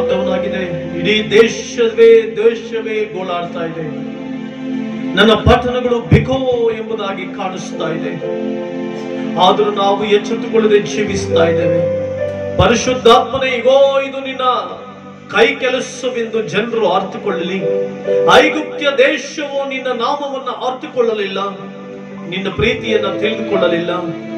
Lockdown ಆಗಿದೆ ಇಡೀ ದೇಶವೇ ದೇಶವೇ ಗೋಳಾಡ್ತಾ ಇದೆ ನನ್ನ ಪಟ್ಟಣಗಳು ಬಿಕೋ ಎಂಬುದಾಗಿ ಕಾಣಿಸ್ತಾ ಇದೆ ಆದರೂ ನಾವು ಎಚ್ಚೆತ್ತುಕೊಳ್ಳದೆ ಜೀವಿಸ್ತಾ ಇದ್ದೇವೆ ಪರಿಶುದ್ಧಾತ್ಮನೇ ಈಗೋ ಇದು ನಿನ್ನ ಕೈ ಕೆಲಸವೆಂದು ಜನರು ಅರ್ಥಕೊಳ್ಳಲಿ ಐಗುಪ್ತ್ಯ ದೇಶವು ನಿನ್ನ ನಾಮವನ್ನು ಅರ್ಥಕೊಳ್ಳಲಿಲ್ಲ ನಿನ್ನ ಪ್ರೀತಿಯನ್ನ ತಿಳಿದುಕೊಳ್ಳಲಿಲ್ಲ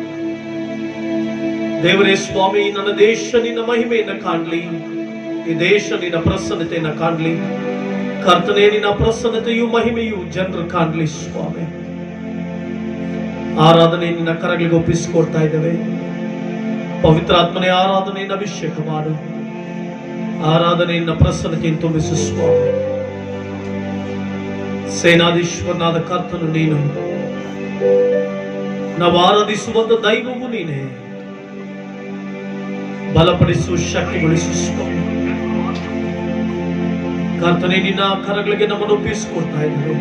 ದೇವರೇ ಸ್ವಾಮಿ ನನ್ನ ದೇಶ ನಿನ್ನ ಮಹಿಮೆಯನ್ನ ಕಾಣ್ಲಿ ಈ ದೇಶ ನಿನ್ನ ಪ್ರಸನ್ನತೆಯನ್ನ ಕಾಣ್ಲಿ ಕರ್ತನೆ ನಿನ್ನ ಪ್ರಸನ್ನತೆಯು ಮಹಿಮೆಯು ಜನರು ಕಾಣ್ಲಿ ಸ್ವಾಮಿ ಆರಾಧನೆ ನಿನ್ನ ಕರಗಳಿಗೆ ಒಪ್ಪಿಸಿಕೊಡ್ತಾ ಇದ್ದೇವೆ ಪವಿತ್ರಾತ್ಮನೆ ಆರಾಧನೆಯನ್ನು ಅಭಿಷೇಕ ಮಾಡು ಆರಾಧನೆಯನ್ನ ಪ್ರಸನ್ನತೆಯನ್ನು ತುಂಬಿಸು ಸ್ವಾಮಿ ಸೇನಾಧೀಶ್ವರನಾದ ಕರ್ತನು ನೀನು ನಾವು ಆರಾಧಿಸುವಂತ ದೈವವು ನೀನೇ ಬಲಪಡಿಸು ಶಕ್ತಿಗೊಳಿಸು ಸ್ವಾಮಿ ಕರ್ತನೆ ನಿನ್ನ ಕರಗಳಿಗೆ ನಮ್ಮನ್ನು ಒಪ್ಪಿಸಿಕೊಡ್ತಾ ಇದ್ದೇವೆ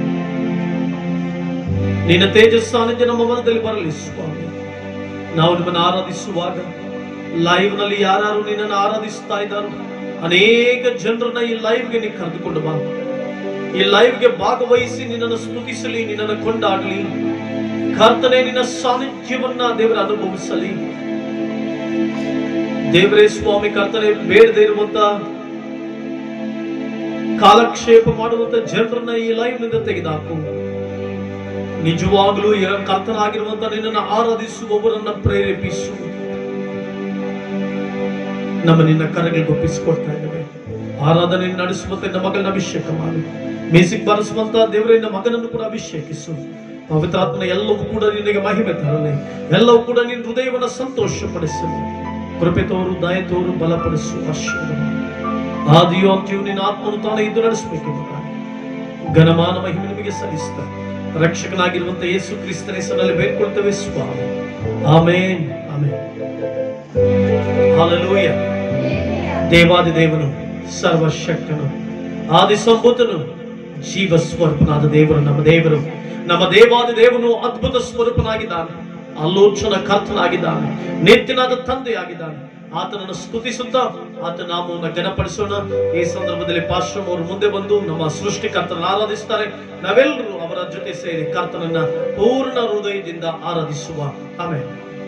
ನಿನ್ನ ತೇಜಸ್ ಸಾನ್ನಿಧ್ಯ ನಮ್ಮ ಮನದಲ್ಲಿ ಬರಲಿ ಸ್ವಾಮಿ ನಾವು ನಿಮ್ಮನ್ನು ಆರಾಧಿಸುವಾಗ ಲೈವ್ ನಲ್ಲಿ ಯಾರು ನಿನ್ನನ್ನು ಆರಾಧಿಸ್ತಾ ಇದ್ದಾರೋ ಅನೇಕ ಜನರನ್ನ ಈ ಲೈವ್ಗೆ ನೀ ಕರೆದುಕೊಂಡು ಬಾ ಈ ಲೈವ್ಗೆ ಭಾಗವಹಿಸಿ ನಿನ್ನನ್ನು ಸ್ತುತಿಸಲಿ ನಿನ್ನನ್ನು ಕೊಂಡಾಡಲಿ ಕರ್ತನೆ ನಿನ್ನ ಸಾನ್ನಿಧ್ಯವನ್ನ ದೇವರ ಅನುಭವಿಸಲಿ ದೇವರೇ ಸ್ವಾಮಿ ಕರ್ತನೆ ಬೇಡದೇ ಇರುವಂತ ಕಾಲಕ್ಷೇಪ ಮಾಡುವಂತ ಜನರನ್ನ ಈ ಲೈವ್ ನಿಂದ ತೆಗೆದುಹಾಕು ನಿಜವಾಗಲೂ ಯ- ಕರ್ತನಾಗಿರುವಂತ ನಿನ್ನನ್ನು ಆರಾಧಿಸುವವರನ್ನ ಪ್ರೇರೇಪಿಸು ನಮ್ಮ ನಿನ್ನ ಕರಗಳಿಗೆ ಒಪ್ಪಿಸಿಕೊಡ್ತಾ ಇದ್ದೇವೆ ಆರಾಧನೆ ನಡೆಸುವಂತೆ ನಮ್ಮ ಮಗನ ಅಭಿಷೇಕ ಮಾಡು ಮ್ಯೂಸಿಕ್ ಬರೆಸುವಂತ ದೇವರಿನ ಮಗನನ್ನು ಕೂಡ ಅಭಿಷೇಕಿಸು ಪವಿತ್ರಾತ್ಮನ ಎಲ್ಲವೂ ಕೂಡ ನಿನಗೆ ಮಹಿಮೆ ತರಲಿ ಎಲ್ಲವೂ ಕೂಡ ನಿನ್ನ ಹೃದಯವನ್ನು ಸಂತೋಷಪಡಿಸಲಿ ಕೃಪೆ ತೋರು ದಯ ತೋರು ಬಲಪಡಿಸು ಆಶೀರ್ವಾದ ಮಾಡು. ಆದಿಯೋ ಅಂತ್ಯವು ನಿನ್ನ ಆತ್ಮನು ತಾನೇ ಇದ್ದು ನಡೆಸಬೇಕೆಂಬುದಾಗಿ ಘನಮಾನ ಮಹಿಮೆ ನಿಮಗೆ ಸಲ್ಲಿಸ್ತಾ ರಕ್ಷಕನಾಗಿರುವಂತ ಯೇಸು ಕ್ರಿಸ್ತನ ಹೆಸರಲ್ಲಿ ಬೇಡ್ಕೊಳ್ತೇವೆ ಸ್ವಾಮಿ ಆಮೇನ್ ಆಮೇನ್ ಹಾಲೆಲೂಯ ದೇವಾದಿ ದೇವನು ಸರ್ವಶಕ್ತನು ಆದಿ ಸಂಭೂತನು ಜೀವ ಸ್ವರೂಪನಾದ ದೇವರು ನಮ್ಮ ದೇವರು ನಮ್ಮ ದೇವಾದಿ ದೇವನು ಅದ್ಭುತ ಸ್ವರೂಪನಾಗಿದ್ದಾನೆ ಆಲೋಚನ ಕರ್ತನಾಗಿದ್ದಾನೆ ನಿತ್ಯನಾದ ತಂದೆಯಾಗಿದ್ದಾನೆ ಆತನನ್ನು ಸ್ತುತಿಸುತ್ತಾ ಆತ ನಾಮವನ್ನು ಘನಪಡಿಸೋಣ ಈ ಸಂದರ್ಭದಲ್ಲಿ ಪಾಶ್ರಮ್ ಅವರು ಮುಂದೆ ಬಂದು ನಮ್ಮ ಸೃಷ್ಟಿಕರ್ತನ ಆರಾಧಿಸ್ತಾರೆ ನಾವೆಲ್ಲರೂ ಅವರ ಜೊತೆ ಸೇರಿ ಕರ್ತನನ್ನ ಪೂರ್ಣ ಹೃದಯದಿಂದ ಆರಾಧಿಸುವ ಆಮೇಲೆ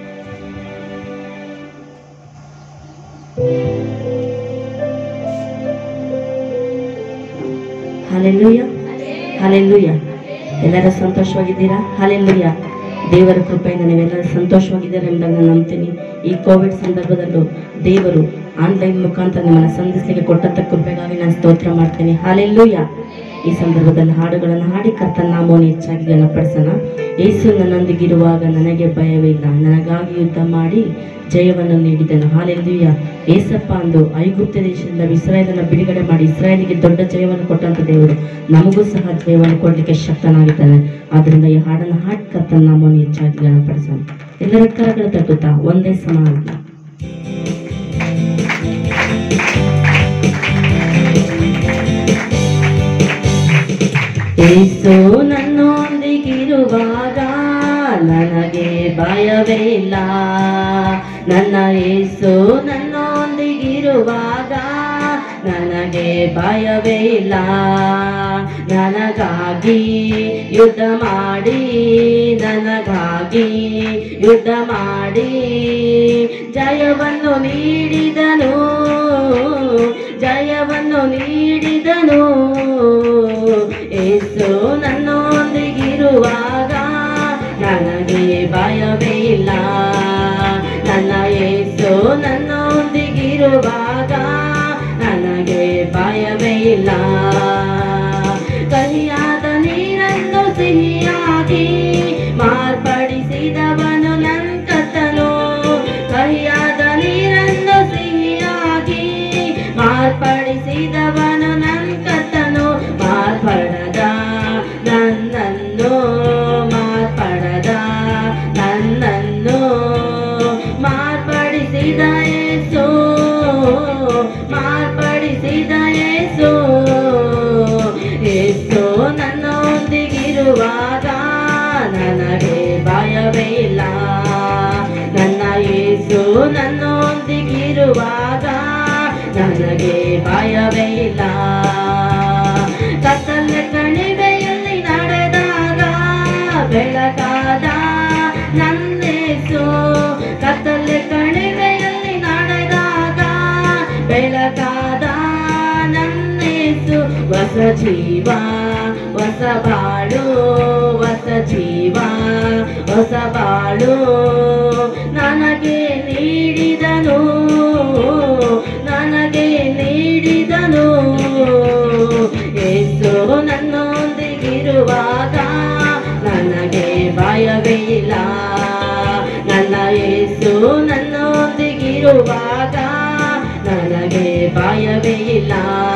ಹಾಲೆಲ್ಲೂಯ ಹಾಲೆಲ್ಲೂಯ ಎಲ್ಲರೂ ಸಂತೋಷವಾಗಿದ್ದೀರಾ ಹಾಲೆಲ್ಲೂಯ ದೇವರ ಕೃಪೆಯಿಂದ ನೀವೆಲ್ಲರೂ ಸಂತೋಷವಾಗಿದ್ದೀರಾ ಎಂಬುದಾಗಿ ನಾನು ನಂಬ್ತೀನಿ ಈ ಕೋವಿಡ್ ಸಂದರ್ಭದಲ್ಲೂ ದೇವರು ಆನ್ಲೈನ್ ಮುಖಾಂತರ ನಿಮ್ಮನ್ನು ಸಂಧಿಸಲಿಕ್ಕೆ ಕೊಟ್ಟಂತ ಕೃಪೆಗಾಗಿ ನಾನು ಸ್ತೋತ್ರ ಮಾಡ್ತೀನಿ ಹಾಲೆಲ್ಲೂಯ ಈ ಸಂದರ್ಭದಲ್ಲಿ ಹಾಡುಗಳನ್ನು ಹಾಡಿ ಕರ್ತನ ನಾಮವನ್ನು ಹೆಚ್ಚಾಗಿ ಗಣಪಡಿಸೋಣ ಯೇಸು ನನ್ನೊಂದಿಗಿರುವಾಗ ನನಗೆ ಭಯವಿಲ್ಲ ನನಗಾಗಿ ಯುದ್ಧ ಮಾಡಿ ಜಯವನ್ನು ನೀಡಿದನು ಹಾಲೆಲ್ಲೂಯ ಏಸಪ್ಪ ಅಂದು ಐಗುಪ್ತ ದೇಶದಿಂದ ಇಸ್ರಾಯೇಲನ್ನು ಬಿಡುಗಡೆ ಮಾಡಿ ಇಸ್ರಾಯೇಲಿಗೆ ದೊಡ್ಡ ಜಯವನ್ನು ಕೊಟ್ಟಂತ ದೇವರು ನಮಗೂ ಸಹ ಜಯವನ್ನು ಕೊಡಲಿಕ್ಕೆ ಶಕ್ತನಾಗಿದ್ದಾನೆ ಆದ್ರಿಂದ ಈ ಹಾಡನ್ನು ಹಾಡಿ ಕರ್ತನ ನಾಮವನ್ನು ಹೆಚ್ಚಾಗಿ ಗಣಪಡಿಸೋಣ ಎಲ್ಲರ ಕರಗಳು ತಟ್ಟುತ್ತಾ ಒಂದೇ ಸಮಾನ ಏಸು ನನ್ನೊಂದಿಗಿರುವಾಗ ನನಗೆ ಭಯವೇ ಇಲ್ಲ ನನ್ನ ಏಸು ನನ್ನೊಂದಿಗಿರುವಾಗ ನನಗೆ ಭಯವೇ ಇಲ್ಲ ನನಗಾಗಿ ಯುದ್ಧ ಮಾಡಿ ನನಗಾಗಿ ಯುದ್ಧ ಮಾಡಿ ಜಯವನ್ನು ನೀಡಿದನು ಜಯವನ್ನು ನೀಡಿದನು ಏಸು ನನ್ನೊಂದಿಗಿರುವಾಗ ನನಗೆ ಭಯವೇ ಇಲ್ಲ ನನ್ನ ಏಸು ನನ್ನೊಂದಿಗಿರುವಾಗ ನನಗೆ ಭಯವೇ ಇಲ್ಲ ಕಹಿಯಾದ ನೀರನ್ನು ಸಿಹಿಯಾಗಿ ಮಾರ್ಪಡಿಸಿದವನು ನನ್ನ ಕರ್ತನು ಕಹಿಯಾದ ನೀರನ್ನು ಸಿಹಿಯಾಗಿ ಮಾರ್ಪಡಿಸಿದವನು ನನ್ನ ಕರ್ತನು ಮಾರ್ಪಡದ ನನ್ನನ್ನು ಮಾರ್ಪಡದ ನನ್ನನ್ನು ಮಾರ್ಪಡಿಸಿದ ಯೇಸು ಮಾರ್ಪಡಿಸಿದ ಯೇಸು ಯೇಸು ನನ್ನೊಂದಿಗಿರುವಾಗ ನನಗೆ ಭಯವೇ ಇಲ್ಲ ನನ್ನ ಯೇಸು ನನ್ನೊಂದಿಗಿರುವಾಗ ನನಗೆ ಭಯವೇ ಇಲ್ಲ ಕತ್ತಲ ಕಣಿವೆಯಲ್ಲಿ ನಡೆದಾಗ ಬೆಳಕಾದ ನನ್ನೇಸು ಕತ್ತಲ ಕಣಿವೆಯಲ್ಲಿ ನಡೆದಾಗ ಬೆಳಕಾದ ನನ್ನೇಸು ಹೊಸ ಜೀವ ಹೊಸ ಬಾಳು ಹೊಸ ಜೀವ ಹೊಸ ಬಾಳು ನನಗೆ ನೀಡಿದನು ನನಗೆ ನೀಡಿದನು ಏಸು ನನ್ನೊಂದಿಗಿರುವಾಗ ನನಗೆ ಭಯವೇ ಇಲ್ಲ ನನ್ನ ಏಸು ನನ್ನೊಂದಿಗಿರುವಾಗ ನನಗೆ ಭಯವೇ ಇಲ್ಲ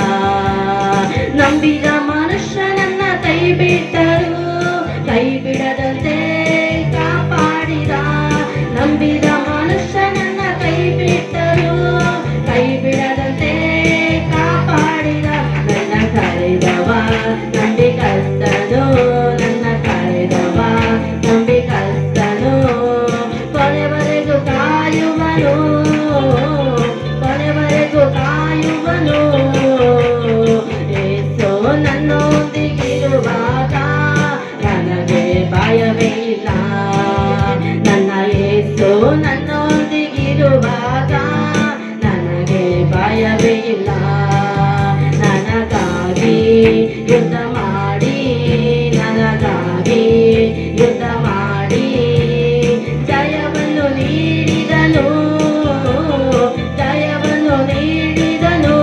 ನಂಬಿದ ಮನುಷ್ಯನನ್ನ ಕೈ ಬಿಟ್ಟರು ಕೈ ಬಿಡದಂತೆ ಕಾಪಾಡಿದ ನಂಬಿದ ಮನುಷ್ಯನನ್ನ ಕೈ ಬಿಟ್ಟರು ಕೈ ಬಿಡದಂತೆ ಕಾಪಾಡಿದ ನನ್ನ ಕರೆದವ ನಂಬಿ ಕಸ್ತನು ನನ್ನ ಕರೆದವ ನಂಬಿ ಕಸ್ತನು ಕೊನೆವರೆಗೂ ಕಾಯುವನು ಕೊನೆವರೆಗೂ ಕಾಯುವನು ಏಸೋ ನನ್ನೊಂದಿಗಿರುವಾಗ ನನಗೆ ಭಯವೇ ಇಲ್ಲ ನನ್ನ ಏಸೋ ನನ್ನೊಂದಿಗಿರುವಾಗ ನನಗೆ ಭಯವೇ ಇಲ್ಲ ನನಗಾಗಿ ಯುದ್ಧ ಮಾಡಿ ನನಗಾಗಿ ಯುದ್ಧ ಮಾಡಿ ಜಯವನ್ನು ನೀಡಿದನು ಜಯವನ್ನು ನೀಡಿದನು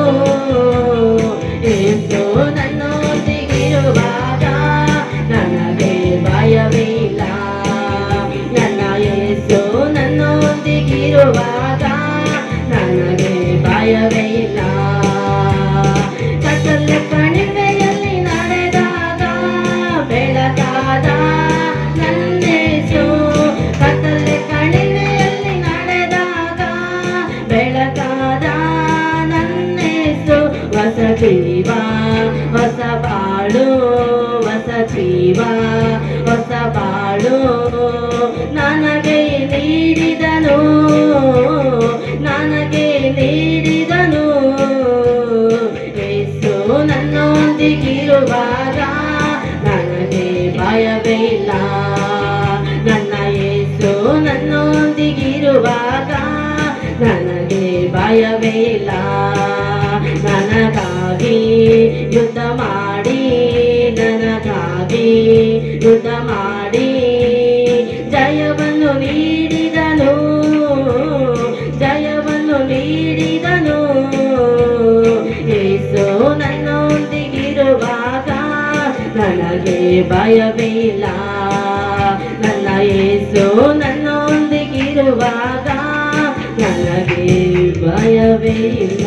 ಏಸು ನನ್ನೊಂದಿಗಿರುವಾಗ ನನಗೆ ಭಯವೇ ಇಲ್ಲ ನನ್ನ ಏಸು ನನ್ನೊಂದಿಗಿರುವಾಗ ನನಗೆ ಭಯವೇ ಇಲ್ಲ ಕತ್ತಲ ಕಣಿವೆಯಲ್ಲಿ ನಡೆದಾಗ ಬೆಳಕಾದ ನನ್ನೇಸು ಕತ್ತಲ ಕಣಿವೆಯಲ್ಲಿ ನಡೆದಾಗ ಬೆಳಕಾದ ನನ್ನೇಸು ಹೊಸ ಜೀವ ಹೊಸ ಬಾಳು ಹೊಸ ಜೀವ ಹೊಸ ಬಾಳು ನನಗೆ ನೀಡಿದನು ನನಗೆ ನೀಡಿದನು ಏಸು ನನ್ನೊಂದಿಗಿರುವಾಗ ನನಗೆ ಭಯವೇ ಇಲ್ಲ ನನ್ನ ಏಸು ನನ್ನೊಂದಿಗಿರುವಾಗ ನನಗೆ ಭಯವೇ ಇಲ್ಲ ನನಗಾಗಿ ಯುದ್ಧ ಮಾಡಿ ನನಗಾಗಿ ಯುದ್ಧ ಮಾಡಿ ಜಯವನ್ನು ನೀಡಿದನು ಜಯವನ್ನು ನೀಡಿದನು ಏಸು ನನ್ನೊಂದಿಗಿರುವಾಗ ನನಗೆ ಭಯವೇ ಇಲ್ಲ ನನ್ನ ಏಸು ನನ್ನೊಂದಿಗಿರುವಾಗ ನನಗೆ ಭಯವೇ ಇಲ್ಲ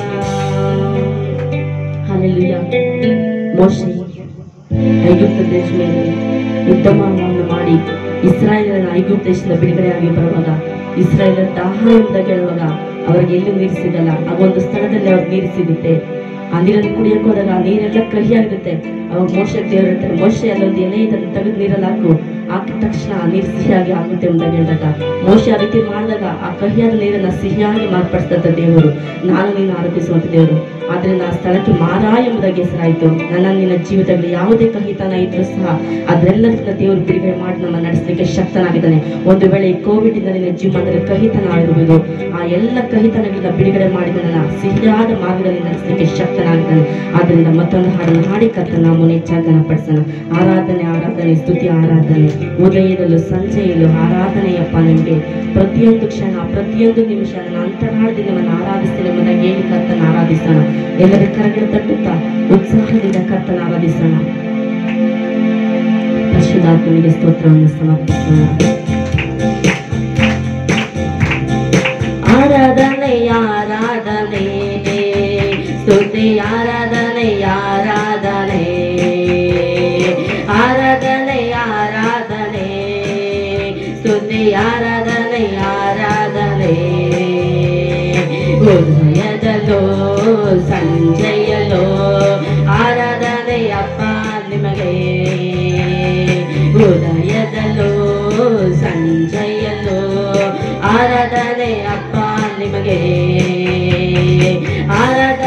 ಹಾಲೆಲೂಯ ಮೋಶೆ ಐಗುಪ್ತ ದೇಶ ಮೇಲೆ ಯುದ್ಧ ಮಾರ್ಗವನ್ನು ಮಾಡಿ ಇಸ್ರಾಯೇಲರ ಐಗುಪ್ತ ದೇಶದ ಬಿಡುಗಡೆಯಾಗಿ ಬರುವಾಗ ಇಸ್ರಾಯೇಲರ ದಾಹ ಎಂದ ಕೇಳುವಾಗ ಅವರಿಗೆ ಎಲ್ಲಿ ನೀರು ಸಿಗಲ್ಲ ಆ ಒಂದು ಸ್ಥಳದಲ್ಲಿ ಅವ್ರಿಗೆ ನೀರು ಸಿಗುತ್ತೆ ಆ ನೀರನ್ನು ಕುಡಿಯಕ್ಕೆ ಹೋದಾಗ ಆ ನೀರೆಲ್ಲ ಕಹಿಯಾಗಿರುತ್ತೆ ಅವಾಗ ಮೋಶೆ ದೇವ್ರ ಹೇಳ್ತಾರೆ ಮೋಶೆ ಅಲ್ಲೊಂದು ಎಲೆ ಇದನ್ನು ತೆಗೆದು ನೀರಲ್ಲಿ ಹಾಕು ಹಾಕಿದ ತಕ್ಷಣ ಆ ನೀರು ಸಿಹಿಯಾಗಿ ಆಗುತ್ತೆ ಅಂತ ಹೇಳಿದಾಗ ಮೋಶೆ ಆ ರೀತಿ ಮಾಡಿದಾಗ ಆ ಕಹಿಯಾದ ನೀರನ್ನ ಸಿಹಿಯಾಗಿ ಮಾರ್ಪಡಿಸಿದ ದೇವರು ನಾನು ನೀನು ಆರೋಪಿಸುವಂತ ದೇವರು ಆದ್ರಿಂದ ಆ ಸ್ಥಳಕ್ಕೆ ಮಾರ ಎಂಬುದಾಗಿ ಹೆಸರಾಯಿತು ನನ್ನ ನಿನ್ನ ಜೀವಿತದಲ್ಲಿ ಯಾವುದೇ ಕಹಿತನ ಇದ್ರೂ ಸಹ ಅದರೆಲ್ಲದನ್ನ ದೇವರು ಬಿಡುಗಡೆ ಮಾಡಿ ನಮ್ಮ ನಡೆಸಲಿಕ್ಕೆ ಶಕ್ತನಾಗಿದ್ದಾನೆ ಒಂದು ವೇಳೆ ಈ ಕೋವಿಡ್ ಇಂದ ನಿನ್ನ ಜೀವನದಲ್ಲಿ ಕಹಿತನ ಆಗಿರುವುದು ಆ ಎಲ್ಲ ಕಹಿತನಗಳಿಂದ ಬಿಡುಗಡೆ ಮಾಡಿದ ನನ್ನ ಸಿಹಿಯಾದ ಮಾರ್ಗದಲ್ಲಿ ನಡೆಸಲಿಕ್ಕೆ ಶಕ್ತನಾಗಿದ್ದಾನೆ ಆದ್ರಿಂದ ಮತ್ತೊಂದು ಹಾಡನ್ನು ಹಾಡಿ ಕರ್ತನ ನಾವು ಹೆಚ್ಚಾಗಿ ಗಣಪಡಿಸೋಣ ಆರಾಧನೆ ಆರಾಧನೆ ಸ್ತುತಿ ಆರಾಧನೆ ಉದಯದಲ್ಲೂ ಸಂಜೆಯಲ್ಲೂ ಆರಾಧನೆಯಪ್ಪ ನಿಮಗೆ ಪ್ರತಿಯೊಂದು ಕ್ಷಣ ಪ್ರತಿಯೊಂದು ನಿಮಿಷ ನನ್ನ ಅಂತರಾಳದಿಂದ ನನ್ನ ಆರಾಧಿಸ್ತೇನೆ ಎಂಬುದಾಗಿ ಹೇಳಿ ಕರ್ತನ ಆರಾಧಿಸೋಣ ಎಲ್ಲರ ಕರಗಳು ತಟ್ಟುತ್ತಾ ಉತ್ಸಾಹದಿಂದ ಕರ್ತನ ಆರಾಧಿಸೋಣ ಪರಿಶುದ್ಧಾತ್ಮನಿಗೆ ಸ್ತೋತ್ರವನ್ನು ಸಮರ್ಪಿಸೋಣ ಆರಾಧನೆ ಆರಾಧನೆ ಸ್ತುತಿ ಆರಾಧನೆ ಆರಾಧನೆ ಆರಾಧನೆ ಆರಾಧನೆ ಸ್ತುತಿ ಆರಾಧನೆ ಆರಾಧನೆ ಉದಯದಲ್ಲೋ ಸಂಜೆಯಲ್ಲೋ ಆರಾಧನೆ ಅಪ್ಪ ನಿಮಗೆ ಉದಯದಲ್ಲೋ ಸಂಜೆಯಲ್ಲೋ ಆರಾಧನೆ ಅಪ್ಪ ನಿಮಗೆ ಆರಾಧನೆ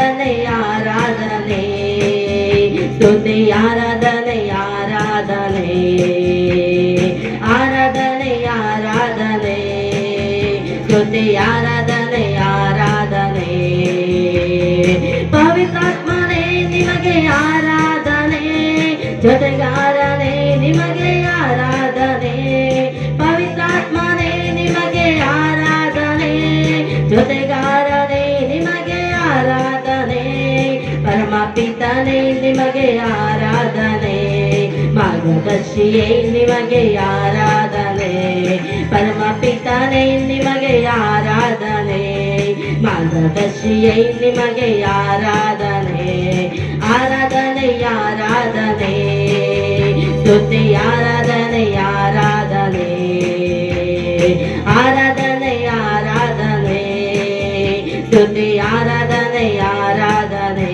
ಸ್ತುತಿ ಆರಾಧನೆ ಆರಾಧನೆ ಆರಾಧನೆ ಆರಾಧನೆ ಸ್ತುತಿ ಆರಾಧನೆ ಆರಾಧನೆ ಪವಿತ್ರಾತ್ಮನೇ ನಿಮಗೆ ಆರಾಧನೆ ಜೊತೆಗಾರನೇ ನಿಮಗೆ ಆರಾಧನೆ ಪವಿತ್ರಾತ್ಮನೇ ನಿಮಗೆ ಆರಾಧನೆ ಜೊತೆಗಾರನೇ ನಿಮಗೆ ಆರಾಧನೆ ಪರಮ ಪಿತನೇ ನಿಮಗೆ ಆರಾಧನೆ ಮಾರ್ಗದರ್ಶಿಯೇ ನಿಮಗೆ ಆರಾಧನೆ ಪರಮ ಪಿತನೇ ನಿಮಗೆ ಆರಾಧನೆ ಮಾರ್ಗದರ್ಶಿಯೇ ನಿಮಗೆ ಆರಾಧನೆ ಆರಾಧನೆ ಆರಾಧನೆ ಸ್ತುತಿ ಆರಾಧನೆ ಆರಾಧನೆ ಆರಾಧನೆ ಆರಾಧನೆ ಸ್ತುತಿ ಆರಾಧನೆ ಆರಾಧನೆ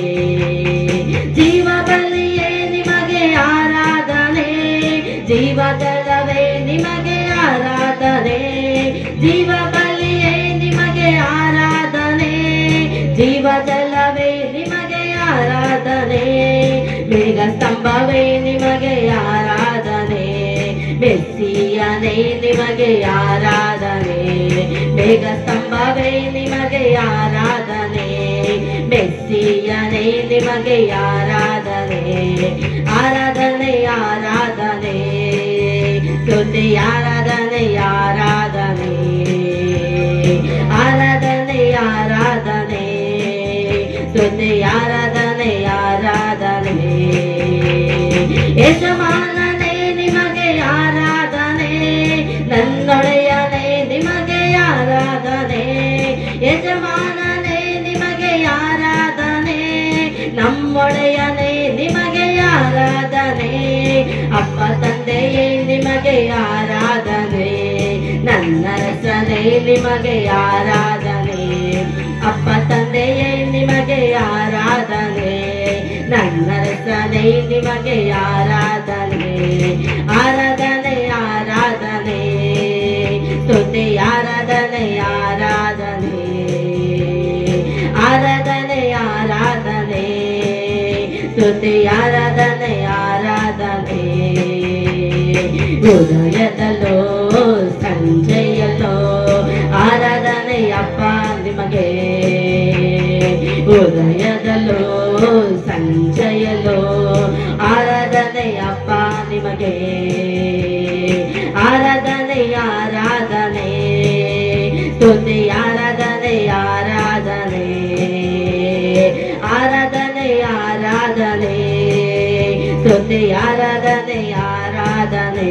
ಜೀವ ಬಲಿಯೇ ನಿಮಗೆ ಆರಾಧನೆ ಜೀವ ಜಲವೇ ನಿಮಗೆ ಆರಾಧನೆ ಜೀವ ಬಲಿಯೇ ನಿಮಗೆ ಆರಾಧನೆ ಜೀವ ಜಲವೇ ನಿಮಗೆ ಆರಾಧನೆ ಮೇಘ ಸ್ತಂಭವೇ ನಿಮಗೆ ಆರಾಧನೆ ಮೆಸ್ಸಿಯನೇ ನಿಮಗೆ ಆರಾಧನೆ ಮೇಘ ಸ್ತಂಭವೇ ನಿಮಗೆ ಆರಾಧನೆ ಮೆಸ್ಸಿಯನೇ ನಿಮಗೆ ಆರಾಧನೆ ಆರಾಧನೆ ಆರಾಧನೆ ಸ್ತುತಿ ಆರಾಧನೆ ಆರಾಧನೆ ಆರಾಧನೆ ಆರಾಧನೆ ಸ್ತುತಿ ಆರಾಧನೆ ಆರಾಧನೆ ಯಜಮಾನನೇ ನಿಮಗೆ ಆರಾಧನೆ ನನ್ನೊಡೆಯನೇ ನಿಮಗೆ ಆರಾಧನೆ ಯಜಮಾನನೇ ನಿಮಗೆ ಆರಾಧನೆ ನಮ್ಮೊಡೆಯನೇ ನಿಮಗೆ ಆರಾಧನೆ ಅಪ್ಪ ತಂದೆಯೇ ನಿಮಗೆ ಆರಾಧನೆ ನನ್ನ ರಸನೇ ನಿಮಗೆ ಆರಾಧನೆ ಅಪ್ಪ ತಂದೆಯೇ ನಿಮಗೆ ಆರಾಧನೆ ನನ್ನ ರಸನೇ ನಿಮಗೆ ಆರಾಧನೆ ಆರಾಧನೆ ಆರಾಧನೆ ಸ್ತುತಿ ಆರಾಧನೆ ಆರಾಧನೆ ಆರಾಧನೆ ಆರಾಧನೆ ಸ್ತುತಿ ಆರಾಧನೆ ಆರಾಧನೆ ಹೃದಯದಲ್ಲೋ ಸಂಜೆಯಲ್ಲೋ ಆರಾಧನೆ ಅಪ್ಪ ನಿಮಗೆ ಹೃದಯದಲ್ಲೋ ಸಂಜೆಯಲ್ಲೋ ಆರಾಧನೆ ಅಪ್ಪ ನಿಮಗೆ ಆರಾಧನೆ ಆರಾಧನೆ ಸ್ತುತಿ ಆರಾಧನೆ ಆರಾಧನೆ ಆರಾಧನೆ ಆರಾಧನೆ ಸ್ತುತಿ ಆರಾಧನೆ ಆರಾಧನೆ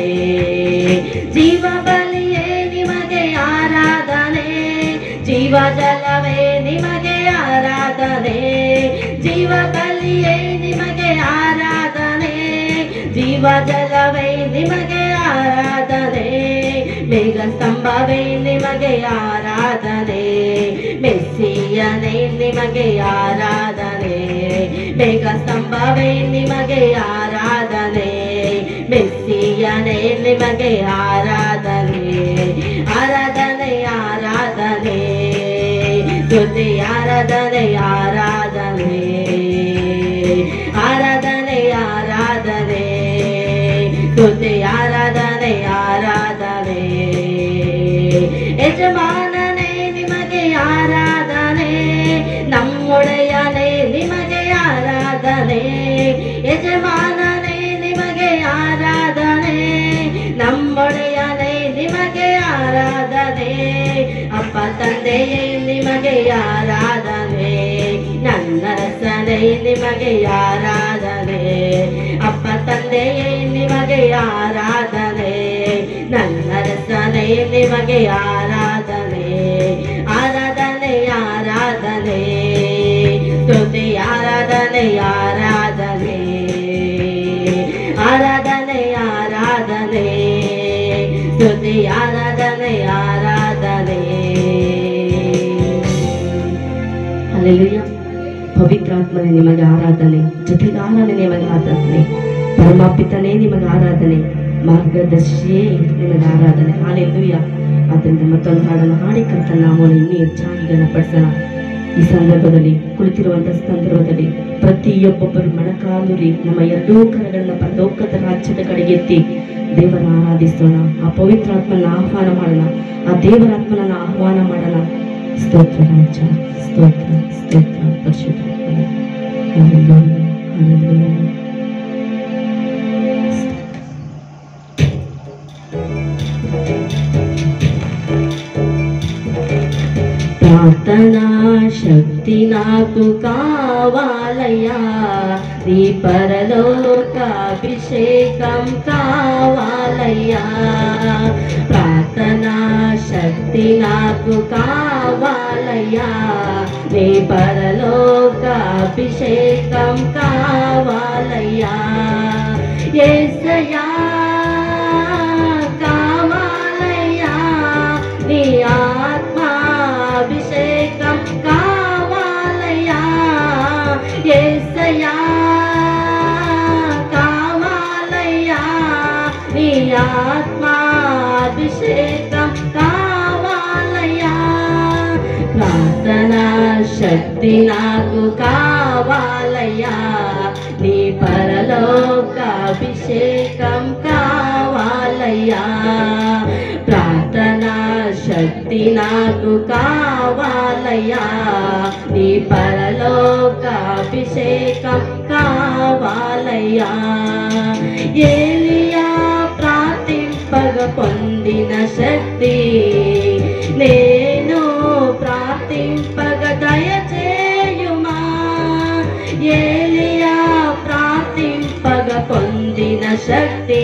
ಜೀವ ಬಲಿಯೇ ನಿಮಗೆ ಆರಾಧನೆ ಜೀವ ಜಲವೇ ನಿಮಗೆ ಆರಾಧನೆ ಜೀವ ಬಲಿಯೇ ನಿಮಗೆ ಆರಾಧನೆ ಜೀವ ಜಲವೇ ನಿಮಗೆ ಆರಾಧನೆ ಮೇಘ ಸ್ತಂಭವೇ ನಿಮಗೆ ಆರಾಧನೆ ಮೆಸ್ಸಿಯನೇ ನಿಮಗೆ ಆರಾಧನೆ ಮೇಘ ಸ್ತಂಭವೇ ನಿಮಗೆ ಆರಾಧನೆ ಮೆಸ್ಸಿಯನೇ ನಿಮಗೆ ಆರಾಧನೆ ಆರಾಧನೆ ಆರಾಧನೆ ಸ್ತುತಿ ಆರಾಧನೆ ಆರಾಧನೆ ಆರಾಧನೆ ಆರಾಧನೆ ಸ್ತುತಿ ಆರಾಧನೆ ಆರಾಧನೆ ಯಜಮಾನನೇ ನಿಮಗೆ ಆರಾಧನೆ ನಮ್ಮೊಡೆಯನೇ ನಿಮಗೆ ಆರಾಧನೆ ಯಜಮಾನನೇ ನಿಮಗೆ ಆರಾಧನೆ ನಮ್ಮೊಡೆಯನೇ ನಿಮಗೆ ಆರಾಧನೆ ಅಪ್ಪ ತಂದೆಯೇ ನಿಮಗೆ ಆರಾಧನೆ ನನ್ನ ರಸನೇ ನಿಮಗೆ ಆರಾಧನೆ ಅಪ್ಪ ತಂದೆಯೇ ನಿಮಗೆ ಆರಾಧನೆ ನನ್ನ ರಸನೇ ನಿಮಗೆ ಆರಾಧನೆ ಆರಾಧನೆ ಆರಾಧನೆ ಸ್ತುತಿ ಆರಾಧನೆ ಆರಾಧನೆ ಆರಾಧನೆ ಆರಾಧನೆ ಸ್ತುತಿ ಆರಾಧನೆ ಆರಾಧನೆ ಅಲ್ಲೆಲುಯ್ಯ ಪವಿತ್ರಾತ್ಮನೇ ನಿಮಗೆ ಆರಾಧನೆ ಜೊತೆಗಾರನೇ ನಿಮಗೆ ಆರಾಧನೆ ಪರಮಾಪಿತನೇ ನಿಮಗೆ ಆರಾಧನೆ ಮಾರ್ಗದರ್ಶಿಯೇ ನಿಮಗೆ ಆರಾಧನೆ ಹಾಲೆಲ್ಲೂಯ್ಯ ಆದ್ದರಿಂದ ಮತ್ತೊಂದು ಹಾಡನ್ನು ಹಾಡಿ ಕರ್ತನ ನಾಮವನ್ನು ಇನ್ನೂ ಹೆಚ್ಚಾಗಿ ಗಣಪಡಿಸೋಣ ಈ ಸಂದರ್ಭದಲ್ಲಿ ಕುಳಿತಿರುವಂತಹ ಸಂದರ್ಭದಲ್ಲಿ ಪ್ರತಿಯೊಬ್ಬೊಬ್ಬರು ಮೊಣಕಾಲುರಿ ನಮ್ಮ ಎರಡೂ ಕರಗಳನ್ನ ಪರಲೋಕದ ರಾಜ್ಯದ ಕಡೆಗೆತ್ತಿ ದೇವರ ಆರಾಧಿಸೋಣ ಆ ಪವಿತ್ರಾತ್ಮನ ಆಹ್ವಾನ ಮಾಡೋಣ ಆ ದೇವರಾತ್ಮನ ಆಹ್ವಾನ ಮಾಡೋಣ ಸ್ತೋತ್ರ ರಾಜ ಸ್ತೋತ್ರ ಸ್ತೋತ್ರ ಪರಿಶುದ್ಧ Hallelujah, hallelujah. ప్రార్థనా శక్తి నాకు కావాలయ్యా నీ పరలోకాభిషేకం కావాలయ్యా ప్రార్థనా శక్తి నాకు కావాలయ్యా నీ పరలోకాభిషేకం కావాలయ్యా యేసయ్యా కావాలయ్యా నీ ఆత్మాభిషేకం కావాలయ్యా యేసయ్యా కావాలయ్యా నీ ఆత్మాభిషేకం కావాలయ్యా ప్రార్థనా శక్తి నాకు కావాలయ్యా నీ పరలోకాభిషేకం కావాలయ్యా ప్రార్థనా శక్తి నాకు కావాలయ్యా నీ పరలోకాభిషేకం కావాలయ్యా ఏలియా ప్రార్థింపగ పొందిన శక్తి నేను ప్రార్థింపగ దయచేయుమా ఏలియా ప్రార్థింపగ పొందిన శక్తి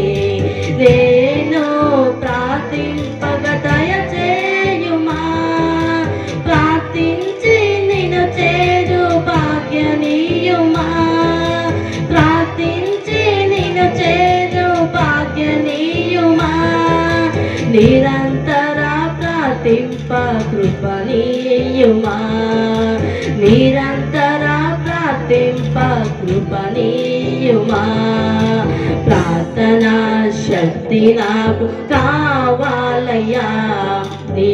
నేను ప్రార్థింపగ దయచేయుమా ప్రార్థించి నిన్ను చేరు భాగ్యనీయుమా ప్రార్థించి నిన్ను చేరు భాగ్యనీయుమా నిరంతర ప్రార్థింప కృపనీయుమా నిరంతర ప్రార్థింప కృపనీయుమా ప్రార్థనా శక్తి నాకు కావాలయ్యా నీ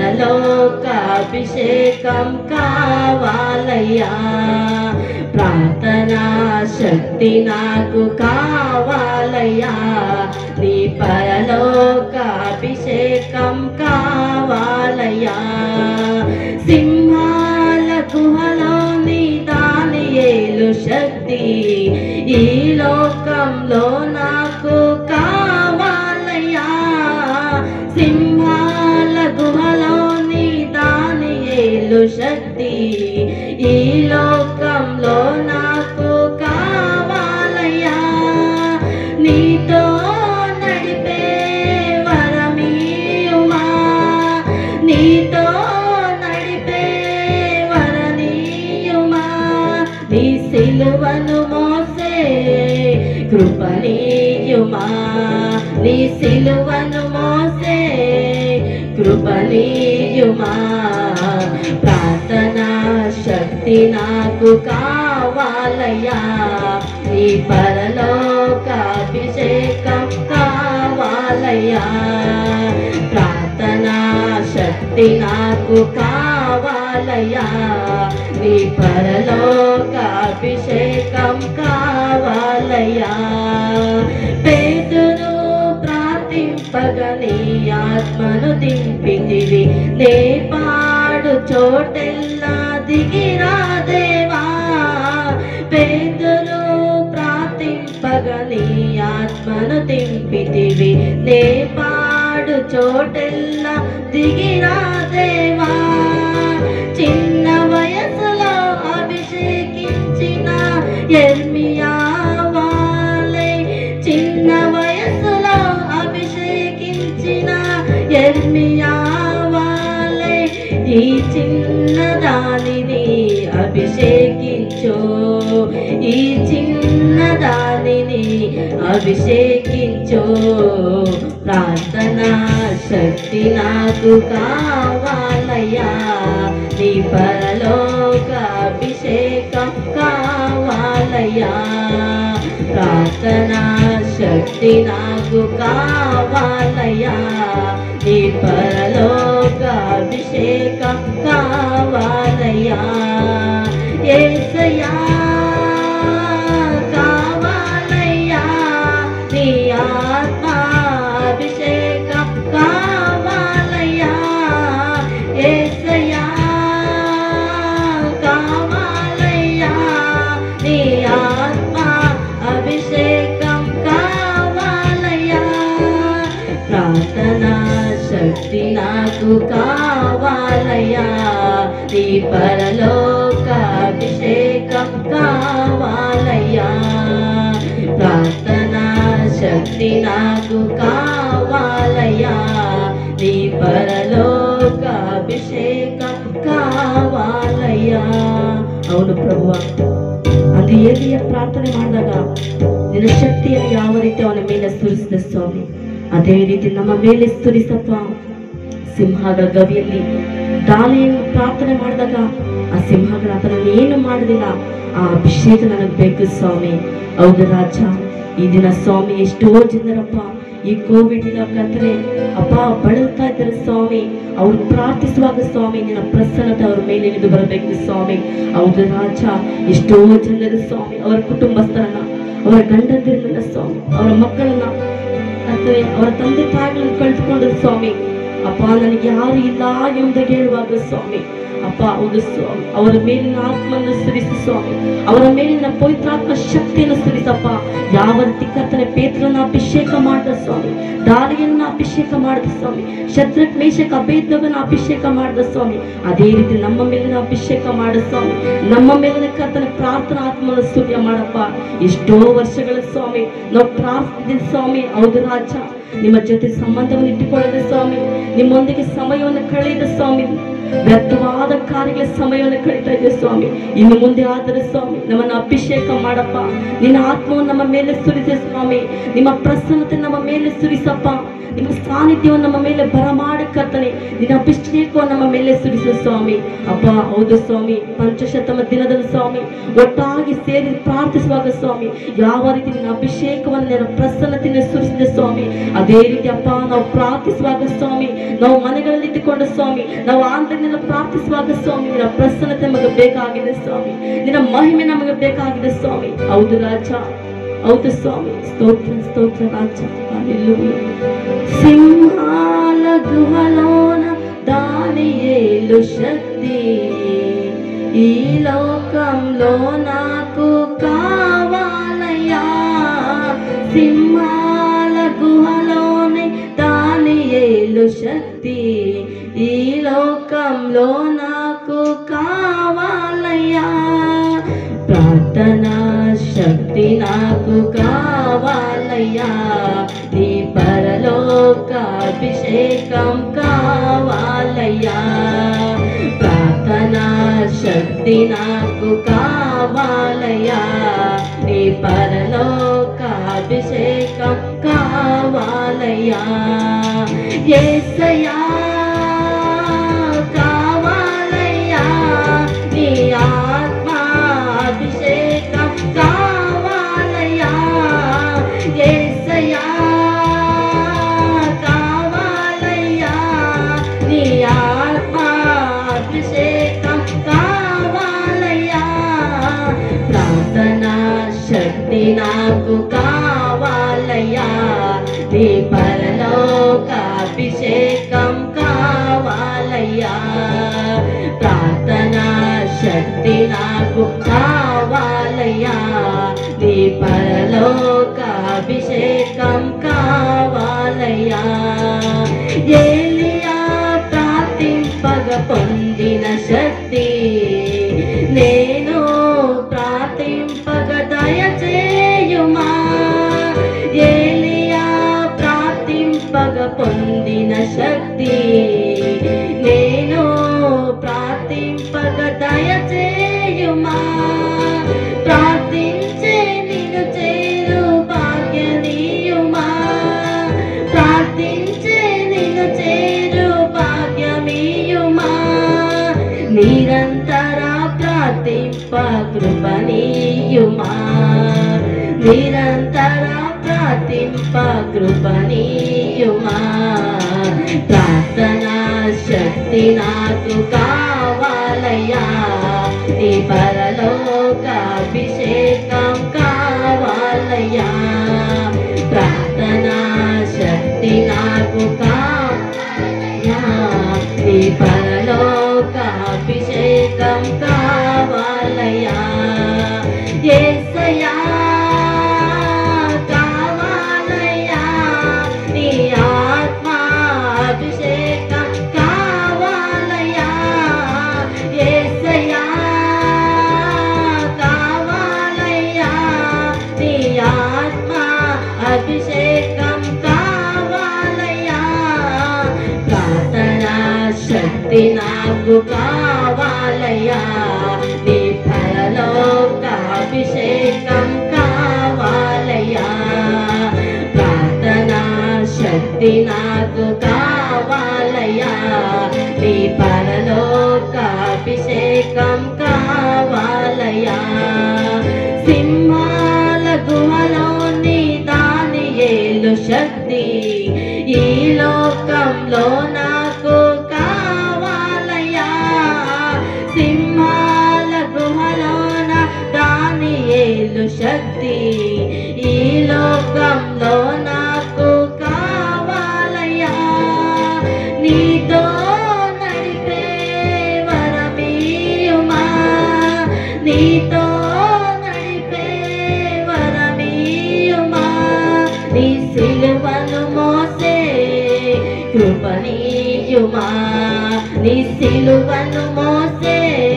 పరలోకాభిషేకం కావాలయ్యా ప్రార్థనా శక్తి నాకు కావాలయ్యా నీ పరలోకాభిషేకం కావాలయ్యా సింహాల గుహలో నీ దానియేలు శక్తి ఈ లోకంలో నాకు కావాలయ్యా సింహాల గుహలో నీ దానియేలు శక్తి ఈ లోకంలో నాకు కావాలయ్యా నీతో నడిపే వరమీయుమా నీతో నడిపే వరనీయుమా నీ సిలువను మోసే కృపనీయుమా నీ సిలువను మోసే కృపనీయుమా ప్రార్థనా శక్తి నాకు కావాలయ్యా నీ పరలోకాభిషేకం కావాలయ్యా ప్రార్థనా శక్తి నాకు కావాలయ్యా నీ పరలోకాభిషేకం కావాలయ్యా పేతురు ప్రార్థింపగని ఆత్మను దింపితివి నే పాడు చోటెల్లా దిగిరా దేవా పేతురు ప్రార్థింపగని ఆత్మను దింపితివి నే పాడు చోటెల్లా దిగిరా దేవా చిన్న వయసులో అభిషేకించిన ఎర్మియా వాలే చిన్న వయసులో అభిషేకించిన ఎర్మియా వాలే ఈ చిన్న దానిని అభిషేకించు ఈ చిన్న దానిని అభిషేకించు ప్రార్థనా శక్తి నాకు కావాలయ్యా నీ పరలోక అభిషేకం కావాలయ్యా ప్రార్థనా శక్తి నాకు కావాలయ్యా నీ పరలోక అభిషేకం కావాలయ్యా ఏసయ్యా ఆత్మ అభిషేకం కావాలయ్యా ప్రార్థనా శక్తి నాకు కావాలయ్యా నీ పరలోక అభిషేకం కావాలయ్యా ప్రార్థనా శక్తి నాకు కావాలయ్యా నీ పరలోక అభిషేకం కావాలయ్యా అవును ప్రభుವ ಅದು ಏಲಿಯ ಪ್ರಾರ್ಥನೆ ಮಾಡಿದಾಗ ನಿನ್ನ ಶಕ್ತಿಯನ್ನು ಯಾವ ರೀತಿ ಅವನ ಮೇಲೆ ಸುರಿಸಿದ ಸ್ವಾಮಿ ಅದೇ ರೀತಿ ನಮ್ಮ ಮೇಲೆ ಸುರಿಸಪ್ಪ ಸಿಂಹಗಳ ಗವಿಯಲ್ಲಿ ದಾಳಿಯನ್ನು ಪ್ರಾರ್ಥನೆ ಮಾಡಿದಾಗ ಆ ಸಿಂಹಗಳ ಆತನನ್ನು ಏನು ಮಾಡಿದಿಲ್ಲ ಆ ಅಭಿಷೇಕ ನನಗೆ ಬೇಕು ಸ್ವಾಮಿ ಹೌದು ರಾಜ ಈ ದಿನ ಸ್ವಾಮಿ ಎಷ್ಟೋ ಜನರಪ್ಪ ಈ ಕೋವಿಡ್ ಕತ್ತರೆ ಅಪ್ಪ ಬಳಲ್ತಾ ಇದ್ದಾರೆ ಸ್ವಾಮಿ ಅವ್ರು ಪ್ರಾರ್ಥಿಸುವಾಗ ಸ್ವಾಮಿ ನಿನ್ನ ಪ್ರಸನ್ನತೆ ಅವ್ರ ಮೇಲೆ ಇಳಿದು ಬರಬೇಕು ಸ್ವಾಮಿ ಹೌದು ರಾಜ ಎಷ್ಟೋ ಜನರು ಸ್ವಾಮಿ ಅವರ ಕುಟುಂಬಸ್ಥರನ್ನ ಅವರ ಗಂಡಂದಿರನ್ನ ಸ್ವಾಮಿ ಅವರ ಮಕ್ಕಳನ್ನ ಅಥವಾ ಅವರ ತಂದೆ ತಾಯಿಗಳನ್ನು ಕಳೆದುಕೊಂಡ್ರು ಸ್ವಾಮಿ ಅಪ್ಪ ನನಗೆ ಯಾರು ಇಲ್ಲ ಎಂಬುದಾಗಿ ಹೇಳುವಾಗ ಸ್ವಾಮಿ ಅಪ್ಪ ಹೌದು ಸ್ವಾಮಿ ಅವರ ಮೇಲಿನ ಆತ್ಮನ್ನು ಸುರಿಸು ಸ್ವಾಮಿ ಅವರ ಮೇಲಿನ ಪವಿತ್ರಾತ್ಮ ಶಕ್ತಿಯನ್ನು ಸುರಿಸಪ್ಪ ಯಾವ ರೀತಿ ಕರ್ತನೆ ಪೇತ್ರನ ಅಭಿಷೇಕ ಮಾಡಿದ ಸ್ವಾಮಿ ದಾರಿಯನ್ನ ಅಭಿಷೇಕ ಮಾಡಿದ ಸ್ವಾಮಿ ಶತ್ರುಕ್ ಮೇಷಕ ಅಭೇದವನ್ನ ಅಭಿಷೇಕ ಮಾಡಿದ ಸ್ವಾಮಿ ಅದೇ ರೀತಿ ನಮ್ಮ ಮೇಲಿನ ಅಭಿಷೇಕ ಮಾಡ ಸ್ವಾಮಿ ನಮ್ಮ ಮೇಲಿನ ಕರ್ತನ ಪ್ರಾರ್ಥನಾ ಆತ್ಮವನ್ನು ಸೂರ್ಯ ಮಾಡಪ್ಪ ಎಷ್ಟೋ ವರ್ಷಗಳ ಸ್ವಾಮಿ ನಾವು ಪ್ರಾರ್ಥಿಸಿದ ಸ್ವಾಮಿ ಹೌದು ರಾಜ ನಿಮ್ಮ ಜೊತೆ ಸಂಬಂಧವನ್ನು ಇಟ್ಟುಕೊಳ್ಳದ ಸ್ವಾಮಿ ನಿಮ್ಮೊಂದಿಗೆ ಸಮಯವನ್ನು ಕಳೆದ ಸ್ವಾಮಿ ವ್ಯರ್ಥವಾದ ಕಾರ್ಯಗಳ ಸಮಯವನ್ನು ಕಳೀತಾ ಇದೆ ಸ್ವಾಮಿ ಇನ್ನು ಮುಂದೆ ಆದರೆ ಸ್ವಾಮಿ ನಮ್ಮನ್ನು ಅಭಿಷೇಕ ಮಾಡಪ್ಪ ನಿನ್ನ ಆತ್ಮವನ್ನು ನಮ್ಮ ಮೇಲೆ ಸುರಿಸ ಸ್ವಾಮಿ ನಿಮ್ಮ ಪ್ರಸನ್ನತೆ ನಮ್ಮ ಮೇಲೆ ಸುರಿಸಪ್ಪ ನಿಮ್ಮ ಸಾನ್ನಿಧ್ಯವನ್ನು ನಮ್ಮ ಮೇಲೆ ಬರಮಾಡ ಕರ್ತನೆ ನಿನ್ನ ಅಭಿಷೇಕವನ್ನು ನಮ್ಮ ಮೇಲೆ ಸುರಿಸು ಸ್ವಾಮಿ ಅಪ್ಪ ಹೌದು ಸ್ವಾಮಿ ಪಂಚಶತಮ ದಿನದಲ್ಲಿ ಸ್ವಾಮಿ ಒಟ್ಟಾಗಿ ಸೇರಿ ಪ್ರಾರ್ಥಿಸುವಾಗ ಸ್ವಾಮಿ ಯಾವ ರೀತಿ ನಿನ್ನ ಅಭಿಷೇಕವನ್ನು ನಿನ್ನ ಪ್ರಸನ್ನತೆಯನ್ನು ಸುರಿಸಿದ ಸ್ವಾಮಿ ಅದೇ ರೀತಿ ಅಪ್ಪ ನಾವು ಪ್ರಾರ್ಥಿಸುವಾಗ ಸ್ವಾಮಿ ನಾವು ಮನೆಗಳಲ್ಲಿ ಇಟ್ಟುಕೊಂಡು ಸ್ವಾಮಿ ನಾವು ಆನ್ಲೈನ್ ಪ್ರಾರ್ಥಿಸುವಾಗ ಸ್ವಾಮಿ ನಿನ್ನ ಪ್ರಸನ್ನತೆ ನಮಗೆ ಬೇಕಾಗಿದೆ ಸ್ವಾಮಿ ನಿನ್ನ ಮಹಿಮೆ ನಮಗೆ ಬೇಕಾಗಿದೆ ಸ್ವಾಮಿ ಹೌದು ರಾಜ ಹೌದು ಸ್ವಾಮಿ ಸ್ತೋತ್ರ ಸ್ತೋತ್ರ ರಾಜ ಹಲ್ಲೆಲೂಯಾ. సింహాల గుహలోన దానియేలు శక్తి ఈ లోకంలో నాకు కావాలయ్యా సింహాల గుహలోని దానియేలు శక్తి ఈ లోకంలో నాకు కావాలయ్యా ప్రార్థనా శక్తి నాకు కావాలయ్యా నీ పరలోక అభిషేకం కావాలయ్యా ప్రార్థనా శక్తి నాకు కావాలయ్యా నీ పరలోక అభిషేకం కావాలయ్యా ఏసయ్యా కావాలయ్యా నీ ఆత్మ అభిషేకం కావాలయ్యా ఏసయ్యా కావాలయ్యా నీ ఆత్మ అభిషేకం కావాలయ్యా ప్రార్థనా శక్తి నాకు కావాలయ్యా నీ పరలోక అభిషేకం కావాలయ్యా ప్రార్థనా శక్తి నాకు కావాలయ్యా నీ పరలోక అభిషేకం కావాలయ్యా ఏలియా ప్రార్థింపగ పొందిన శక్తి నేను ప్రార్థింపగ దయచేయుమా ఏలియా ప్రార్థింపగ పొందిన శక్తి నేను ప్రార్థింపగ దయచేయుమా ప్రార్థించే నిన్ను చేరు భాగ్యనీయుమా ప్రార్థించే నిన్ను చేరు భాగ్యమీయుమా నిరంతర ప్రార్థింప కృపణీయుమా నిరంతర ప్రార్థింప కృపణీయుమా ప్రార్థనా శక్తి నాకు కావాలయ్యా నీ పరలోక అభిషేకం కావాలయ్యా ప్రార్థనా శక్తి నాకు కావాలయ్యా నీ పరలోక అభిషేకం కావాలయ్యా యేసయ్యా శక్తి నాకు కావాలయ్యా నీ పరలోక అభిషేకం కావాలయ్యా ప్రార్థనా శక్తి నాకు కావాలయ్యా నీ పరలోక అభిషేకం కావాలయ్యా సింహాల గుహలోని దాని ఏలు శక్తి ఈ లోకంలో నాకు కావాలయ్యా సింహాల గుహలోన దాని ఏలు శక్తి ఈ లోకంలో నాకు కావాలయ్యా నీతో నడిపే వరమీయుమా నీతో నడిపే వరమీయుమా నీ సిలువను మోసే కృపణీయుమా నీ సిలువను మోసే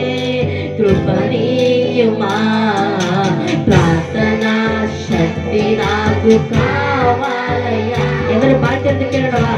కృపణీయుమా ప్రార్థనా శక్తి నాకు కావాలయ్యా ఎవరు బాధ్యత కేಳವಾ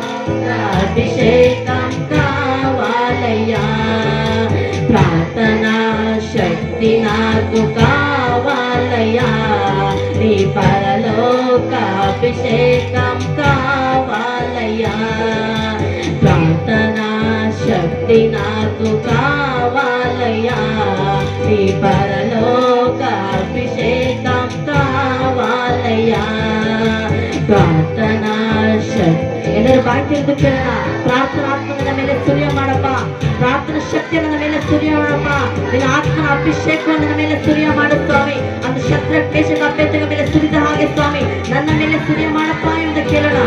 అభిషేకం కావాలయ్యా ప్రార్థనా శక్తి నాకు కావాలయ్యా నీ పరలోక అభిషేకం కావాలయ్యా ప్రార్థనా శక్తి నాకు కావాలయ్యా నీ పరలోక అభిషేకం కావాలయ్యా ಪ್ರಾರ್ಥನಾ ಶಕ್ತಿ ಎಲ್ಲರೂ ಬಾಕಿ ಇರ್ಬೇಕಲ್ಲ ಪ್ರಾರ್ಥನಾತ್ಮಕ ನನ್ನ ಮೇಲೆ ಸುರಿಯ ಮಾಡಪ್ಪ ಪ್ರಾರ್ಥನಾ ಶಕ್ತಿ ನನ್ನ ಮೇಲೆ ಸುರಿಯ ಮಾಡಪ್ಪ ನಿನ್ನ ಆತ್ಮನ ಅಭಿಷೇಕವನ್ನು ನನ್ನ ಮೇಲೆ ಸುರಿಯ ಮಾಡು ಸ್ವಾಮಿ அந்த ಶಸ್ತ್ರ ಕೇಶಕ ಅಭ್ಯರ್ಥಿಗಳ ಮೇಲೆ ಸುರಿದ ಹಾಗೆ ಸ್ವಾಮಿ ನನ್ನ ಮೇಲೆ ಸುರಿಯ ಮಾಡಪ್ಪ ಎಂದು ಕೇಳೋಣ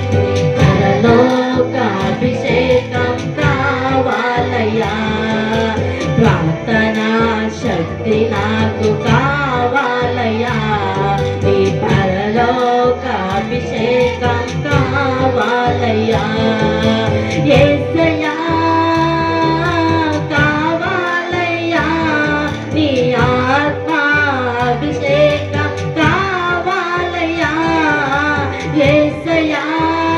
ಪರಲೋಕ ಅಭಿಷೇಕಂ ಕಾವಾಲಯ್ಯ ಪ್ರಾರ್ಥನಾ ಶಕ್ತಿ నాకు కావాలయ్యా నీ పరలోక అభిషేకం కావాలయ్యా యేసయ్యా కావాలయ్యా నీ ఆత్మ అభిషేకం కావాలయ్యా యేసయ్యా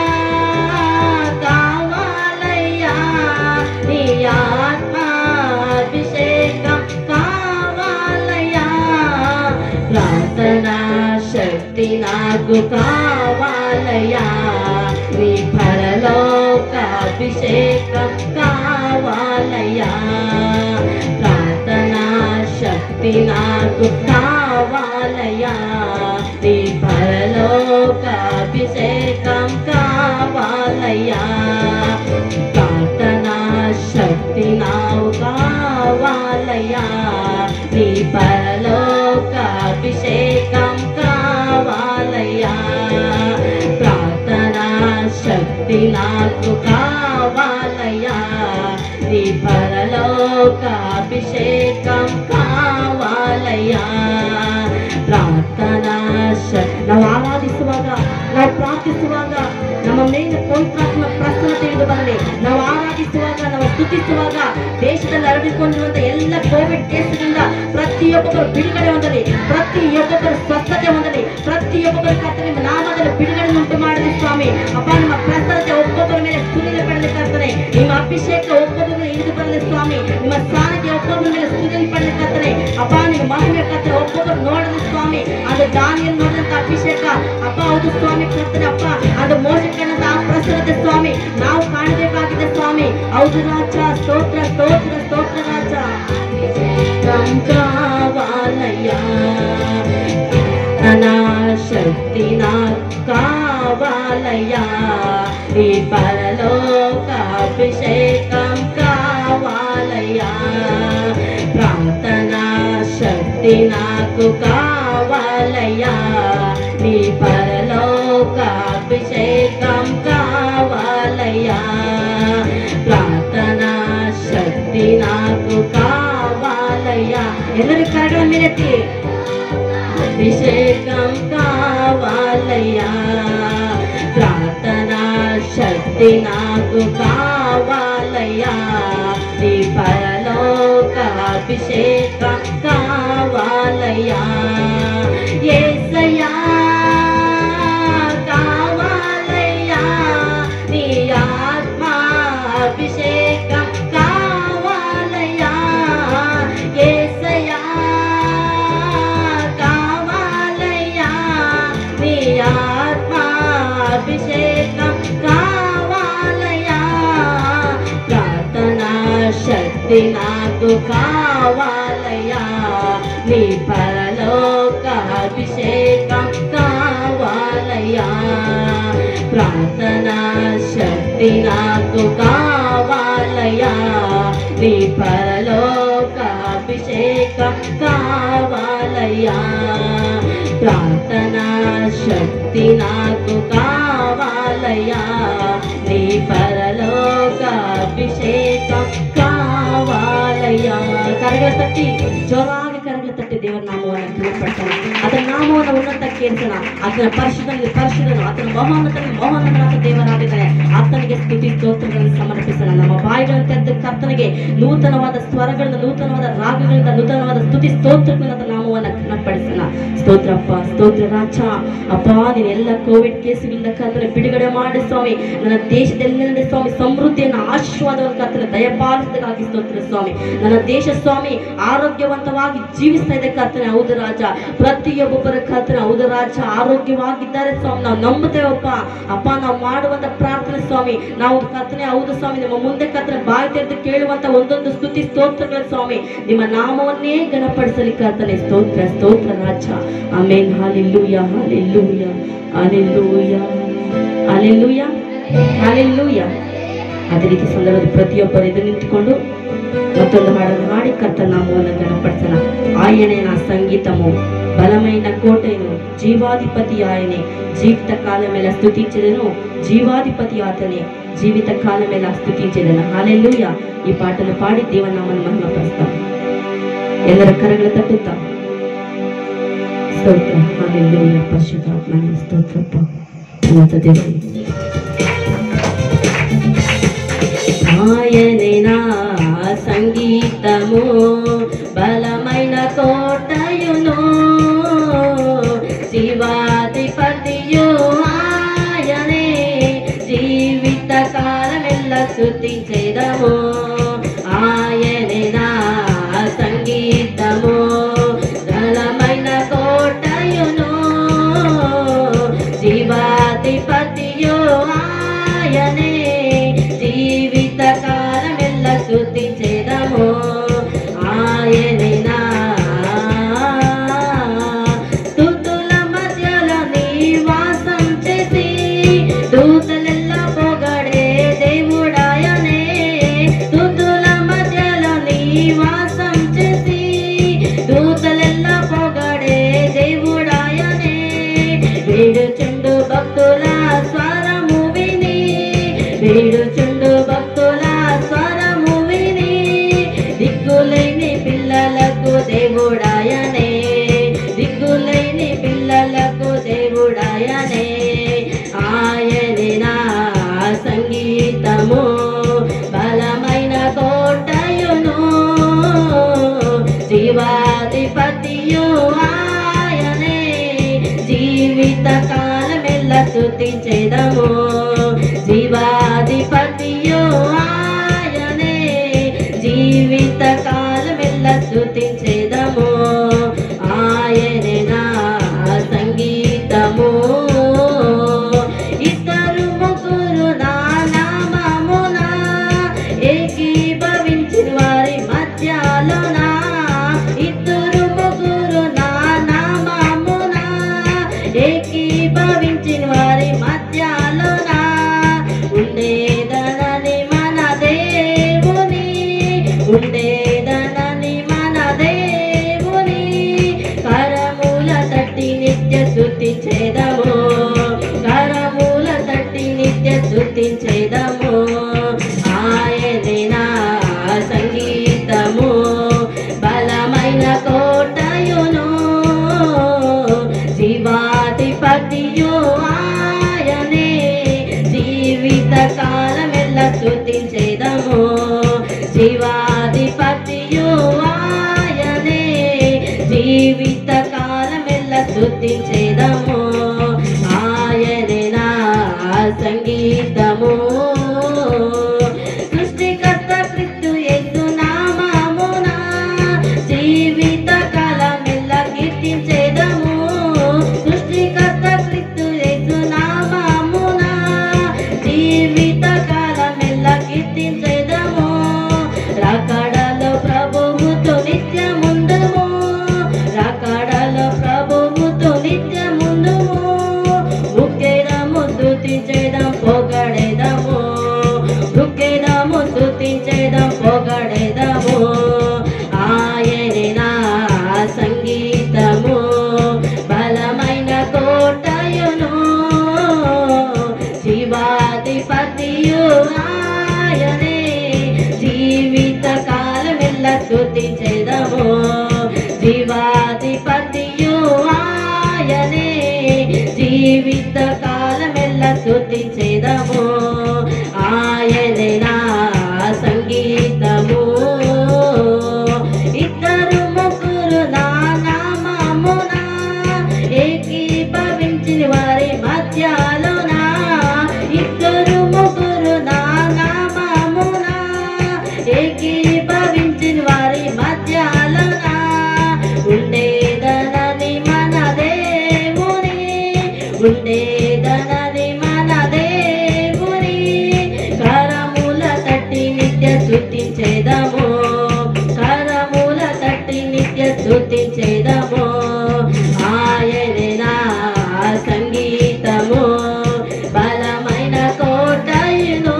కావాలయ్యా నీ ఆత్మ అభిషేకం కావాలయ్యా ప్రార్థనా శక్తి నాకు కావాలయ్యా నీ పరలోక అభిషేకం కావాలయ్యా ప్రార్థనా శక్తి నాకు కావాలయ్యా నీ పరలోక అభిషేకం కావాలయ్యా ప్రార్థనా శక్తి నాకు కావాలయ్యా నీ పరలోక అభిషేకం కావాలయ్యా ప్రార్థనా శక్తి నాకు కావాలయ్యా నీ పరలోక అభిషేకం కావాలయ్యా ಪ್ರಾರ್ಥನಾ ಶಕ್ತಿ ನಾವು ಆರಾಧಿಸುವಾಗ ನಾವು ಪ್ರಾರ್ಥಿಸುವಾಗ ನಮ್ಮ ಮೇಲೆ ಪವಿತ್ರಾತ್ಮ ಪ್ರಸನ್ನ ತಿಳಿದು ಬರಲಿ ನಾವು ಆರಾಧಿಸುವಾಗ ನಾವು ಸ್ತುತಿಸುವಾಗ ದೇಶದಲ್ಲಿ ಹರಡಿಕೊಂಡಿರುವಂತ ಎಲ್ಲ ಕೋವಿಡ್ ಕೇಸ್ಗಳಿಂದ ಪ್ರತಿಯೊಬ್ಬೊಬ್ಬರು ಬಿಡುಗಡೆ ಹೊಂದಲಿ ಪ್ರತಿಯೊಬ್ಬೊಬ್ಬರು ಸ್ವಸ್ಥತೆ ಹೊಂದಲಿ ಪ್ರತಿಯೊಬ್ಬೊಬ್ಬರ ಕರ್ತನೆ ನಿಮ್ಮ ನಾಮದಲ್ಲಿ ಬಿಡುಗಡೆ ಉಂಟು ಮಾಡಲಿ ಸ್ವಾಮಿ ಅಪ್ಪ ನಿಮ್ಮ ಪ್ರಸನ್ನತೆ ಒಬ್ಬೊಬ್ಬರ ಮೇಲೆ ಸುರಿದು ಪಡೆದ ಕರ್ತನೆ ನಿಮ್ಮ ಅಭಿಷೇಕ ಒಬ್ಬೊಬ್ಬರ ಮೇಲೆ ಇಳಿದು ಬರಲಿ ಸ್ವಾಮಿ ನಿಮ್ಮ ಸ್ಥಾನಕ್ಕೆ ಒಬ್ಬೊಬ್ಬರ ಮೇಲೆ ಸುರಿದು ಪಡೆದ ಕರ್ತನೆ ಅಪ್ಪ ನಿಮ್ಮ ಮಹಿಮೆ ಕರ್ತನೆ ಒಬ್ಬೊಬ್ಬರು ನೋಡಲಿ ಸ್ವಾಮಿ ಅದು ದಾನಿಯಲ್ಲಿ ನೋಡಿದಂತ ಅಭಿಷೇಕ ಅಪ್ಪ ಹೌದು ಸ್ವಾಮಿ ಕರ್ತನೆ ಅಪ್ಪ ಅದು ಮೋಸಕ್ಕನ್ನಂತ ಆ ಪ್ರಸನ್ನತೆ ಸ್ವಾಮಿ ನಾವು ಕಾಣಬೇಕಾಗಿದೆ ಸ್ವಾಮಿ ಹೌದು ರಾಜ ಸ್ತೋತ್ರ ಸ್ತೋತ್ರ ಸ್ತೋತ್ರ ರಾಜ ಕಾವಾಲಯ್ಯ ನನ್ನ ಶಕ್ತಿ ನಾ ಕಾವಾಲಯ್ಯ ಈ ಪರಲೋಕ ಅಭಿಷೇಕಂ ಕಾವಾಲಯ್ಯ ಪ್ರಾರ್ಥನಾ శక్తి నాకు కావాలయ్యా నీ పరలోక అభిషేకం కావాలయ్యా ప్రార్థనా శక్తి నాకు కావాలయ్యా ಎಲ್ಲರೂ ಕರಗಳ ಮೇಲೆತ್ತಿ అభిషేకం కావాలయ్యా ప్రార్థనా శక్తి నాకు కావాలయ్యా నీ పరలోక అభిషేకం కావాలయ్యా యేసయ్యా కావాలయ్యా నీ ఆత్మ అభిషేకం శక్తి నాకు కావాలయ్యా నీ పరలోక అభిషేకం కావాలయ్యా ప్రార్థనా శక్తి నాకు కావాలయ్యా నీ పరలోక అభిషేకం కావాలయ్యా ప్రార్థనా శక్తి నాకు కావాలయ్యా నీ పరలోక అభిషేకం కావాలయ్యಾ ಕರಗಳ ತಟ್ಟಿ ಜೋರಾಗಿ ಕರಗಳ ತಟ್ಟಿ ದೇವರ ನಾಮವನ್ನು ತಿಳಿಪಡ್ತಾನೆ ಅದರ ನಾಮವನ್ನು ಉನ್ನತಕ್ಕೇರಿಸೋಣ ಆತನ ಪರಿಶುದ್ಧನಿಗೆ ಪರಿಶುದ್ಧನು ಆತನ ಮಹೋನ್ನತನಿಗೆ ಮಹೋನ್ನತನಾದ ದೇವರಾಗಿದ್ದಾನೆ ಆತನಿಗೆ ಸ್ತುತಿ ಸ್ತೋತ್ರಗಳನ್ನು ಸಮರ್ಪಿಸೋಣ ನಮ್ಮ ಬಾಯಿಗಳನ್ನು ತೆರೆದ ಕರ್ತನಿಗೆ ನೂತನವಾದ ಸ್ವರಗಳಿಂದ ನೂತನವಾದ ರಾಗಗಳಿಂದ ನೂತನವಾದ ಸ್ತುತಿ ಸ್ತೋತ್ರಗಳಿಂದ ಆತನ ನಾಮವನ್ನು ಕನ್ನಪಡಿಸೋಣ ಸ್ತೋತ್ರಪ್ಪ ಸ್ತೋತ್ರ ರಾಜ ಅಪ್ಪ ನೀನು ಎಲ್ಲ ಕೋವಿಡ್ ಕೇಸುಗಳಿಂದ ಕರ್ತನೆ ಬಿಡುಗಡೆ ಮಾಡಿ ಸ್ವಾಮಿ ನನ್ನ ದೇಶದೆಲ್ಲೆಡೆ ಸ್ವಾಮಿ ಸಮೃದ್ಧಿಯನ್ನು ಆಶೀರ್ವಾದವನ್ನು ಕರ್ತನೆ ದಯಪಾಲಿಸಬೇಕಾಗಿ ಸ್ತೋತ್ರ ಸ್ವಾಮಿ ನನ್ನ ದೇಶ ಸ್ವಾಮಿ ಆರೋಗ್ಯವಂತವಾಗಿ ಜೀವಿಸ್ತಾ ಇದೆ ಕರ್ತನೆ ಹೌದು ರಾಜ ಪ್ರತಿಯೊಬ್ಬೊಬ್ಬರ ಕರ್ತನೆ ಹೌದು ರಾಜ ಆರೋಗ್ಯವಾಗಿದ್ದಾರೆ ಸ್ವಾಮಿ ನಾವು ನಂಬುತ್ತೇವಪ್ಪ ಅಪ್ಪ ನಾವು ಮಾಡುವಂತ ಪ್ರಾರ್ಥನೆ ಸ್ವಾಮಿ ನಾವು ಕರ್ತನೆ ಹೌದು ಸ್ವಾಮಿ ನಿಮ್ಮ ಮುಂದೆ ಕರ್ತನೆ ಬಾಯಿ ತೆರೆದು ಕೇಳುವಂತ ಒಂದೊಂದು ಸ್ತುತಿ ಸ್ತೋತ್ರಗಳ ಸ್ವಾಮಿ ನಿಮ್ಮ ನಾಮವನ್ನೇ ಗಣಪಡಿಸಲಿ ಕರ್ತನೆ ಸ್ತೋತ್ರ ಸ್ತೋತ್ರ ರಾಜ amen hallelujah hallelujah hallelujah hallelujah hallelujah ಅದೇ ರೀತಿ ಸಂದರ್ಭದಲ್ಲಿ ಪ್ರತಿಯೊಬ್ಬರು ಎದುರು ನಿಂತುಕೊಂಡು మత్తొందు మాడను ఆడి కర్త నామూలను గణపరచన ఆయనే నా సంగీతము బలమైన కోటైను జీవాధిపతి ఆయనే జీవిత కాలమెలా స్థుతించదను జీవాధిపతి అతనే జీవిత కాలమెలా స్థుతించదను హాలెల్లుయ ఈ పాటలు పాడి దేవనామను మహిమపరుస్తాం ಎಲ್ಲರ ಕರಗಳ ತಟ್ಟುತ್ತಾ ಸ್ತೋತ್ರ ಹಾಲೆಲ್ಲೂಯ ಪರಿಶುದ್ಧಾತ್ಮನೇ ಸ್ತೋತ್ರಪ್ಪ ಉನ್ನತ ದೇವರೇ ఆయనే నా సంగీతము బలమైన కోటయును జీవాధిపతియు ఆయనే జీవిత కాలమెల్ల స్థుతించేదము ఆయనే నా సంగీతము బలమైన కోటయును జీవాధిపతియు ఆయనే జీవిత కాలమెల్ల స్థుతించేదము ఆయనే నా స్తుతుల మధ్యలో నివాసం చేసి దూతలెల్ల పొగడే దేవుడాయనే స్తుతుల మధ్యలో నివాసం చేసి దూతలెల్ల పొగడే దేవుడాయనే వేడుచుండు భక్తుల స్వరము విని వేడుచుండు భక్తుల స్వరము విని దిక్కులేని పిల్లలకు దేవుడాయనే దిక్కులేని పిల్లలకు దేవుడాయనే ఆయనే నా సంగీతము బలమైన కోటయును జీవాధిపతియు ఆయనే జీవిత కాలమెల్ల స్థుతించేదము జీవాధిపతియు ఆయనే జీవిత కాలమెల్ల స్థుతించేదము ఆయనే నా సంగీతము ఇద్దరు ముగ్గురు నా నామమున ఏకీభవించిన వారి మధ్యలోన ఇద్దరు ముగ్గురు నా నామమున ఏకీభవించిన వారి మధ్యలోన ఉండేదనని మన దేవుని ఉండేదనని మన దేవుని కరముల తట్టి నిత్య స్థుతించేదము కరముల తట్టి నిత్య స్థుతించేదము ఆయనే నా సంగీతము బలమైన కోటయును జీవాధిపతియు ఆయనే జీవిత కాలమెల్ల స్థుతించేదము జీవాధిపతియు ఆయనే జీవిత కాలమెల్ల స్థుతించేదము ఆయనే నా సంగీతము సృష్టికర్త క్రిస్తు యేసు నామమున జీవిత కాలమెల్ల కీర్తించేదము సృష్టికర్త క్రిస్తు యేసు నామమున జీవిత కాలమెల్ల కీర్తించేదము రాకడల జీవిత కాలమెల్ల స్తుతించేదము ఆయనే నా సంగీతము ఇద్దరు ముగ్గురు నా నామమున ఏకీభవించిన వారి మధ్యలోన ఇద్దరు ముగ్గురు నా నామమున ఏకీభవించిన వారి మధ్యలోన ఉండేదనని మన దేవుని ఉండేదనని మన దేవుని కరముల తట్టి నిత్య స్తుతించేదము కరముల తట్టి నిత్య స్తుతించేదము ఆయనే నా సంగీతము బలమైన కోటయును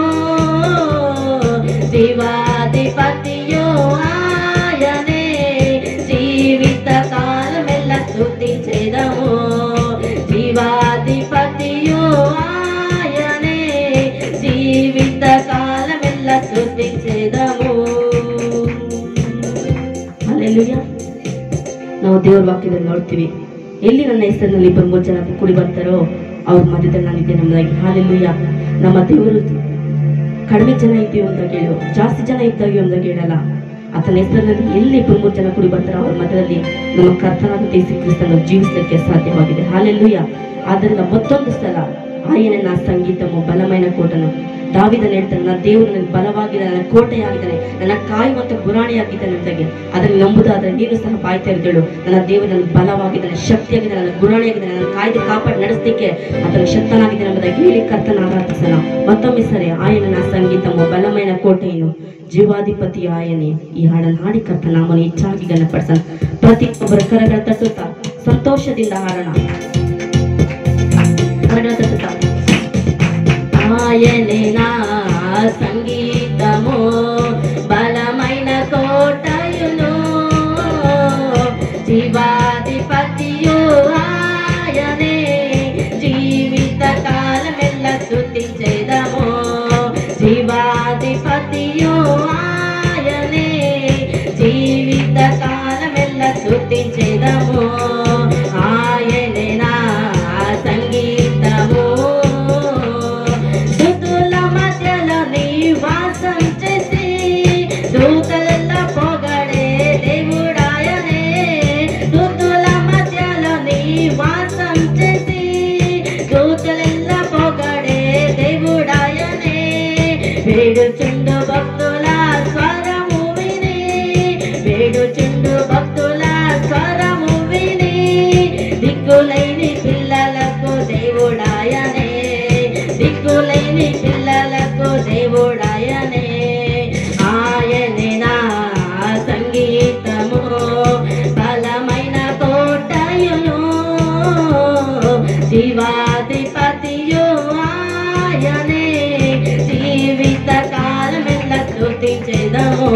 శివాధిపతియు ఆయనే జీవిత కాలమెల్ల స్తుతించేదము శివాధిపతియు ఆయనే జీవిత కాలమెల్ల ಸ್ತುತಿಸೆದವು ಹಲ್ಲೆಲೂಯಾ ನಾವು ದೇವರ ವಾಕ್ಯದಲ್ಲಿ ನೋಡ್ತೀವಿ ಎಲ್ಲಿ ನನ್ನ ಹೆಸರಿನಲ್ಲಿ ಇಬ್ಬರು ಮೂರು ಜನ ಕೂಡಿ ಬರ್ತಾರೋ ಅವ್ರ ಮಧ್ಯದಲ್ಲಿ ನಾನಿದ್ದೇನೆ ನಮ್ಮದಾಗಿ ಹಾಲೆಲ್ಲೂಯ ನಮ್ಮ ದೇವರು ಕಡಿಮೆ ಜನ ಇದ್ದೀವಿ ಅಂತ ಹೇಳು ಜಾಸ್ತಿ ಜನ ಇದ್ದಾಗಿ ಅಂತ ಹೇಳಲ್ಲ ಆತನ ಹೆಸರಿನಲ್ಲಿ ಎಲ್ಲಿ ಇಬ್ಬರು ಮೂರು ಜನ ಕೂಡಿ ಬರ್ತಾರೋ ಅವ್ರ ಮಧ್ಯದಲ್ಲಿ ನಮ್ಮ ಕರ್ತನಾದ ಯೇಸು ಕ್ರಿಸ್ತನ ಜೀವಿಸಲಿಕ್ಕೆ ಸಾಧ್ಯವಾಗಿದೆ ಹಾಲೆಲ್ಲೂಯ ಆದ್ದರಿಂದ ಮತ್ತೊಂದು ಸಲ ಆಯನ ಸಂಗೀತము ಬಲమైన ಕೋಟನು ದಾವಿದನ ಹೇಳ್ತಾನೆ ನನ್ನ ದೇವರು ನನಗೆ ಬಲವಾಗಿದ್ದಾನೆ ನನ್ನ ಕೋಟೆಯಾಗಿದ್ದಾನೆ ನನ್ನ ಕಾಯುವಂತ ಗುರಾಣಿಯಾಗಿದ್ದಾನೆ ಅಂತಾಗೆ ಅದನ್ನು ನಂಬುದಾದ್ರೆ ನೀನು ಸಹ ಬಾಯಿ ತೆರೆದಳು ನನ್ನ ದೇವರು ನನ್ನ ಬಲವಾಗಿದ್ದಾನೆ ಶಕ್ತಿಯಾಗಿದ್ದಾನೆ ನನ್ನ ಗುರಾಣಿಯಾಗಿದ್ದಾನೆ ನನ್ನ ಕಾಯ್ದೆ ಕಾಪಾಡಿ ನಡೆಸಲಿಕ್ಕೆ ಆತನ ಶಕ್ತನಾಗಿದ್ದಾನೆ ಎಂಬುದಾಗಿ ಹೇಳಿ ಕರ್ತನ ಆರಾಧಿಸೋಣ ಮತ್ತೊಮ್ಮೆ ಸರಿ ಆಯನ ಸಂಗೀತము ಬಲమైన ಕೋಟೆಯನ್ನು ಜೀವಾಧಿಪತಿ ಆಯನೇ ಈ ಹಾಡನ್ನು ಹಾಡಿ ಕರ್ತನ ನಾಮನ್ನು ಹೆಚ್ಚಾಗಿ ಗಣಪಡಿಸೋಣ ಪ್ರತಿಯೊಬ್ಬರ ಕರಗಳ ತಟ್ಟುತ್ತಾ ಸಂತೋಷದಿಂದ ಹಾಡೋಣ కరగల తట్టుతా ఆయనే నా సంగీతము బలమైన కోటయును జీవాధిపతియు ఆయనే జీవిత కాలమెల్ల స్తుతించేదము జీవాధిపతియు ఆయనే జీవిత కాలమెల్ల స్తుతించేదము ఆయనే నా సంగీతము స్థుతుల మధ్యలో నివాసం చేసి దూతల పొగడే దేవుడాయనే స్థుతుల మధ్యలో నివాసం చేసి దూతల పొగడే దేవుడాయనే వేడుచుండు భక్తుల స్వరము విని వేడుచుండు భక్తుల స్వరము విని దిక్కులైని పిల్లలకు దేవుడాయనే దిక్కులైని పిల్లలకు దేవుడాయనే ఆయనే నా సంగీతము బలమైన కోటయును జీవాధిపతియు ఆయనే జీవిత కాలమెల్ల స్తుతించెదము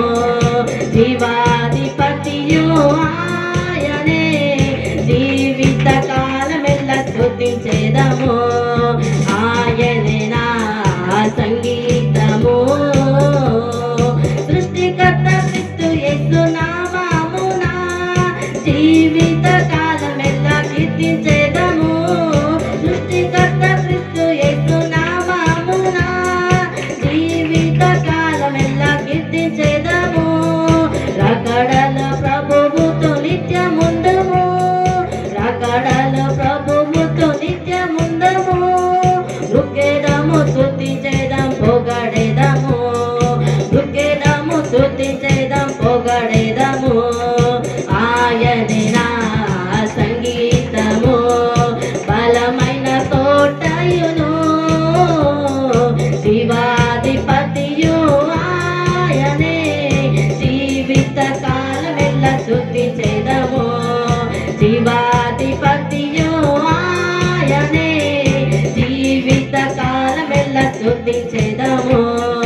జీవాధిపతియు ఆయనే జీవిత కాలమెల్ల స్తుతించెదము ఆయనే నా సంగీతము సృష్టికర్త క్రీస్తు యేసు నామమున జీవిత కాలమెల్ల కీర్తించెదము సృష్టికర్త క్రీస్తు యేసు నామమున జీవిత కాలమెల్ల కీర్తించెదము రకడల ప్రభువుతో నిత్యముండము రకడల ప్రభువుతో నిత్యముండము మృక్కెదము స్తుతించెదం పొగడెదము మృక్కెదము స్తుతించెదం పొగడెదము ఆయనే నా సంగీతము బలమైన కోటయును శివాధిపతియు ఆయనే జీవిత కాలమెల్ల స్తుతించెదము శివాధిపతియు ఆయనే జీవిత కాలమెల్ల స్తుతించెదము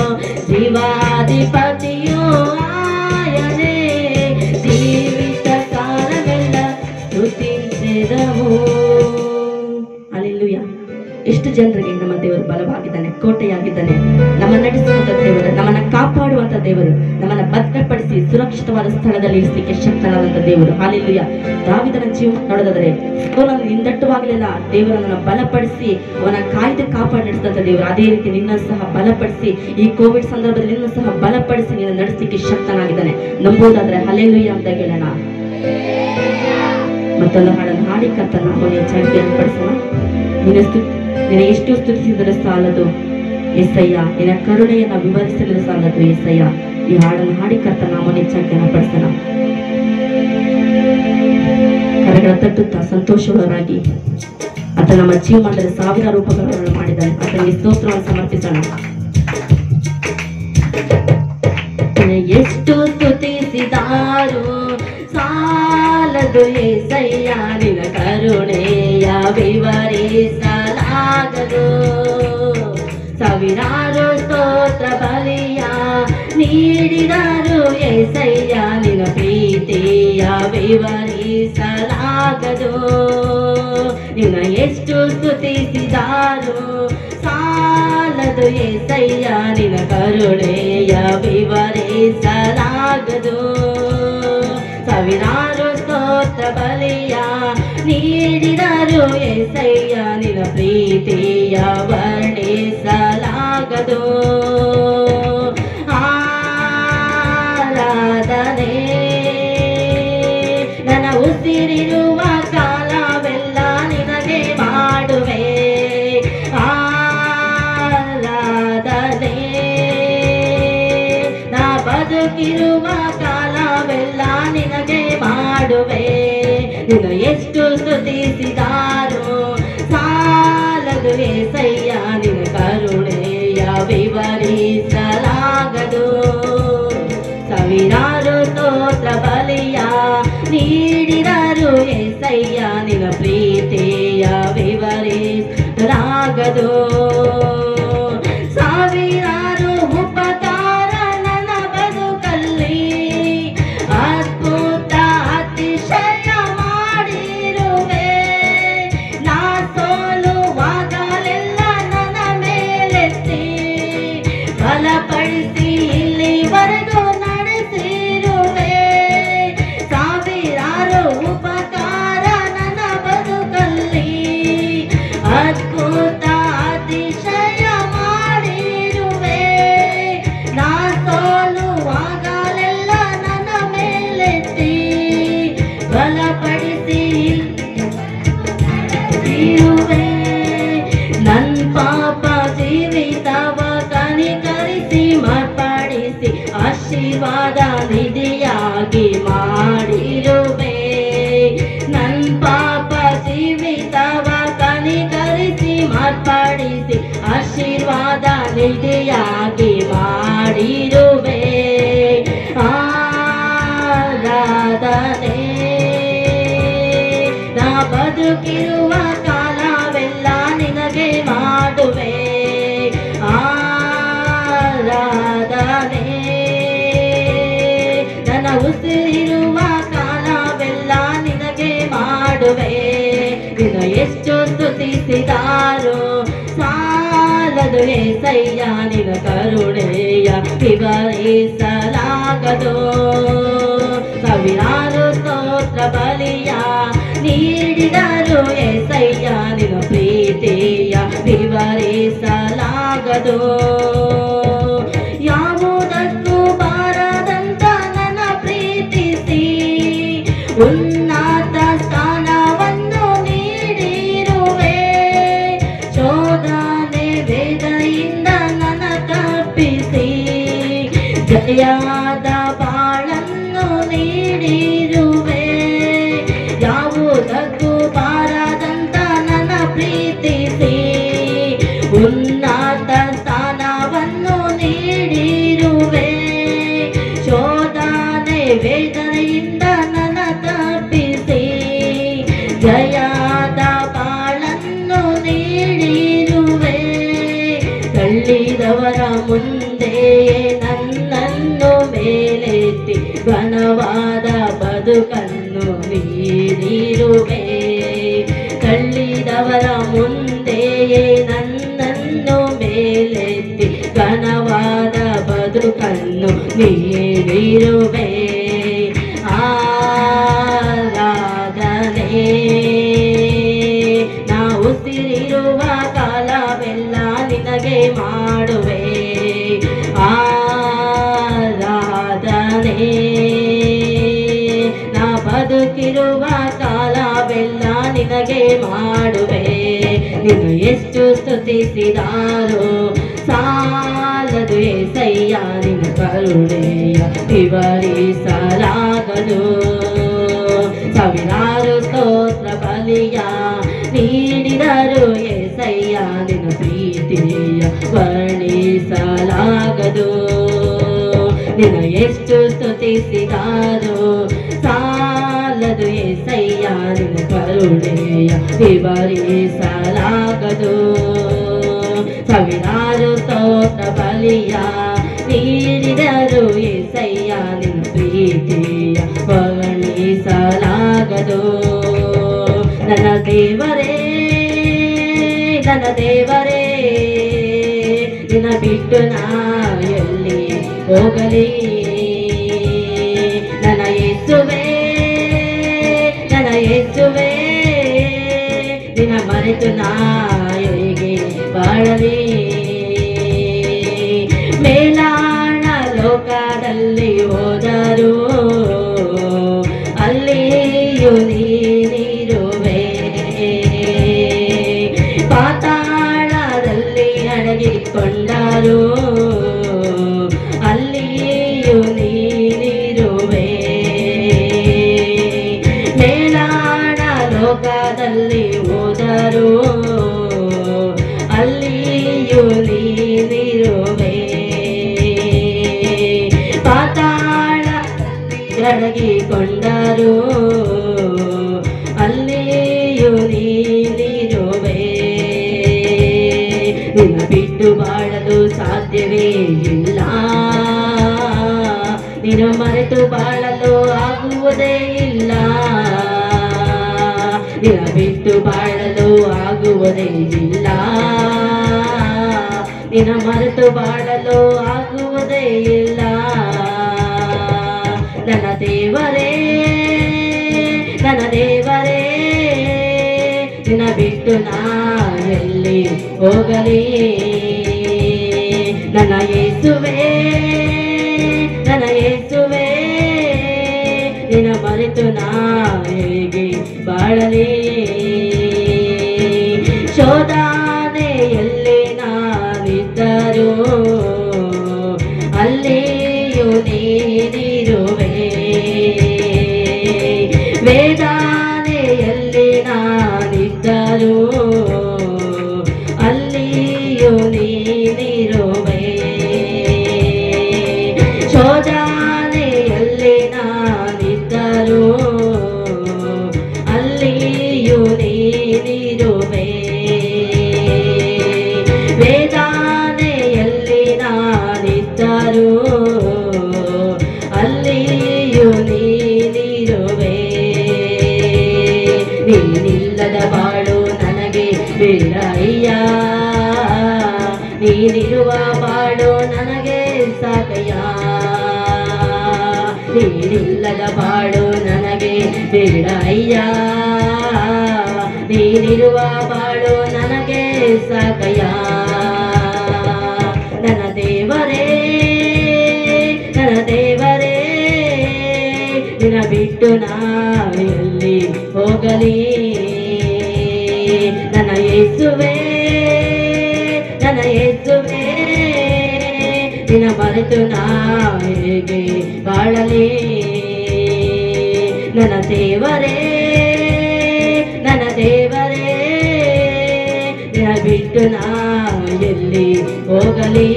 శివాధిపతియు ఆయనే జీవిత కాలమెల్ల స్తుತಿಸೆದವು ಅಲ್ಲೆಲ್ಲೂಯ ಎಷ್ಟು ಜನರಿಗೆ ನಮ್ಮ ದೇವರು ಬಲವಾಗಿದ್ದಾನೆ ಕೋಟೆಯಾಗಿದ್ದಾನೆ ನಮ್ಮ ನಡೆಸುವಂತ ದೇವರು ನಮ್ಮನ್ನ ಕಾಪಾಡುವಂತ ದೇವರು ನಮ್ಮನ್ನ ಭದ್ರಪಡಿಸಿ ಭದ್ರಪಡಿಸಿ ಸುರಕ್ಷಿತವಾದ ಸ್ಥಳದಲ್ಲಿ ಇರಿಸಲಿಕ್ಕೆ ಶಕ್ತನಾದಂತ ದೇವರು ಹಾಲಿಲ್ಲುಯ ದಾವಿದನ ಜೀವ ನೋಡೋದಾದ್ರೆ ಸೋಲನ್ನು ಹಿಂದಟ್ಟುವಾಗಲೆಲ್ಲ ದೇವರನ್ನ ಬಲಪಡಿಸಿ ಅವನ ಕಾಯ್ದೆ ಕಾಪಾಡಿ ನಡೆಸಿದಂತ ದೇವರು ಅದೇ ರೀತಿ ನಿನ್ನ ಸಹ ಬಲಪಡಿಸಿ ಈ ಕೋವಿಡ್ ಸಂದರ್ಭದಲ್ಲಿ ನಿನ್ನ ಸಹ ಬಲಪಡಿಸಿ ನಿನ್ನ ನಡೆಸಲಿಕ್ಕೆ ಶಕ್ತನಾಗಿದ್ದಾನೆ ನಂಬೋದಾದ್ರೆ ಹಲೇಲುಯ್ಯ ಅಂತ ಹೇಳೋಣ ಮತ್ತೊಂದು ಹಾಡನ್ನು ಹಾಡಿ ಕರ್ತನ ನಾಮವನ್ನು ಹೆಚ್ಚಾಗಿ ಬೇರ್ಪಡಿಸೋಣ ನಿನ್ನ ಸ್ತುತಿ ನಿನ್ನ ಎಷ್ಟು ಸ್ತುತಿಸಿದರೆ ಸಾಲದು ಎಸ್ಸಯ್ಯ ನಿನ್ನ ಕರುಣೆಯನ್ನ ವಿವರಿಸಲು ಸಾಲದು ಎಸ್ಸಯ್ಯ ಈ ಹಾಡನ್ನು ಹಾಡಿ ಕರ್ತನ ನಾಮವನ್ನು ಹೆಚ್ಚಾಗಿ ಘನಪಡಿಸೋಣ ಕರಗಳ ತಟ್ಟುತ್ತಾ ಸಂತೋಷವರಾಗಿ ಆತ ನಮ್ಮ ಜೀವಮಾನದಲ್ಲಿ ಸಾವಿರ ರೂಪಗಳನ್ನು ಮಾಡಿದ್ದಾನೆ ಆತನಿಗೆ ಸ್ತೋತ್ರವನ್ನು ಸಮರ್ಪಿಸೋಣ ಎಷ್ಟು ಸ್ತುತಿಸಿದಾರು ಸಾಲದು ಏಸಯ್ಯ ನಿನ ಕರುಣೆಯ ವಿವರಿಸಲಾಗದು ಸಾವಿರಾರು ಸ್ತೋತ್ರ ಬಲಿಯ ನೀಡಿದರು ಏಸಯ್ಯ ನಿನ ಪ್ರೀತಿಯ ವಿವರಿಸಲಾಗದು ನಿನ್ನ ಎಷ್ಟು ಸ್ತುತಿಸಿದಾರು ಸಾಲದು ಏಸಯ್ಯ ನಿನ ಕರುಣೆಯ ವಿವರಿಸಲಾಗದು ಸಾವಿರಾರು ಸ್ತೋತ್ರ ಬಲಿಯ ನೀಡಿದರು ಏಸಯ್ಯ ನಿನ ಪ್ರೀತಿಯ ವರ್ಣಿಸಲಾಗದು ಆರಾಧನೆ ನನ್ನ ಉಸಿರಿರುವ ಕಾಲವೆಲ್ಲ ನಿನಗೆ ಮಾಡುವೆ ಆರಾಧನೆ ನಾ ಬದುಕಿರುವ ಕಾಲವೆಲ್ಲ ನಿನಗೆ ಮಾಡುವೆ ನಿನ್ನ ಎಷ್ಟು ಸ್ತುತಿಸಿದಾರು ಸಾಲದು ಏಸಯ್ಯ ನಿನ್ನ ಕರುಣೆಯ ವಿವರಿಸಲಾಗದು ಸಾವಿರಾರು ಸ್ತೋತ್ರ ಬಲಿಯ ನೀಡಿದರು ಏಸಯ್ಯ ನಿನ್ನ ಪ್ರೀತಿಯ ವಿವರಿಸಲಾಗದು ಸಾವಿರಾರು ಉಪಕಾರ ನನ್ನ ಬದುಕಲ್ಲಿ ಅದ್ಭುತ ಅತಿಶಯ ಮಾಡಿರುವೆ ನಾ ಸೋಲುವಾಗಲೆಲ್ಲ ನನ್ನ ಮೇಲೆತ್ತಿ ಬಲಪಡಿಸಿ ಇಲ್ಲಿವರೆಗೂ ನಡೆಸಿರುವೆ ಸಾವಿರಾರು ಉಪಕಾರ ನನ್ನ ಬದುಕಲ್ಲಿ ಅದ್ಭುತ ಅತಿಶಯ ಮಾಡಿರುವೆ ನಾ ಸೋಲುವಾಗಲೆಲ್ಲ ನನ್ನ ಮೇಲೆತ್ತಿ ಬಲಪಡಿಸಿ ಇರುವೆ ನನ್ ಪಾಪ ಜೀವಿತವ ಕನಿಕರಿಸಿ ಮಾರ್ಪಡಿಸಿ ಆಶೀರ್ವಾದ ನಿಧಿಯಾಗಿ ಮಾಡಿರುವೆ ನನ್ ಪಾಪ ಜೀವಿತವ ಕನಿಕರಿಸಿ ಮಾರ್ಪಡಿಸಿ ಆಶೀರ್ವಾದ ನಿಧಿಯಾಗಿ ಮಾಡಿರುವೆ ಆರಾಧನೆ ನಾ ಬದುಕಿರುವ ಕಾಲವೆಲ್ಲ ನಿನಗೆ ಮಾಡುವೆ ಆರಾಧನೆ ನನ್ನ ಉಸಿರಿರುವ ಕಾಲವೆಲ್ಲ ನಿನಗೆ ಮಾಡುವೆ ನಿನ್ನ ಎಷ್ಟು ಸ್ತುತಿಸಿದಾರು ಸಾಲದು ಏಸಯ್ಯ ನಿನ ಕರುಣೆಯ ವಿವರಿಸಲಾಗದು ಸಾವಿರಾರು ಸ್ತೋತ್ರ ಬಲಿಯ ನೀಡಿದರು ಏಸಯ್ಯ ನಿನ ಪ್ರೀತಿಯ ವಿವರಿಸಲಾಗದು ಯಾವುದಕ್ಕೂ ಬಾರದಂತ ನನ್ನ ಪ್ರೀತಿಸಿ ಉನ್ನತ ಸ್ಥಾನವನ್ನು ನೀಡಿರುವೆ ಶೋಧನೆ ವೇದನೆಯಿಂದ ನನ್ನ ತಪ್ಪಿಸಿ ಜಯಾದ ಬಾಳನ್ನು ನೀಡಿರುವೆ ಯಾವುದಕ್ಕೂ ಬಾರದಂತ ನನ್ನ ಪ್ರೀತಿಸಿ ಉನ್ನತ ಸ್ಥಾನವನ್ನು ನೀಡಿರುವೆ ಶೋಧನೆ ವೇದನೆಯಿಂದ ನನ್ನ ತಪ್ಪಿಸಿ ಜಯಾದ ಬಾಳನ್ನು ನೀಡಿರುವೆ ತಳ್ಳಿದವರ ಮುಂದೆ ನನ್ನನ್ನು ಮೇಲೆತ್ತಿ ಘನವಾದ ಬದುಕನ್ನು ನೀಡಿರುವೆ ತಳ್ಳಿದವರ ಮುಂದೆಯೇ ನನ್ನನ್ನು ಮೇಲೆತ್ತಿ ಘನವಾದ ಬದುಕನ್ನು ಬದುಕನ್ನು ನೀಡಿರುವೆ ಆರಾಧನೆ ನಾ ಉಸಿರಿರುವ ಕಾಲವೆಲ್ಲ ನಿನಗೆ ಮಾಡುವೆ ಆರಾಧನೆ ನಾ ಬದುಕಿರುವ ಕಾಲವೆಲ್ಲ ನಿನಗೆ ಮಾಡುವೆ ನಿನ್ನ ಎಷ್ಟು ಸ್ತುತಿಸಿದಾರೋ ಸಾಲದು ಏಸಯ್ಯ ನಿನ್ನ ಕರುಣೆಯ ವಿವರಿಸಲಾಗದು ಸಾವಿರಾರು ಸ್ತೋತ್ರ ಬಲಿಯ ನೀಡಿದರು ಏಸಯ್ಯ ನಿನ್ನ ಪ್ರೀತಿಯ ವರ್ಣಿಸಲಾಗದು ನಿನ್ನ ಎಷ್ಟು ಸ್ತುತಿಸಿದಾರೋ ಸಾಲದು ಏಸಯ್ಯ ನಿನ್ನ ಕರುಣೆಯ ವಿವರಿಸಲಾಗದು ಸಾವಿರಾರು ಸ್ತೋತ್ರ ಬಲಿಯ ನೀಡಿದರು ಏಸಯ್ಯ ನಿನ್ನ ಪ್ರೀತಿಯ ವರ್ಣಿಸಲಾಗದು ನನ್ನ ದೇವರೇ ನನ್ನ ದೇವರೇ ನಿನ್ನ ಬಿಟ್ಟು ನಾ ಎಲ್ಲಿ ಹೋಗಲಿ ನನ್ನ ಯೇಸುವೆ ನನ್ನ ಯೇಸುವೆ ನಿನ್ನ ಮರೆತು ನಾ ಹೇಗೆ ಬಾಳಲಿ ಮೇಲಾಣ ಲೋಕದಲ್ಲಿ ಹೋದರು ಅಲ್ಲಿಯೂ ನೀನಿರುವೆ ಪಾತಾಳದಲ್ಲಿ ಅಡಗಿಕೊಂಡರು ಅಲ್ಲಿಯೂ ನೀನಿರುವೆ ಮೇಲಾಣ ಲೋಕದಲ್ಲಿ ಹೋದರು ಅಲ್ಲಿಯೂ ನೀನಿರುವೆ ಪಾತಾಳ ಅಡಗಿಕೊಂಡರು ಅಲ್ಲಿಯೂ ನೀನಿರುವೆ ನಿನ್ನ ಬಿಟ್ಟು ಬಾಳಲು ಸಾಧ್ಯವೇ ಇಲ್ಲ ನಿನ್ನ ಮರೆತು ಬಾಳಲು ಆಗುವುದೇ ಇಲ್ಲ ನಿನ್ನ ಬಿಟ್ಟು ಬಾಳಲು ಆಗುವುದೇ ಇಲ್ಲ ನಿನ್ನ ಮರೆತು ಬಾಳಲು ಆಗುವುದೇ ಇಲ್ಲ ನನ್ನ ದೇವರೇ ನನ್ನ ದೇವರೇ ನಿನ್ನ ಬಿಟ್ಟು ನಾ ಎಲ್ಲಿ ಹೋಗಲಿ ನನ್ನ ಯೇಸುವೆ ನನ್ನ ಯೇಸುವೆ ನಿನ್ನ ಮರೆತು ನಾ ಹೇಗೆ ಬಾಳಲಿ ಶೋಧಾನೆಯಲ್ಲಿ ನಾನಿದ್ದರು ಅಲ್ಲಿಯೂ ನೀನಿರುವೆ ವೇದಾನೆಯಲ್ಲಿ ನಾನಿದ್ದರು ಅಲ್ಲಿಯೂ ನೀನಿರುವೆ ಶೋಧಾನೆಯಲ್ಲಿ ನಾನಿದ್ದರು ಅಲ್ಲಿಯೂ ನೀನಿರುವೆ ವೇದಾನೆಯಲ್ಲಿ ನಾನಿದ್ದರು ಅಲ್ಲಿಯೂ ನೀನಿರುವೆ ನೀನಿಲ್ಲದ ಬಾಳು ನನಗೆ ಬೇಡಯ್ಯ ನೀನಿರುವ ಬಾಳು ನನಗೆ ಸಾಕಯ್ಯ ನೀನಿಲ್ಲದ ಬಾಳು ನನಗೆ ಬೇಡಯ್ಯ ನೀನಿರುವ ಬಾಳು ನನಗೆ ಸಾಕಯ್ಯ ನನ್ನ ದೇವರೇ ನನ್ನ ದೇವರೇ ನಿನ್ನ ಬಿಟ್ಟು ನಾ ಎಲ್ಲಿ ಹೋಗಲಿ ನನ್ನ ಯೇಸುವೆ ನನ್ನ ಯೇಸುವೆ ನಿನ್ನ ಮರೆತು ನಾ ಹೇಗೆ ಬಾಳಲಿ ನನ್ನ ದೇವರೇ ನನ್ನ ದೇವರೇ ನಿನ್ನ ಬಿಟ್ಟು ನಾ ಎಲ್ಲಿ ಹೋಗಲಿ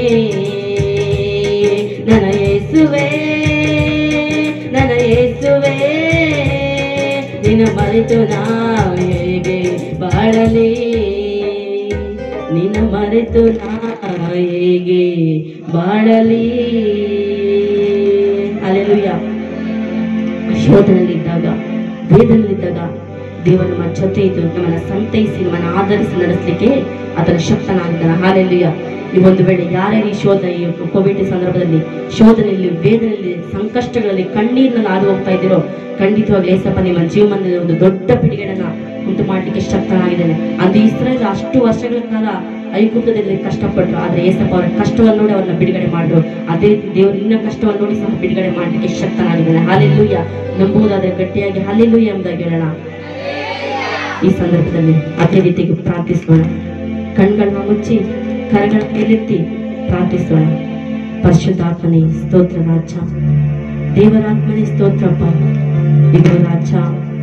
ನನ್ನ ಯೇಸುವೆ ನನ್ನ ಯೇಸುವೆ ನಿನ್ನ ಮರೆತು ನಾ ಹೇಗೆ ಬಾಳಲಿ ನಿನ್ನ ಮರೆತು ನಾ ಹೇಗೆ ಬಾಳಲಿ ಅಲ್ಲೆಲುಯ್ಯ ಶೋಧನಲ್ಲಿದ್ದಾಗ ವೇದನಲ್ಲಿದ್ದಾಗ ದೇವರು ನಮ್ಮ ಜೊತೆ ಇದ್ದು ನಮ್ಮನ್ನ ಸಂತೈಸಿ ನಮ್ಮನ್ನ ಆಧರಿಸಿ ನಡೆಸಲಿಕ್ಕೆ ಆತನ ಶಕ್ತನಾಗಿದ್ದಾನೆ ಹಾಲೆಲ್ಲುಯ್ಯ ಈ ಒಂದು ವೇಳೆ ಯಾರ್ಯಾರು ಈ ಶೋಧನೆ ಈ ಕೋವಿಡ್ ಸಂದರ್ಭದಲ್ಲಿ ಶೋಧನೆಯಲ್ಲಿ ವೇದನೆಯಲ್ಲಿ ಸಂಕಷ್ಟಗಳಲ್ಲಿ ಕಣ್ಣೀರಿನಲ್ಲಿ ಹಾದು ಹೋಗ್ತಾ ಇದ್ದೀರೋ ಖಂಡಿತವಾಗ್ಲೂ ಏಸಪ್ಪ ನಿಮ್ಮ ಜೀವನದಲ್ಲಿ ಒಂದು ದೊಡ್ಡ ಬಿಡುಗಡೆನ ಉಂಟು ಮಾಡಲಿಕ್ಕೆ ಶಕ್ತನಾಗಿದ್ದೇನೆ ಅದು ಇಸ್ರೇಲ್ ಅಷ್ಟು ವರ್ಷಗಳ ಕಾಲ ಐಗುಪ್ತದಲ್ಲಿ ಕಷ್ಟಪಟ್ಟರು ಆದ್ರೆ ಏಸಪ್ಪ ಅವರ ಕಷ್ಟವನ್ನು ನೋಡಿ ಅವ್ರನ್ನ ಬಿಡುಗಡೆ ಮಾಡಿದ್ರು ಅದೇ ರೀತಿ ದೇವರು ನಿನ್ನ ಕಷ್ಟವನ್ನು ನೋಡಿ ಸಹ ಬಿಡುಗಡೆ ಮಾಡಲಿಕ್ಕೆ ಶಕ್ತನಾಗಿದ್ದಾನೆ ಹಾಲೆಲ್ಲೂಯ ನಂಬುವುದಾದ್ರೆ ಗಟ್ಟಿಯಾಗಿ ಹಾಲೆಲ್ಲೂಯ ಎಂಬುದಾಗಿ ಹೇಳೋಣ ಈ ಸಂದರ್ಭದಲ್ಲಿ ಅದೇ ರೀತಿಗೆ ಪ್ರಾರ್ಥಿಸೋಣ ಕಣ್ಗಳನ್ನ ಮುಚ್ಚಿ ಕರಗಳ ಮೇಲೆತ್ತಿ ಪ್ರಾರ್ಥಿಸೋಣ ಪರಿಶುದ್ಧಾತ್ಮನೇ ಸ್ತೋತ್ರ ರಾಜ ದೇವರಾತ್ಮನೇ ಸ್ತೋತ್ರಪ್ಪ ಇದು ರಾಜ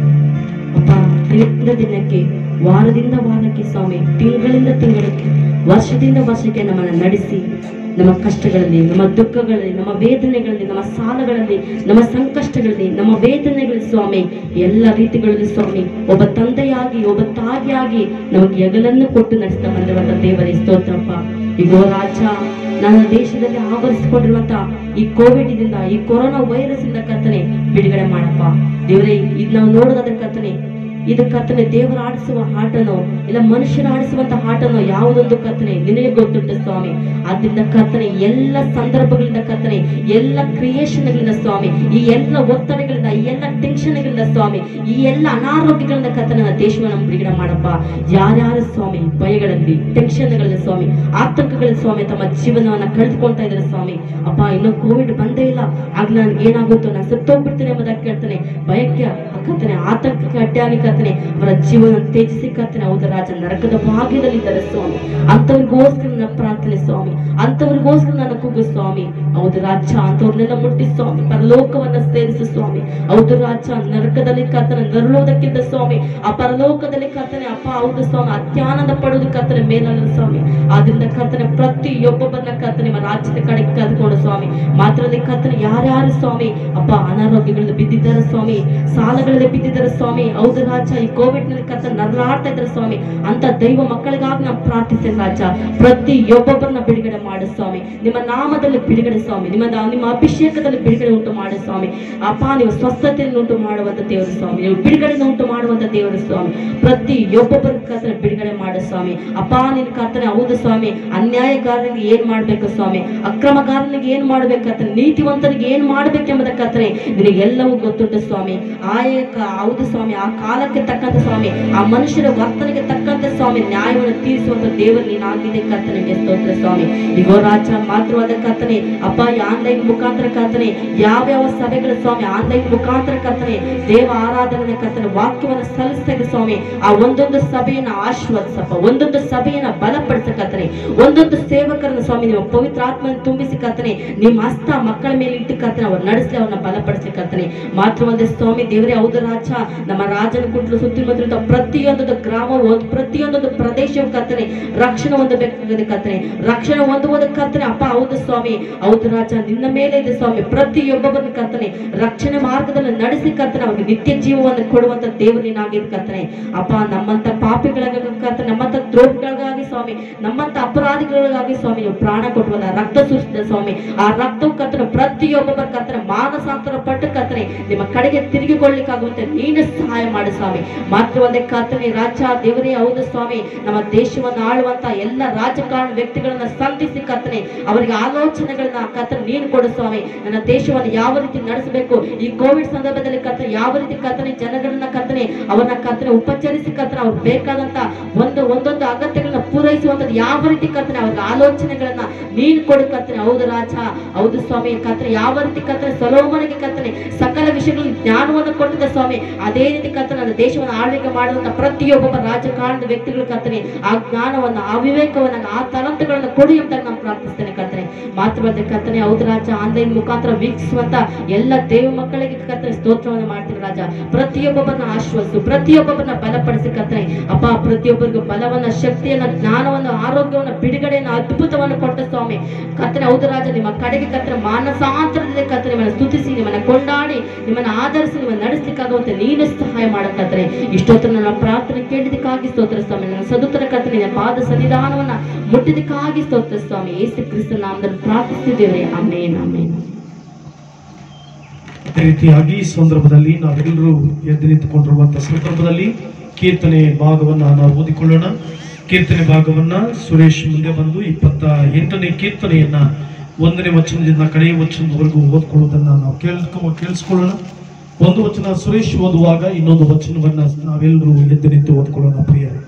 ಅಪ್ಪ ದಿನದಿಂದ ದಿನಕ್ಕೆ ವಾರದಿಂದ ವಾರಕ್ಕೆ ಸ್ವಾಮಿ ತಿಂಗಳಿಂದ ತಿಂಗಳಿಗೆ ವರ್ಷದಿಂದ ವರ್ಷಕ್ಕೆ ನಮ್ಮನ್ನು ನಡೆಸಿ ನಮ್ಮ ಕಷ್ಟಗಳಲ್ಲಿ ನಮ್ಮ ದುಃಖಗಳಲ್ಲಿ ನಮ್ಮ ವೇದನೆಗಳಲ್ಲಿ ನಮ್ಮ ಸಾಲಗಳಲ್ಲಿ ನಮ್ಮ ಸಂಕಷ್ಟಗಳಲ್ಲಿ ನಮ್ಮ ವೇದನೆಗಳಲ್ಲಿ ಸ್ವಾಮಿ ಎಲ್ಲ ರೀತಿಗಳಲ್ಲಿ ಸ್ವಾಮಿ ಒಬ್ಬ ತಂದೆಯಾಗಿ ಒಬ್ಬ ತಾಯಿಯಾಗಿ ನಮಗೆ ಎಗಲನ್ನು ಕೊಟ್ಟು ನಡೆಸ್ತಾ ಬಂದಿರುವಂತ ದೇವರೇ ಸ್ತೋತ್ರಪ್ಪ ಈಗ ರಾಜ ನನ್ನ ದೇಶದಲ್ಲಿ ಆವರಿಸಿಕೊಂಡಿರುವಂತ ಈ ಕೋವಿಡ್ ಇಂದ ಈ ಕೊರೋನಾ ವೈರಸ್ ಇಂದ ಕರ್ತನೆ ಬಿಡುಗಡೆ ಮಾಡಪ್ಪ ದೇವರೇ ಇದು ನಾವು ನೋಡೋದಾದ್ರೆ ಕರ್ತನೆ ಇದು ಕರ್ತನೆ ದೇವರ ಆಡಿಸುವ ಆಟನೋ ಇಲ್ಲ ಮನುಷ್ಯರ ಆಡಿಸುವಂತ ಆಟನೋ ಯಾವುದೊಂದು ಕರ್ತನೆ ನಿನಗೆ ಗೊತ್ತುಂಟು ಸ್ವಾಮಿ ಆದ್ರಿಂದ ಕರ್ತನೆ ಎಲ್ಲ ಸಂದರ್ಭಗಳಿಂದ ಕರ್ತನೆ ಎಲ್ಲ ಕ್ರಿಯೇಷನ್ಗಳಿಂದ ಸ್ವಾಮಿ ಈ ಎಲ್ಲ ಒತ್ತಡಗಳಿಂದ ಈ ಎಲ್ಲ ಟೆನ್ಷನ್ಗಳಿಂದ ಸ್ವಾಮಿ ಈ ಎಲ್ಲ ಅನಾರೋಗ್ಯಗಳಿಂದ ಕರ್ತನೆ ನನ್ನ ದೇಶವನ್ನು ಬಿಡುಗಡೆ ಮಾಡಪ್ಪ ಯಾರ್ಯಾರು ಸ್ವಾಮಿ ಭಯಗಳಲ್ಲಿ ಟೆನ್ಷನ್ಗಳಲ್ಲಿ ಸ್ವಾಮಿ ಆತಂಕಗಳಲ್ಲಿ ಸ್ವಾಮಿ ತಮ್ಮ ಜೀವನವನ್ನ ಕಳೆದುಕೊಳ್ತಾ ಇದ್ದಾರೆ ಸ್ವಾಮಿ ಅಪ್ಪ ಇನ್ನು ಕೋವಿಡ್ ಬಂದೇ ಇಲ್ಲ ಆಗ ನನ್ಗೆ ಏನಾಗುತ್ತೋ ನಾನು ಸತ್ತೋಗ್ಬಿಡ್ತೇನೆ ಎಂಬುದಾಗಿ ಕೇಳ್ತಾನೆ ಭಯಕ್ಕೆ ಕರ್ತನೆ ಆತಂಕಕ್ಕೆ ಅಡ್ಡಿಯಾಗಿ ಕರ್ತನೆ ಅವರ ಜೀವನ ತ್ಯಜಿಸಿ ಕರ್ತನೆ ಹೌದು ರಾಜ ನರಕದ ಭಾಗ್ಯದಲ್ಲಿ ಇದ್ದಾರೆ ಸ್ವಾಮಿ ಅಂತವ್ರಿಗೋಸ್ಕರ ನನ್ನ ಪ್ರಾರ್ಥನೆ ಸ್ವಾಮಿ ಅಂತವ್ರಿಗೋಸ್ಕರ ನನ್ನ ಕೂಗು ಸ್ವಾಮಿ ಹೌದು ರಾಜ ಅಂತವ್ರನ್ನೆಲ್ಲ ಮುಟ್ಟಿ ಸ್ವಾಮಿ ಪರಲೋಕವನ್ನ ಸೇರಿಸು ಸ್ವಾಮಿ ಹೌದು ರಾಜ ನರಕದಲ್ಲಿ ಕರ್ತನೆ ನರಳೋದಕ್ಕಿಂತ ಸ್ವಾಮಿ ಆ ಪರಲೋಕದಲ್ಲಿ ಕರ್ತನೆ ಅಪ್ಪ ಹೌದು ಸ್ವಾಮಿ ಅತ್ಯಾನಂದ ಪಡೋದು ಕರ್ತನೆ ಮೇಲಲ್ಲ ಸ್ವಾಮಿ ಆದ್ರಿಂದ ಕರ್ತನೆ ಪ್ರತಿಯೊಬ್ಬೊಬ್ಬರನ್ನ ಕರ್ತನೆ ನಿಮ್ಮ ರಾಜ್ಯದ ಕಡೆಗೆ ಕರೆದುಕೊಂಡು ಸ್ವಾಮಿ ಮಾತ್ರದಲ್ಲಿ ಕರ್ತನೆ ಯಾರ್ಯಾರು ಸ್ವಾಮಿ ಅಪ್ಪ ಅನಾರೋಗ್ಯಗಳಲ್ಲಿ ಬಿದ್ದಿದ್ದಾರೆ ಸ್ವಾಮಿ ಸಾಲಗಳಲ್ಲಿ ಬಿದ್ದಿದ್ದಾರೆ ಸ್ವಾಮಿ ಹೌದು ರಾಜ ಈ ಕೋವಿಡ್ ನಲ್ಲಿ ಕರ್ತನೆ ನರಳಾಡ್ತಾ ಇದ್ದಾರೆ ಸ್ವಾಮಿ ಅಂತ ದೈವ ಮಕ್ಕಳಿಗಾಗಿ ನಾವು ಪ್ರಾರ್ಥಿಸ್ತೇನೆ ರಾಜ ಪ್ರತಿಯೊಬ್ಬೊಬ್ಬರನ್ನ ಬಿಡುಗಡೆ ಮಾಡು ಸ್ವಾಮಿ ನಿಮ್ಮ ನಾಮದಲ್ಲಿ ಬಿಡುಗಡೆ ಸ್ವಾಮಿ ನಿಮ್ಮ ನಾ- ನಿಮ್ಮ ಅಭಿಷೇಕದಲ್ಲಿ ಬಿಡುಗಡೆ ಉಂಟು ಮಾಡು ಸ್ವಾಮಿ ಅಪ್ಪ ನೀವು ಸ್ವಸ್ಥತೆಯನ್ನು ಉಂಟು ಮಾಡುವಂತ ದೇವರು ಸ್ವಾಮಿ ನೀವು ಬಿಡುಗಡೆಯನ್ನು ಉಂಟು ಮಾಡುವಂತ ದೇವರು ಸ್ವಾಮಿ ಪ್ರತಿಯೊಬ್ಬೊಬ್ಬರ ಕರ್ತನೆ ಬಿಡುಗಡೆ ಮಾಡು ಸ್ವಾಮಿ ಅಪ್ಪ ನಿನ್ನ ಕರ್ತನೆ ಹೌದು ಸ್ವಾಮಿ ಅನ್ಯಾಯಗಾರನಿಗೆ ಏನ್ ಮಾಡ್ಬೇಕು ಸ್ವಾಮಿ ಅಕ್ರಮಗಾರನಿಗೆ ಏನ್ ಮಾಡ್ಬೇಕು ಕರ್ತನೆ ನೀತಿವಂತನಿಗೆ ಏನ್ ಮಾಡ್ಬೇಕೆಂಬುದ ಕರ್ತನೆ ನಿನಗೆ ಎಲ್ಲವೂ ಗೊತ್ತುಂಟು ಸ್ವಾಮಿ ಆಯಾ ಕ- ಹೌದು ಸ್ವಾಮಿ ಆ ಕಾಲಕ್ಕೆ ತಕ್ಕಂತೆ ಸ್ವಾಮಿ ಆ ಮನುಷ್ಯರ ವರ್ತನೆಗೆ ತಕ್ಕಂತೆ ಸ್ವಾಮಿ ನ್ಯಾಯವನ್ನು ತೀರಿಸುವಂತ ದೇವರು ನೀನಾಗಿದೆ ಕರ್ತನಿಗೆ ಸ್ತೋತ್ರ ಸ್ವಾಮಿ ಈಗ ರಾಜ ಮಾತ್ರವಾದ ಕರ್ತನೆ ಅಪ್ಪ ಈ ಆನ್ಲೈನ್ ಮುಖಾಂತರ ಕರ್ತನೆ ಯಾವ್ಯಾವ ಸಭೆಗಳ ಸ್ವಾಮಿ ಆನ್ಲೈನ್ ಮುಖಾಂತರ ಕರ್ತನೆ ದೇವ ಆರಾಧನೆ ಕರ್ತನೆ ವಾಕ್ಯವನ್ನು ಸಲ್ಲಿಸ್ತಾ ಇದೆ ಸ್ವಾಮಿ ಆ ಒಂದೊಂದು ಸಭೆಯನ್ನ ಆಶೀರ್ವದಿಸಪ್ಪ ಒಂದೊಂದು ಸಭೆಯನ್ನ ಬಲಪಡಿಸ ಕರ್ತನೆ ಒಂದೊಂದು ಸೇವಕರನ್ನ ಸ್ವಾಮಿ ನಿಮ್ಮ ಪವಿತ್ರ ಆತ್ಮನ ತುಂಬಿಸಿ ಕರ್ತನೆ ನಿಮ್ಮ ಹಸ್ತ ಮಕ್ಕಳ ಮೇಲೆ ಇಟ್ಟು ಕರ್ತನೆ ಅವ್ರು ನಡೆಸಿ ಅವ್ರನ್ನ ಬಲಪಡಿಸಿ ಕರ್ತನೆ ಮಾತ್ರವಲ್ಲದೆ ಸ್ವಾಮಿ ದೇವರೇ ಹೌದು ರಾಜ ನಮ್ಮ ರಾಜನ ಕುಟ್ಲು ಸುತ್ತಮುತ್ತಲಿರುವ ಪ್ರತಿಯೊಂದೊಂದು ಗ್ರಾಮ ಒಂದು ಪ್ರತಿಯೊಂದೊಂದು ಪ್ರದೇಶವು ಕರ್ತನೆ ರಕ್ಷಣೆ ಹೊಂದಬೇಕಾಗಿದೆ ಕರ್ತನೆ ರಕ್ಷಣೆ ಹೊಂದುವುದಕ್ಕೆ ಕರ್ತನೆ ಅಪ್ಪ ಹೌದು ಸ್ವಾಮಿ ಹೌದು ರಾಜ ನಿನ್ನ ಮೇಲೆ ಇದೆ ಸ್ವಾಮಿ ಪ್ರತಿಯೊಬ್ಬೊಬ್ಬರನ್ನ ಕರ್ತನೆ ರಕ್ಷಣೆ ಮಾರ್ಗದಲ್ಲಿ ನಡೆಸಿ ಕರ್ತನೆ ಅವ್ರಿಗೆ ನಿತ್ಯ ಜೀವವನ್ನು ಕೊಡುವಂತ ದೇವರು ನೀನಾಗಿದೆ ಕರ್ತನೆ ಅಪ್ಪ ನಮ್ಮಂತ ಪಾಪಿಗಳಿಗಾಗಿ ಕರ್ತನೆ ನಮ್ಮಂತ ದ್ರೋಹಿಗಳಿಗಾಗಿ ಸ್ವಾಮಿ ನಮ್ಮಂತ ಅಪರಾಧಿಗಳಿಗಾಗಿ ಸ್ವಾಮಿ ನೀವು ಪ್ರಾಣ ಕೊಟ್ಟವಲ್ಲ ರಕ್ತ ಸುರಿಸಿದ ಸ್ವಾಮಿ ಆ ರಕ್ತವು ಕರ್ತನೆ ಪ್ರತಿಯೊಬ್ಬೊಬ್ಬರ ಕರ್ತನೆ ಮಾನಸಾಂತರ ಪಟ್ಟು ಕರ್ತನೆ ನಿಮ್ಮ ಕಡೆಗೆ ತಿರುಗಿಕೊಳ್ಳಿಕ್ಕಾಗುವಂತೆ ನೀನು ಸಹಾಯ ಮಾಡು ಸ್ವಾಮಿ ಮಾತ್ರ ಒಂದೇ ಕರ್ತನೆ ರಾಜ ದೇವರೇ ಹೌದು ಸ್ವಾಮಿ ನಮ್ಮ ದೇಶವನ್ನು ಆಳುವಂತ ಎಲ್ಲ ರಾಜಕಾರಣ ವ್ಯಕ್ತಿಗಳನ್ನ ಸಂಧಿಸಿ ಕರ್ತನೆ ಅವರಿಗೆ ಆಲೋಚನೆಗಳನ್ನ ಕರ್ತನೆ ನೀನು ಕೊಡು ಸ್ವಾಮಿ ನನ್ನ ದೇಶವನ್ನು ಯಾವ ರೀತಿ ನಡೆಸಬೇಕು ಈ ಕೋವಿಡ್ ಸಂದರ್ಭದಲ್ಲಿ ಕರ್ತನೆ ಯಾವ ರೀತಿ ಕರ್ತನೆ ಜನಗಳನ್ನ ಕರ್ತನೆ ಅವರನ್ನ ಕರ್ತನೆ ಉಪಚರಿಸಿ ಕರ್ತನೆ ಅವ್ರಿಗೆ ಬೇಕಾದಂತ ಒಂದು ಒಂದೊಂದು ಅಗತ್ಯಗಳನ್ನ ಪೂರೈಸುವಂತದ್ದು ಯಾವ ರೀತಿ ಕರ್ತನೆ ಅವ್ರಿಗೆ ಆಲೋಚನೆಗಳನ್ನ ನೀನು ಕೊಡು ಕರ್ತನೆ ಹೌದು ರಾಜ ಹೌದು ಸ್ವಾಮಿ ಕರ್ತನೆ ಯಾವ ರೀತಿ ಕರ್ತನೆ ಸೊಲೋಮನಿಗೆ ಕರ್ತನೆ ಸಕಲ ವಿಷಯಗಳಲ್ಲಿ ಜ್ಞಾನವನ್ನು ಕೊಟ್ಟಿದ್ದ ಸ್ವಾಮಿ ಅದೇ ರೀತಿ ಕರ್ತನೆ ನನ್ನ ದೇಶವನ್ನು ಆಳ್ವಿಕೆ ಮಾಡುವಂತ ಪ್ರತಿಯೊಬ್ಬೊಬ್ಬ ರಾಜಕಾರಣದ ವ್ಯಕ್ತಿಗಳು ಕರ್ತನೆ ಆ ಜ್ಞಾನವನ್ನ ಆ ವಿವೇಕವನ್ನ ಆ ತಲಂತುಗಳನ್ನ ಕೊಡಿ ಅಂತ ನಾನು ಪ್ರಾರ್ಥಿಸ್ತೇನೆ ಕರ್ತನೆ ಮಾತೃವರ್ಧೆ ಕರ್ತನೆ ಹೌದು ರಾಜ ಆನ್ಲೈನ್ ಮುಖಾಂತರ ವೀಕ್ಷಿಸುವಂತ ಎಲ್ಲ ದೇವ ಮಕ್ಕಳಿಗೆ ಕರ್ತನೆ ಸ್ತೋತ್ರವನ್ನು ಮಾಡ್ತೀನಿ ರಾಜ ಪ್ರತಿಯೊಬ್ಬೊಬ್ಬರನ್ನ ಆಶ್ವಾಸು ಪ್ರತಿಯೊಬ್ಬೊಬ್ಬರನ್ನ ಬಲಪಡಿಸಿ ಕರ್ತನೆ ಅಪ್ಪ ಪ್ರತಿಯೊಬ್ಬರಿಗೂ ಬಲವನ್ನ ಶಕ್ತಿಯನ್ನ ಜ್ಞಾನವನ್ನು ಆರೋಗ್ಯವನ್ನ ಬಿಡುಗಡೆಯನ್ನ ಅದ್ಭುತವನ್ನು ಕೊಟ್ಟ ಸ್ವಾಮಿ ಕರ್ತನೆ ಹೌದು ರಾಜ ನಿಮ್ಮ ಕಡೆಗೆ ಕರ್ತನೆ ಮಾನಸಾಂತರದಲ್ಲಿ ಕರ್ತನೆ ನಿಮ್ಮನ್ನ ಸ್ತುತಿಸಿ ನಿಮ್ಮನ್ನ ಕೊಂಡಾಡಿ ನಿಮ್ಮನ್ನ ಆಧರಿಸಿ ನಿಮ್ಮನ್ನ ನಡೆಸಲಿಕ್ಕಾಗುವಂತೆ ನೀನು ಸಹಾಯ ಮಾಡಕತ್ತರೆ ಇಷ್ಟೊತ್ತು ನನ್ನ ಪ್ರಾರ್ಥನೆ ಕೇಳಿದಕ್ಕಾಗಿ ಸ್ತೋತ್ರ ಸ್ವಾಮಿ ನನ್ನ ಸದುತ್ತರ ಕರ್ತನೆ ನಿನ್ನ ಪಾದ ಸನ್ನಿಧಾನವನ್ನ ಮುಟ್ಟಿದಕ್ಕಾಗಿ ಸ್ತೋತ್ರ ಸ್ವಾಮಿ ಏಸು ಕ್ರಿಸ್ತ ನಾಮದಲ್ಲಿ ಪ್ರಾರ್ಥಿಸ್ತಿದ್ದೇವೆ ಅಮೇನ್ ಅಮೇನ್ ಅದೇ ರೀತಿಯಾಗಿ ಈ ಸಂದರ್ಭದಲ್ಲಿ ನಾವೆಲ್ಲರೂ ಎದ್ದು ನಿಂತುಕೊಂಡಿರುವಂತಹ ಸಂದರ್ಭದಲ್ಲಿ ಕೀರ್ತನೆ ಭಾಗವನ್ನ ನಾವು ಓದಿಕೊಳ್ಳೋಣ ಕೀರ್ತನೆ ಭಾಗವನ್ನ ಸುರೇಶ್ ಮುಂದೆ ಬಂದು ಇಪ್ಪತ್ತ ಎಂಟನೇ ಕೀರ್ತನೆಯನ್ನ ಒಂದನೇ ವಚನದಿಂದ ಕಡೆಯ ವಚನದವರೆಗೂ ಓದ್ಕೊಳ್ಳೋದನ್ನ ನಾವು ಕೇಳ್ಕೊ ಕೇಳಿಸ್ಕೊಳ್ಳೋಣ ಒಂದು ವಚನ ಸುರೇಶ್ ಓದುವಾಗ ಇನ್ನೊಂದು ವಚನವನ್ನ ನಾವೆಲ್ಲರೂ ಎದ್ದು ನಿಂತು ಓದ್ಕೊಳ್ಳೋಣ ಪ್ರಿಯರೇ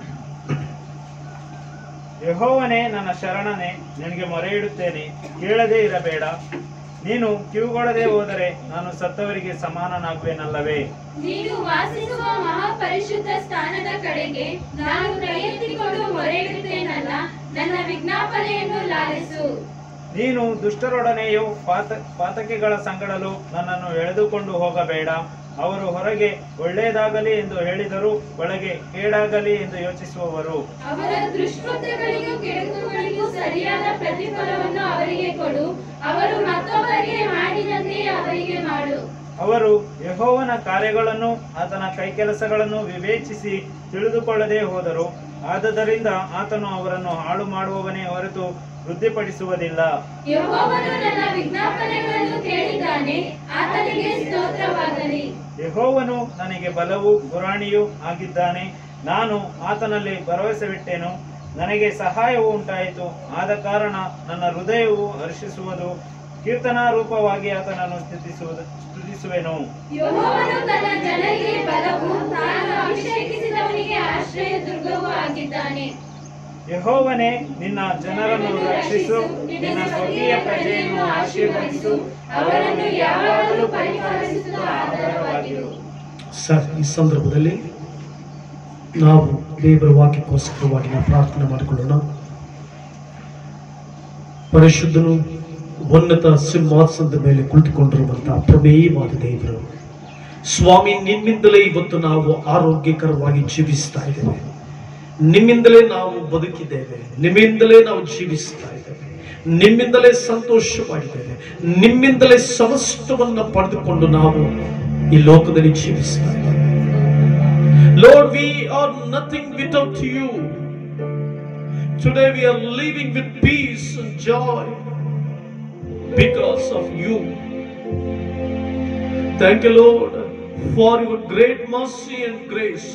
ಯೆಹೋವನೇ ನನ್ನ ಶರಣನೇ ನಿನಗೆ ಮೊರೆ ಇಡುತ್ತೇನೆ ಕೇಳದೇ ಇರಬೇಡ ನೀನು ಕಿವುಗೊಡದೆ ಹೋದರೆ ನಾನು ಸತ್ತವರಿಗೆ ಸಮಾನನಾಗುವೆನಲ್ಲವೇ ನೀನು ವಾಸಿಸುವ ಮಹಾಪರಿಶುದ್ಧ ಸ್ಥಾನದ ಕಡೆಗೆ ನಾನು ಕೈಯೆತ್ತಿಕೊಂಡು ಮೊರೆಯಿಡುತ್ತೇನಲ್ಲ ನನ್ನ ವಿಜ್ಞಾಪನೆಯನ್ನು ಲಾಲಿಸು ನೀನು ದುಷ್ಟರೊಡನೆಯೂ ಪಾತ ಪಾತಕಿಗಳ ಸಂಗಡಲು ನನ್ನನ್ನು ಎಳೆದುಕೊಂಡು ಹೋಗಬೇಡ ಅವರು ಹೊರಗೆ ಒಳ್ಳೆಯದಾಗಲಿ ಎಂದು ಹೇಳಿದರೂ ಒಳಗೆ ಕೇಡಾಗಲಿ ಎಂದು ಯೋಚಿಸುವವರು ಅವರ ದುಷ್ಕೃತ್ಯಗಳಿಗೂ ಕೆಡುಕುಗಳಿಗೂ ಸರಿಯಾದ ಪ್ರತಿಫಲವನ್ನು ಅವರಿಗೆ ಕೊಡು ಅವರು ಮತ್ತೊಬ್ಬರಿಗೆ ಮಾಡಿದಂತೆಯೇ ಅವರಿಗೆ ಮಾಡು ಅವರು ಯೆಹೋವನ ಕಾರ್ಯಗಳನ್ನು ಆತನ ಕೈಕೆಲಸಗಳನ್ನು ವಿವೇಚಿಸಿ ತಿಳಿದುಕೊಳ್ಳದೆ ಹೋದರು ಆದದರಿಂದ ಆತನು ಅವರನ್ನು ಹಾಳು ಮಾಡುವವನೇ ಹೊರತು ವೃದ್ಧಿಪಡಿಸುವುದಿಲ್ಲ ಯೆಹೋವನು ನನ್ನ ವಿಜ್ಞಾಪನೆಗಳನ್ನು ಕೇಳಿದ್ದಾನೆ ಆತನಿಗೆ ಸ್ತೋತ್ರವಾಗಲಿ ಯೆಹೋವನು ನನಗೆ ಬಲವೂ ಗುರಾಣಿಯೂ ಆಗಿದ್ದಾನೆ ನಾನು ಆತನಲ್ಲಿ ಭರವಸೆವಿಟ್ಟೆನು ನನಗೆ ಸಹಾಯವು ಉಂಟಾಯಿತು ಆದ ಕಾರಣ ನನ್ನ ಹೃದಯವು ಹರ್ಷಿಸುವುದು ಕೀರ್ತನಾರೂಪವಾಗಿ ಆತನನ್ನು ಸ್ತುತಿಸುವುದು ಸ್ತುತಿಸುವೆನು ಯೆಹೋವನು ತನ್ನ ಜನರಿಗೆ ಬಲವು ತಾನು ಅಭಿಷೇಕಿಸಿದವನಿಗೆ ಆಶ್ರಯ ದುರ್ಗವೂ ಆಗಿದ್ದಾನೆ ಯೆಹೋವನೇ ನಿನ್ನ ಜನರನ್ನು ರಕ್ಷಿಸು ನಿನ್ನ ಸ್ವಕೀಯ ಪ್ರಜೆಯನ್ನು ಆಶೀರ್ವದಿಸು ಅವರನ್ನು ಯಾವಾಗಲೂ ಪರಿಪಾಲಿಸುವ ಆಧಾರವಾಗಿರು ಸರ್ ಈ ಸಂದರ್ಭದಲ್ಲಿ ನಾವು ದೇವರ ವಾಕ್ಯಕ್ಕೋಸ್ಕರವಾಗಿ ನಾವು ಪ್ರಾರ್ಥನೆ ಮಾಡಿಕೊಳ್ಳೋಣ ಪರಿಶುದ್ಧನು ಉನ್ನತ ಸಿಂಹಾಸನದ ಮೇಲೆ ಕುಳಿತುಕೊಂಡಿರುವಂತಹ ಪ್ರಮೇಯವಾದ ದೇವರು ಸ್ವಾಮಿ ನಿಮ್ಮಿಂದಲೇ ಇವತ್ತು ನಾವು ಆರೋಗ್ಯಕರವಾಗಿ ಜೀವಿಸ್ತಾ ಇದ್ದೇವೆ ನಿಮ್ಮಿಂದಲೇ ನಾವು ಬದುಕಿದ್ದೇವೆ ನಿಮ್ಮಿಂದಲೇ ನಾವು ಜೀವಿಸ್ತಾ ಇದ್ದೇವೆ ನಿಮ್ಮಿಂದಲೇ ಸಂತೋಷವಾಗಿದ್ದೇವೆ ನಿಮ್ಮಿಂದಲೇ ಸಮಸ್ತವನ್ನ ಪಡೆದುಕೊಂಡು ನಾವು ಈ ಲೋಕದಲ್ಲಿ ಜೀವಿಸ್ತಾ ಇದ್ದೇವೆ Lord, we are nothing without you. Today we are living with peace and joy because of you. Thank you, Lord, for your great mercy and grace.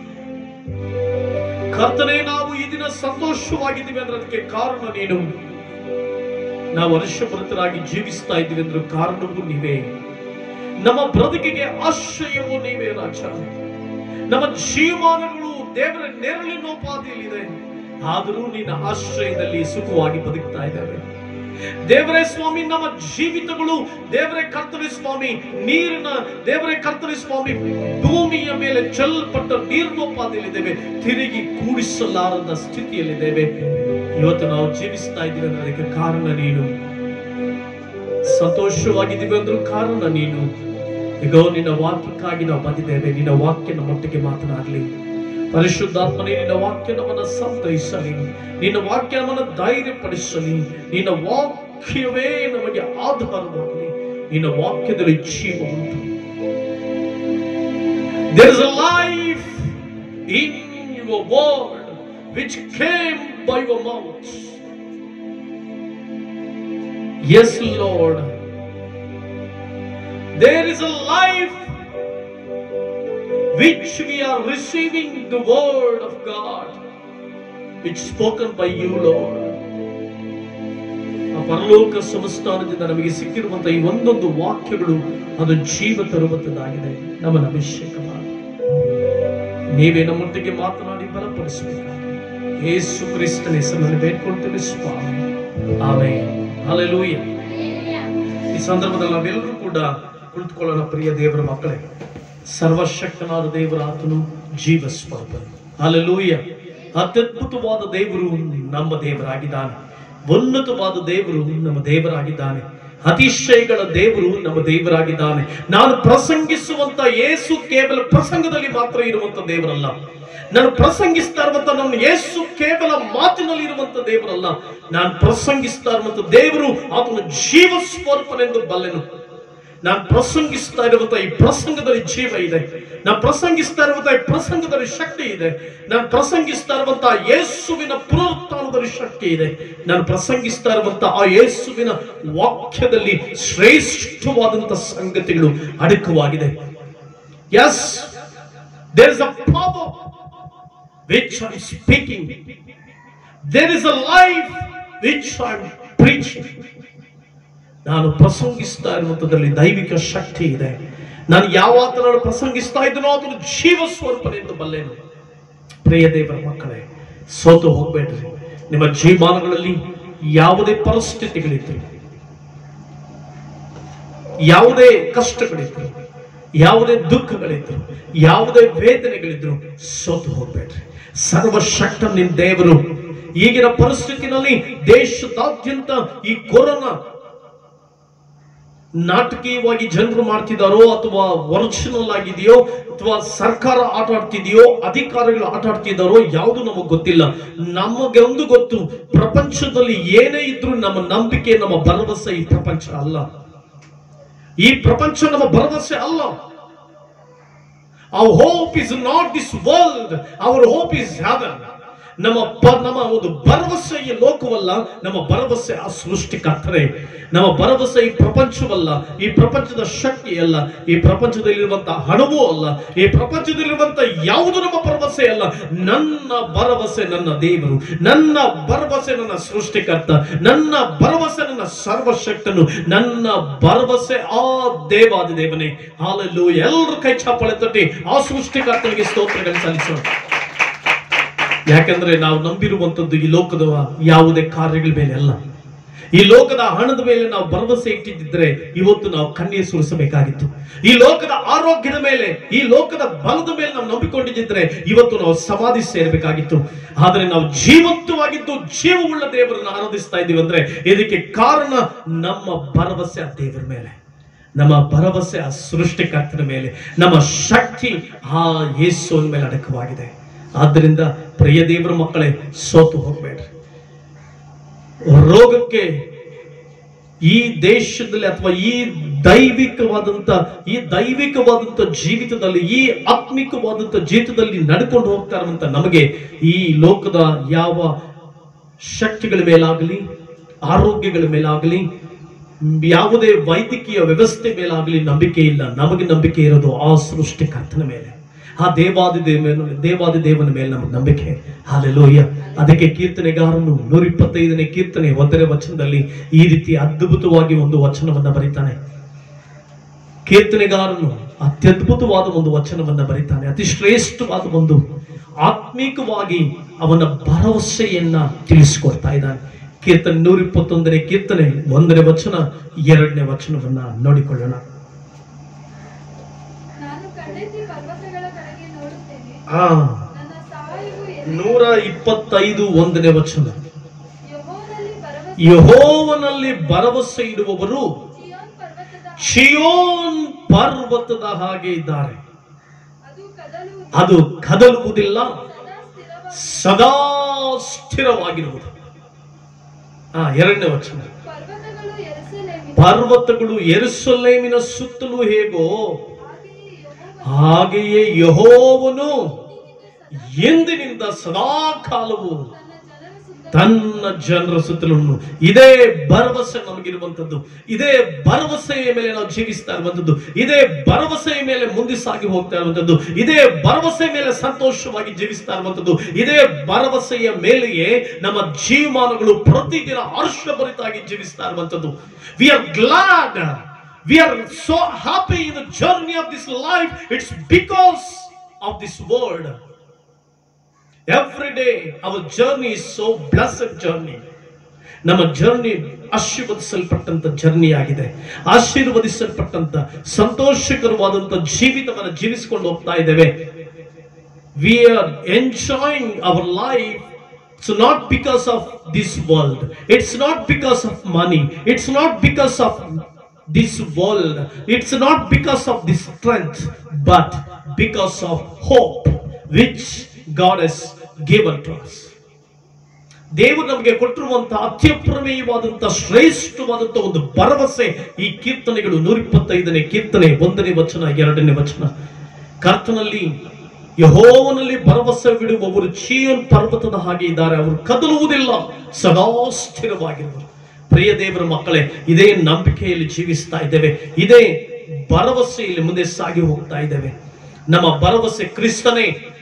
ಕರ್ತನೆ ನಾವು ಈ ದಿನ ಸಂತೋಷವಾಗಿದ್ದೀವಿ ಅಂದ್ರೆ ಅದಕ್ಕೆ ಕಾರಣ ನೀನು ನಾವು ವರ್ಷಭರಿತರಾಗಿ ಜೀವಿಸ್ತಾ ಇದ್ದೀವಿ ಅಂದ್ರೆ ಕಾರಣವೂ ನೀವೇ ನಮ್ಮ ಬ್ರದುಕಿಗೆ ಆಶ್ರಯವೂ ನೀವೇ ರಾಜ ನಮ್ಮ ಜೀವಮಾನಗಳು ದೇವರ ನೆರಳಿನೋಪಾದಿಯಲ್ಲಿದೆ ಆದರೂ ನಿನ್ನ ಆಶ್ರಯದಲ್ಲಿ ಸುಖವಾಗಿ ಬದುಕ್ತಾ ಇದ್ದೇವೆ ದೇವರೇ ಸ್ವಾಮಿ ನಮ್ಮ ಜೀವಿತಗಳು ದೇವರೇ ಕರ್ತನೆ ಸ್ವಾಮಿ ನೀರಿನ ದೇವರೇ ಕರ್ತನೆ ಸ್ವಾಮಿ ಭೂಮಿಯ ಮೇಲೆ ಚೆಲ್ಲಲ್ಪಟ್ಟ ನೀರಿನೋಪಾದಿಯಲ್ಲಿದ್ದೇವೆ ತಿರುಗಿ ಕೂಡಿಸಲಾರದ ಸ್ಥಿತಿಯಲ್ಲಿದ್ದೇವೆ ಇವತ್ತು ನಾವು ಜೀವಿಸ್ತಾ ಇದ್ದೀವಿ ಅಂದ್ರೆ ಅದಕ್ಕೆ ಕಾರಣ ನೀನು ಸಂತೋಷವಾಗಿದ್ದೀವಿ ಅಂದ್ರೂ ಕಾರಣ ನೀನು ಈಗ ನಿನ್ನ ವಾಕ್ಯಕ್ಕಾಗಿ ನಾವು ಬಂದಿದ್ದೇವೆ ನಿನ್ನ ವಾಕ್ಯ ನಮ್ಮೊಟ್ಟಿಗೆ ಮಾತನಾಡಲಿ ಪರಿಶುದ್ಧಾತ್ಮನೇ ನಿನ್ನ ವಾಕ್ಯ ನಮ್ಮನ್ನು ಸಂತೈಸಲಿ ನಿನ್ನ ವಾಕ್ಯ ನಮ್ಮನ್ನು ಧೈರ್ಯಪಡಿಸಲಿ ನಿನ್ನ ವಾಕ್ಯವೇ ನಮಗೆ ಆಧಾರವಾಗಲಿ ನಿನ್ನ ವಾಕ್ಯದಲ್ಲಿ ಜೀವ ಉಂಟು There is a life in your word which came by your mouth. Yes, Lord. There is a life which we are receiving the word of God, which spoken by you, Lord. ಆ ಪರಲೋಕ ಸಂಸ್ಥಾನದಿಂದ ನಮಗೆ ಸಿಕ್ಕಿರುವಂತಹ ಈ ಒಂದೊಂದು ವಾಕ್ಯಗಳು ಅದು ಜೀವ ತರುವಂತದ್ದಾಗಿದೆ ನಮ್ಮನ್ನು ಅಭಿಷೇಕ ಮಾಡಿ ನೀವೇ ನಮ್ಮೊಟ್ಟಿಗೆ ಮಾತನಾಡಿ ಬಲಪಡಿಸಬೇಕಾಗಿ ಯೇಸು ಕ್ರಿಸ್ತನ ಹೆಸರಿನಲ್ಲಿ ಬೇಡ್ಕೊಳ್ತೇವೆ ಸ್ವಾಮಿ ಆಮೇಲೆ ಹalleluya ಈ ಸಂದರ್ಭದಲ್ಲಿ ನಾವೆಲ್ಲರೂ ಕೂಡ ಕುಳಿತುಕೊಳ್ಳೋಣ ಪ್ರಿಯ ದೇವರ ಮಕ್ಕಳೇ ಸರ್ವಶಕ್ತನಾದ ದೇವರ ಆತನು ಜೀವ ಸ್ವರೂಪ ಅಲ್ಲೂಯ್ಯ ಅತ್ಯದ್ಭುತವಾದ ದೇವರು ನಮ್ಮ ದೇವರಾಗಿದ್ದಾನೆ ಉನ್ನತವಾದ ದೇವರು ನಮ್ಮ ದೇವರಾಗಿದ್ದಾನೆ ಅತಿಶಯಗಳ ದೇವರು ನಮ್ಮ ದೇವರಾಗಿದ್ದಾನೆ ನಾನು ಪ್ರಸಂಗಿಸುವಂತ ಯೇಸು ಕೇವಲ ಪ್ರಸಂಗದಲ್ಲಿ ಮಾತ್ರ ಇರುವಂತ ದೇವರಲ್ಲ ನಾನು ಪ್ರಸಂಗಿಸ್ತಾ ಇರುವಂತ ನನ್ನ ಯೇಸು ಕೇವಲ ಮಾತಿನಲ್ಲಿ ಇರುವಂತ ದೇವರಲ್ಲ ನಾನು ಪ್ರಸಂಗಿಸ್ತಾ ಇರುವಂತ ದೇವರು ಆತನ ಜೀವ ಸ್ವರೂಪನೆಂದು ಬಲ್ಲೆನು ನಾನು ಪ್ರಸಂಗಿಸ್ತಾ ಇರುವಂತ ಈ ಪ್ರಸಂಗದಲ್ಲಿ ಜೀವ ಇದೆ ನಾನು ಪ್ರಸಂಗಿಸ್ತಾ ಇರುವಂತ ಈ ಪ್ರಸಂಗದಲ್ಲಿ ಶಕ್ತಿ ಇದೆ ನಾನು ಪ್ರಸಂಗಿಸ್ತಾ ಇರುವಂತ ಯೇಸುವಿನ ಪುನರುತ್ಥಾನದಲ್ಲಿ ಶಕ್ತಿ ಇದೆ ನಾನು ಪ್ರಸಂಗಿಸ್ತಾ ಇರುವಂತ ಆ ಯೇಸುವಿನ ವಾಕ್ಯದಲ್ಲಿ ಶ್ರೇಷ್ಠವಾದಂತ ಸಂಗತಿಗಳು ಅಡಕವಾಗಿದೆ yes there is a power which I'm speaking. There is a life which I'm preaching. ನಾನು ಪ್ರಸಂಗಿಸ್ತಾ ಇರುವಂತದಲ್ಲಿ ದೈವಿಕ ಶಕ್ತಿ ಇದೆ ನಾನು ಯಾವ ನಾನು ಪ್ರಸಂಗಿಸ್ತಾ ಇದ್ದನೋ ಅದನ್ನು ಜೀವ ಸ್ವರೂಪನೆಂದು ಬಲ್ಲೆನು ಪ್ರಿಯ ದೇವರ ಮಕ್ಕಳೇ ಸೋತು ಹೋಗ್ಬೇಡ್ರಿ ನಿಮ್ಮ ಜೀವಮಾನಗಳಲ್ಲಿ ಯಾವುದೇ ಪರಿಸ್ಥಿತಿಗಳಿದ್ರು ಯಾವುದೇ ಕಷ್ಟಗಳಿದ್ರು ಯಾವುದೇ ದುಃಖಗಳಿದ್ರು ಯಾವುದೇ ವೇದನೆಗಳಿದ್ರು ಸೋತು ಹೋಗ್ಬೇಡ್ರಿ ಸರ್ವಶಕ್ತ ನಿನ್ ದೇವರು ಈಗಿನ ಪರಿಸ್ಥಿತಿನಲ್ಲಿ ದೇಶದಾದ್ಯಂತ ಈ ಕೊರೋನಾ ನಾಟಕೀಯವಾಗಿ ಜನರು ಮಾಡ್ತಿದಾರೋ ಅಥವಾ ಒರಿಜಿನಲ್ ಆಗಿದೆಯೋ ಅಥವಾ ಸರ್ಕಾರ ಆಟ ಆಡ್ತಿದೆಯೋ ಅಧಿಕಾರಿಗಳು ಆಟ ಆಡ್ತಿದಾರೋ ಯಾವುದು ನಮಗೆ ಗೊತ್ತಿಲ್ಲ ನಮಗೆ ಒಂದು ಗೊತ್ತು ಪ್ರಪಂಚದಲ್ಲಿ ಏನೇ ಇದ್ರೂ ನಮ್ಮ ನಂಬಿಕೆ ನಮ್ಮ ಭರವಸೆ ಈ ಪ್ರಪಂಚ ಅಲ್ಲ ಈ ಪ್ರಪಂಚ ನಮ್ಮ ಭರವಸೆ ಅಲ್ಲ our hope is not this world our hope is heaven ನಮ್ಮ ಪ- ನಮ್ಮ ಒಂದು ಭರವಸೆ ಈ ಲೋಕವಲ್ಲ ನಮ್ಮ ಭರವಸೆ ಆ ಸೃಷ್ಟಿಕರ್ತನೆ ನಮ್ಮ ಭರವಸೆ ಈ ಪ್ರಪಂಚವಲ್ಲ ಈ ಪ್ರಪಂಚದ ಶಕ್ತಿ ಅಲ್ಲ ಈ ಪ್ರಪಂಚದಲ್ಲಿರುವಂತಹ ಹಣವೂ ಅಲ್ಲ ಈ ಪ್ರಪಂಚದಲ್ಲಿರುವಂತ ಯಾವುದು ನಮ್ಮ ಭರವಸೆ ಅಲ್ಲ ನನ್ನ ಭರವಸೆ ನನ್ನ ದೇವರು ನನ್ನ ಭರವಸೆ ನನ್ನ ಸೃಷ್ಟಿಕರ್ತ ನನ್ನ ಭರವಸೆ ನನ್ನ ಸರ್ವಶಕ್ತನು ನನ್ನ ಭರವಸೆ ಆ ದೇವಾದಿ ದೇವನೇ ಹಾಲಲ್ಲೂ ಎಲ್ಲರೂ ಕೈ ಚಾಪಳೆ ತಟ್ಟಿ ಆ ಸೃಷ್ಟಿಕರ್ತನಿಗೆ ಸ್ತೋತ್ರಗಳನ್ನು ಸಲ್ಲಿಸೋಣ ಯಾಕಂದ್ರೆ ನಾವು ನಂಬಿರುವಂತದ್ದು ಈ ಲೋಕದ ಯಾವುದೇ ಕಾರ್ಯಗಳ ಮೇಲೆ ಅಲ್ಲ ಈ ಲೋಕದ ಹಣದ ಮೇಲೆ ನಾವು ಭರವಸೆ ಇಟ್ಟಿದ್ದರೆ ಇವತ್ತು ನಾವು ಕಣ್ಣೀರು ಸುರಿಸಬೇಕಾಗಿತ್ತು ಈ ಲೋಕದ ಆರೋಗ್ಯದ ಮೇಲೆ ಈ ಲೋಕದ ಬಲದ ಮೇಲೆ ನಾವು ನಂಬಿಕೊಂಡಿದ್ದರೆ ಇವತ್ತು ನಾವು ಸಮಾಧಿ ಸೇರಬೇಕಾಗಿತ್ತು ಆದರೆ ನಾವು ಜೀವಂತವಾಗಿದ್ದು ಜೀವವುಳ್ಳ ದೇವರನ್ನು ಆರಾಧಿಸ್ತಾ ಇದ್ದೀವಿ ಅಂದ್ರೆ ಇದಕ್ಕೆ ಕಾರಣ ನಮ್ಮ ಭರವಸೆ ಆ ದೇವರ ಮೇಲೆ ನಮ್ಮ ಭರವಸೆ ಆ ಸೃಷ್ಟಿಕರ್ತನ ಮೇಲೆ ನಮ್ಮ ಶಕ್ತಿ ಆ ಯೇಸುವಿನ ಮೇಲೆ ಅಡಕವಾಗಿದೆ ಆದ್ದರಿಂದ ಪ್ರಿಯ ದೇವರ ಮಕ್ಕಳೇ ಸೋತು ಹೋಗ್ಬೇಡ್ರಿ ರೋಗಕ್ಕೆ ಈ ದೇಶದಲ್ಲಿ ಅಥವಾ ಈ ದೈವಿಕವಾದಂತ ಈ ದೈವಿಕವಾದಂತ ಜೀವಿತದಲ್ಲಿ ಈ ಆತ್ಮಿಕವಾದಂತ ಜೀವಿತದಲ್ಲಿ ನಡ್ಕೊಂಡು ಹೋಗ್ತಾ ಇರುವಂತ ನಮಗೆ ಈ ಲೋಕದ ಯಾವ ಶಕ್ತಿಗಳ ಮೇಲಾಗಲಿ ಆರೋಗ್ಯಗಳ ಮೇಲಾಗಲಿ ಯಾವುದೇ ವೈದ್ಯಕೀಯ ವ್ಯವಸ್ಥೆ ಮೇಲಾಗಲಿ ನಂಬಿಕೆ ಇಲ್ಲ ನಮಗೆ ನಂಬಿಕೆ ಇರೋದು ಆ ಸೃಷ್ಟಿಕರ್ತನ ಮೇಲೆ ಆ ದೇವಾದಿ ದೇವನ ದೇವಾದಿ ದೇವನ ಮೇಲೆ ನಮಗೆ ನಂಬಿಕೆ ಹಾಲೆಲೋಯ್ಯ ಅದಕ್ಕೆ ಕೀರ್ತನೆಗಾರನು ನೂರ ಇಪ್ಪತ್ತೈದನೇ ಕೀರ್ತನೆ ಒಂದನೇ ವಚನದಲ್ಲಿ ಈ ರೀತಿ ಅದ್ಭುತವಾಗಿ ಒಂದು ವಚನವನ್ನ ಬರೀತಾನೆ ಕೀರ್ತನೆಗಾರನು ಅತ್ಯದ್ಭುತವಾದ ಒಂದು ವಚನವನ್ನ ಬರೀತಾನೆ ಅತಿ ಶ್ರೇಷ್ಠವಾದ ಒಂದು ಆತ್ಮೀಕವಾಗಿ ಅವನ ಭರವಸೆಯನ್ನ ತಿಳಿಸಿಕೊಡ್ತಾ ಇದ್ದಾನೆ ಕೀರ್ತನೆ ನೂರ ಇಪ್ಪತ್ತೊಂದನೇ ಕೀರ್ತನೆ ಒಂದನೇ ವಚನ ಎರಡನೇ ವಚನವನ್ನ ನೋಡಿಕೊಳ್ಳೋಣ ನಾನು ಕಣ್ಣೆತ್ತಿ ಪರ್ವತಗಳ ಕಡೆಗೆ ನೋಡುತ್ತೇನೆ ಆ ನನ್ನ ಸಹಾಯವು ಎಲ್ಲಿ? ನೂರ ಇಪ್ಪತ್ತೈದು ಒಂದನೇ ವಚನ ಯೆಹೋವನಲ್ಲಿ ಭರವಸೆ ಯಹೋವನಲ್ಲಿ ಭರವಸೆ ಇಡುವವರು ಚಿಯೋನ್ ಪರ್ವತದ ಶಿಯೋನ್ ಪರ್ವತದ ಹಾಗೆ ಇದ್ದಾರೆ ಅದು ಕದಲು ಅದು ಕದಲುವುದಿಲ್ಲ ಸದಾ ಸ್ಥಿರವಾಗಿ ಸದಾ ಸ್ಥಿರವಾಗಿರುವುದು ಆ ಎರಡನೇ ವಚನ ಪರ್ವತಗಳು ಎರುಸಲೇಮಿನ ಪರ್ವತಗಳು ಎರುಸಲೇಮಿನ ಸುತ್ತಲೂ ಹೇಗೋ ಹಾಗೆಯೇ ಹಾಗೆಯೇ ಯೆಹೋವನು ಯಹೋವನು ಎಂದಿನಿಂದ ಸದಾ ಕಾಲವು ತನ್ನ ಜನರ ತನ್ನ ಜನರ ಸುತ್ತ ಸುತ್ತಲೂ ಇದೇ ಭರವಸೆ ನಮಗಿರುವಂತದ್ದು ಇದೇ ಭರವಸೆಯ ಮೇಲೆ ನಾವು ಜೀವಿಸ್ತಾ ಇರುವಂತದ್ದು ಇದೇ ಭರವಸೆಯ ಮೇಲೆ ಮುಂದೆ ಸಾಗಿ ಹೋಗ್ತಾ ಇರುವಂತದ್ದು ಇದೇ ಭರವಸೆ ಮೇಲೆ ಸಂತೋಷವಾಗಿ ಜೀವಿಸ್ತಾ ಇರುವಂತದ್ದು ಇದೇ ಭರವಸೆಯ ಮೇಲೆಯೇ ನಮ್ಮ ಜೀವಮಾನಗಳು ಪ್ರತಿದಿನ ಹರ್ಷಭರಿತಾಗಿ ಜೀವಿಸ್ತಾ ಇರುವಂತದ್ದು we are glad we are so happy in the journey of this life it's because of this world every day our journey is so blessed journey ನಮ್ಮ ಜರ್ನಿ ಆಶೀರ್ವದಿಸಲ್ಪಟ್ಟಂತ ಜರ್ನಿ ಆಗಿದೆ ಆಶೀರ್ವದಿಸಲ್ಪಟ್ಟಂತ ಸಂತೋಷಕರವಾದಂತ ಜೀವಿತವನ್ನು ಜೀವಿಸಿಕೊಂಡು ಹೋಗ್ತಾ ಇದ್ದೇವೆ we are enjoying our life it's not because of this world it's not because of money it's not because of this world it's not because of this strength but because of hope which God has given to us ದೇವರು ನಮಗೆ ಕೊಟ್ಟಿರುವಂತಹ ಅತ್ಯಪ್ರಮೇಯವಾದಂತಹ ಶ್ರೇಷ್ಠವಾದಂತಹ ಒಂದು ಭರವಸೆ ಈ ಕೀರ್ತನೆಗಳು ನೂರ ಇಪ್ಪತ್ತೈದನೇ ಕೀರ್ತನೆ ಒಂದನೇ ವಚನ ಎರಡನೇ ವಚನ ಕರ್ತನಲ್ಲಿ ಯಹೋವನಲ್ಲಿ ಭರವಸೆ ಬಿಡುವವರು ಚೀಯೋನ್ ಪರ್ವತದ ಹಾಗೆ ಇದ್ದಾರೆ ಅವರು ಕದಲುವುದಿಲ್ಲ ಸದಾ ಸ್ಥಿರವಾಗಿರುವರು ಪ್ರಿಯ ದೇವರ ಮಕ್ಕಳೇ ಇದೇ ನಂಬಿಕೆಯಲ್ಲಿ ಜೀವಿಸ್ತಾ ಇದ್ದೇವೆ ಇದೇ ಭರವಸೆಯಲ್ಲಿ ಮುಂದೆ ಸಾಗಿ ಹೋಗ್ತಾ ಇದ್ದೇವೆ ನಮ್ಮ ಭರವಸೆ ಕ್ರಿಸ್ತನೇ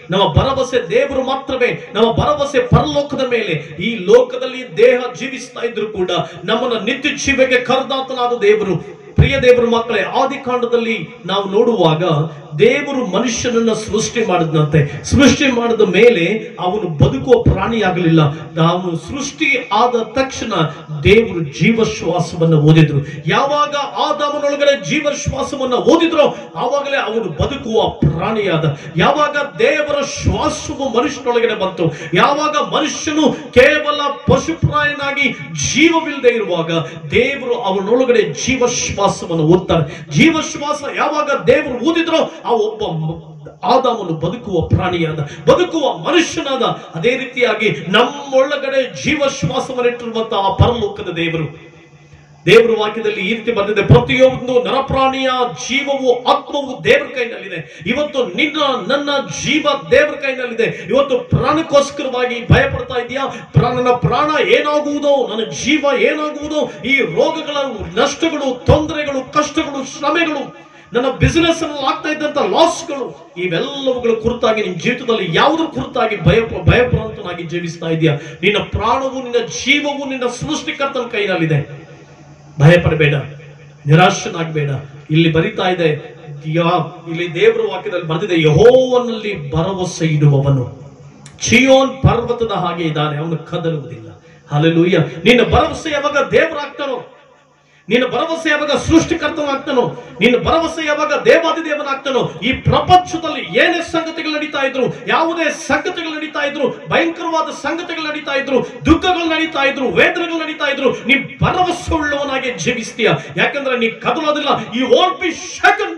ನಮ್ಮ ಭರವಸೆ ದೇವರು ಮಾತ್ರವೇ ನಮ್ಮ ಭರವಸೆ ಪರಲೋಕದ ಮೇಲೆ ಈ ಲೋಕದಲ್ಲಿ ದೇಹ ಜೀವಿಸ್ತಾ ಇದ್ರು ಕೂಡ ನಮ್ಮನ್ನ ನಿತ್ಯ ಜೀವಕ್ಕೆ ಕರೆದಾತನಾದ ದೇವರು ಪ್ರಿಯ ದೇವರ ಮಕ್ಕಳೇ ಆದಿಕಾಂಡದಲ್ಲಿ ನಾವು ನೋಡುವಾಗ ದೇವರು ಮನುಷ್ಯನನ್ನ ಸೃಷ್ಟಿ ಮಾಡಿದಂತೆ ಸೃಷ್ಟಿ ಮಾಡಿದ ಮೇಲೆ ಅವನು ಬದುಕುವ ಪ್ರಾಣಿಯಾಗಲಿಲ್ಲ ಅವನು ಸೃಷ್ಟಿ ಆದ ತಕ್ಷಣ ದೇವರು ಜೀವಶ್ವಾಸವನ್ನು ಓದಿದ್ರು ಯಾವಾಗ ಆದಾಮನೊಳಗಡೆ ಜೀವಶ್ವಾಸವನ್ನ ಓದಿದ್ರೋ ಆವಾಗಲೇ ಅವನು ಬದುಕುವ ಪ್ರಾಣಿಯಾದ ಯಾವಾಗ ದೇವರ ಶ್ವಾಸವು ಮನುಷ್ಯನೊಳಗಡೆ ಬಂತು ಯಾವಾಗ ಮನುಷ್ಯನು ಕೇವಲ ಪಶುಪ್ರಾಯನಾಗಿ ಜೀವವಿಲ್ಲದೆ ಇರುವಾಗ ದೇವರು ಅವನೊಳಗಡೆ ಜೀವಶ್ವಾಸವನ್ನು ಓದ್ತಾರೆ ಜೀವಶ್ವಾಸ ಯಾವಾಗ ದೇವರು ಊದಿದ್ರೋ ಆ ಒಬ್ಬ ಮ- ಆದಾಮನು ಬದುಕುವ ಪ್ರಾಣಿಯಾದ ಬದುಕುವ ಮನುಷ್ಯನಾದ ಅದೇ ರೀತಿಯಾಗಿ ನಮ್ಮೊಳಗಡೆ ಜೀವಶ್ವಾಸವನ್ನಿಟ್ಟಿರುವಂತಹ ಆ ಪರಲೋಕದ ದೇವರು ದೇವರ ವಾಕ್ಯದಲ್ಲಿ ಈ ರೀತಿ ಬಂದಿದೆ ಪ್ರತಿಯೊಂದು ನರಪ್ರಾಣಿಯ ಜೀವವು ಆತ್ಮವು ದೇವರ ಕೈನಲ್ಲಿದೆ ಇವತ್ತು ನಿನ್ನ ನನ್ನ ಜೀವ ದೇವರ ಕೈನಲ್ಲಿದೆ ಇವತ್ತು ಪ್ರಾಣಕ್ಕೋಸ್ಕರವಾಗಿ ಭಯ ಪಡ್ತಾ ಇದೆಯಾ ನನ್ನ ಪ್ರಾಣ ಏನಾಗುವುದೋ ನನ್ನ ಜೀವ ಏನಾಗುವುದೋ ಈ ರೋಗಗಳ ನಷ್ಟಗಳು ತೊಂದರೆಗಳು ಕಷ್ಟಗಳು ಶ್ರಮೆಗಳು ನನ್ನ ಬಿಸಿನೆಸ್ ಅಲ್ಲಿ ಆಗ್ತಾ ಇದ್ದಂತ ಲಾಸ್ಗಳು ಇವೆಲ್ಲವುಗಳ ಕುರಿತಾಗಿ ನಿನ್ನ ಜೀವಿತದಲ್ಲಿ ಯಾವುದ್ರ ಕುರಿತಾಗಿ ಭಯ ಭಯಪಡುವಂತನಾಗಿ ಜೀವಿಸ್ತಾ ಇದೆಯಾ ನಿನ್ನ ಪ್ರಾಣವು ನಿನ್ನ ಜೀವವು ನಿನ್ನ ಸೃಷ್ಟಿಕರ್ತನ ಕೈನಲ್ಲಿದೆ ಭಯ ಪಡಬೇಡ ನಿರಾಶನಾಗಬೇಡ ಇಲ್ಲಿ ಬರಿತಾ ಇದೆ ಯಾ- ಇಲ್ಲಿ ದೇವರ ವಾಕ್ಯದಲ್ಲಿ ಬರೆದಿದೆ ಯಹೋವನಲ್ಲಿ ಭರವಸೆ ಇಡುವವನು ಚಿಯೋನ್ ಪರ್ವತದ ಹಾಗೆ ಇದ್ದಾನೆ ಅವನು ಕದಲುವುದಿಲ್ಲ ಹಾಲೆಲೂಯ್ಯ ನಿನ್ನ ಭರವಸೆ ಯಾವಾಗ ದೇವರಾಗ್ತಾನೋ ನಿನ್ನ ಭರವಸೆ ಯಾವಾಗ ಸೃಷ್ಟಿಕರ್ತನಾಗ್ತಾನೋ ನಿನ್ನ ಭರವಸೆ ಯಾವಾಗ ದೇವಾದಿ ದೇವನಾಗ್ತಾನೋ ಈ ಪ್ರಪಂಚದಲ್ಲಿ ಏನೇ ಸಂಗತಿಗಳು ನಡೀತಾ ಇದ್ರು ಯಾವುದೇ ಸಂಗತಿಗಳು ನಡೀತಾ ಇದ್ರು ಭಯಂಕರವಾದ ಸಂಗತಿಗಳು ನಡೀತಾ ಇದ್ರು ದುಃಖಗಳು ನಡೀತಾ ಇದ್ರು ವೇದನೆಗಳು ನಡೀತಾ ಇದ್ರು ನೀ ಭರವಸೆ ಉಳ್ಳವನಾಗಿ ಜೀವಿಸ್ತೀಯ ಯಾಕಂದ್ರೆ ನೀ ಕದಲೋದಿಲ್ಲ ಈ ಓಂಟ್ ಬಿ ಶಕನ್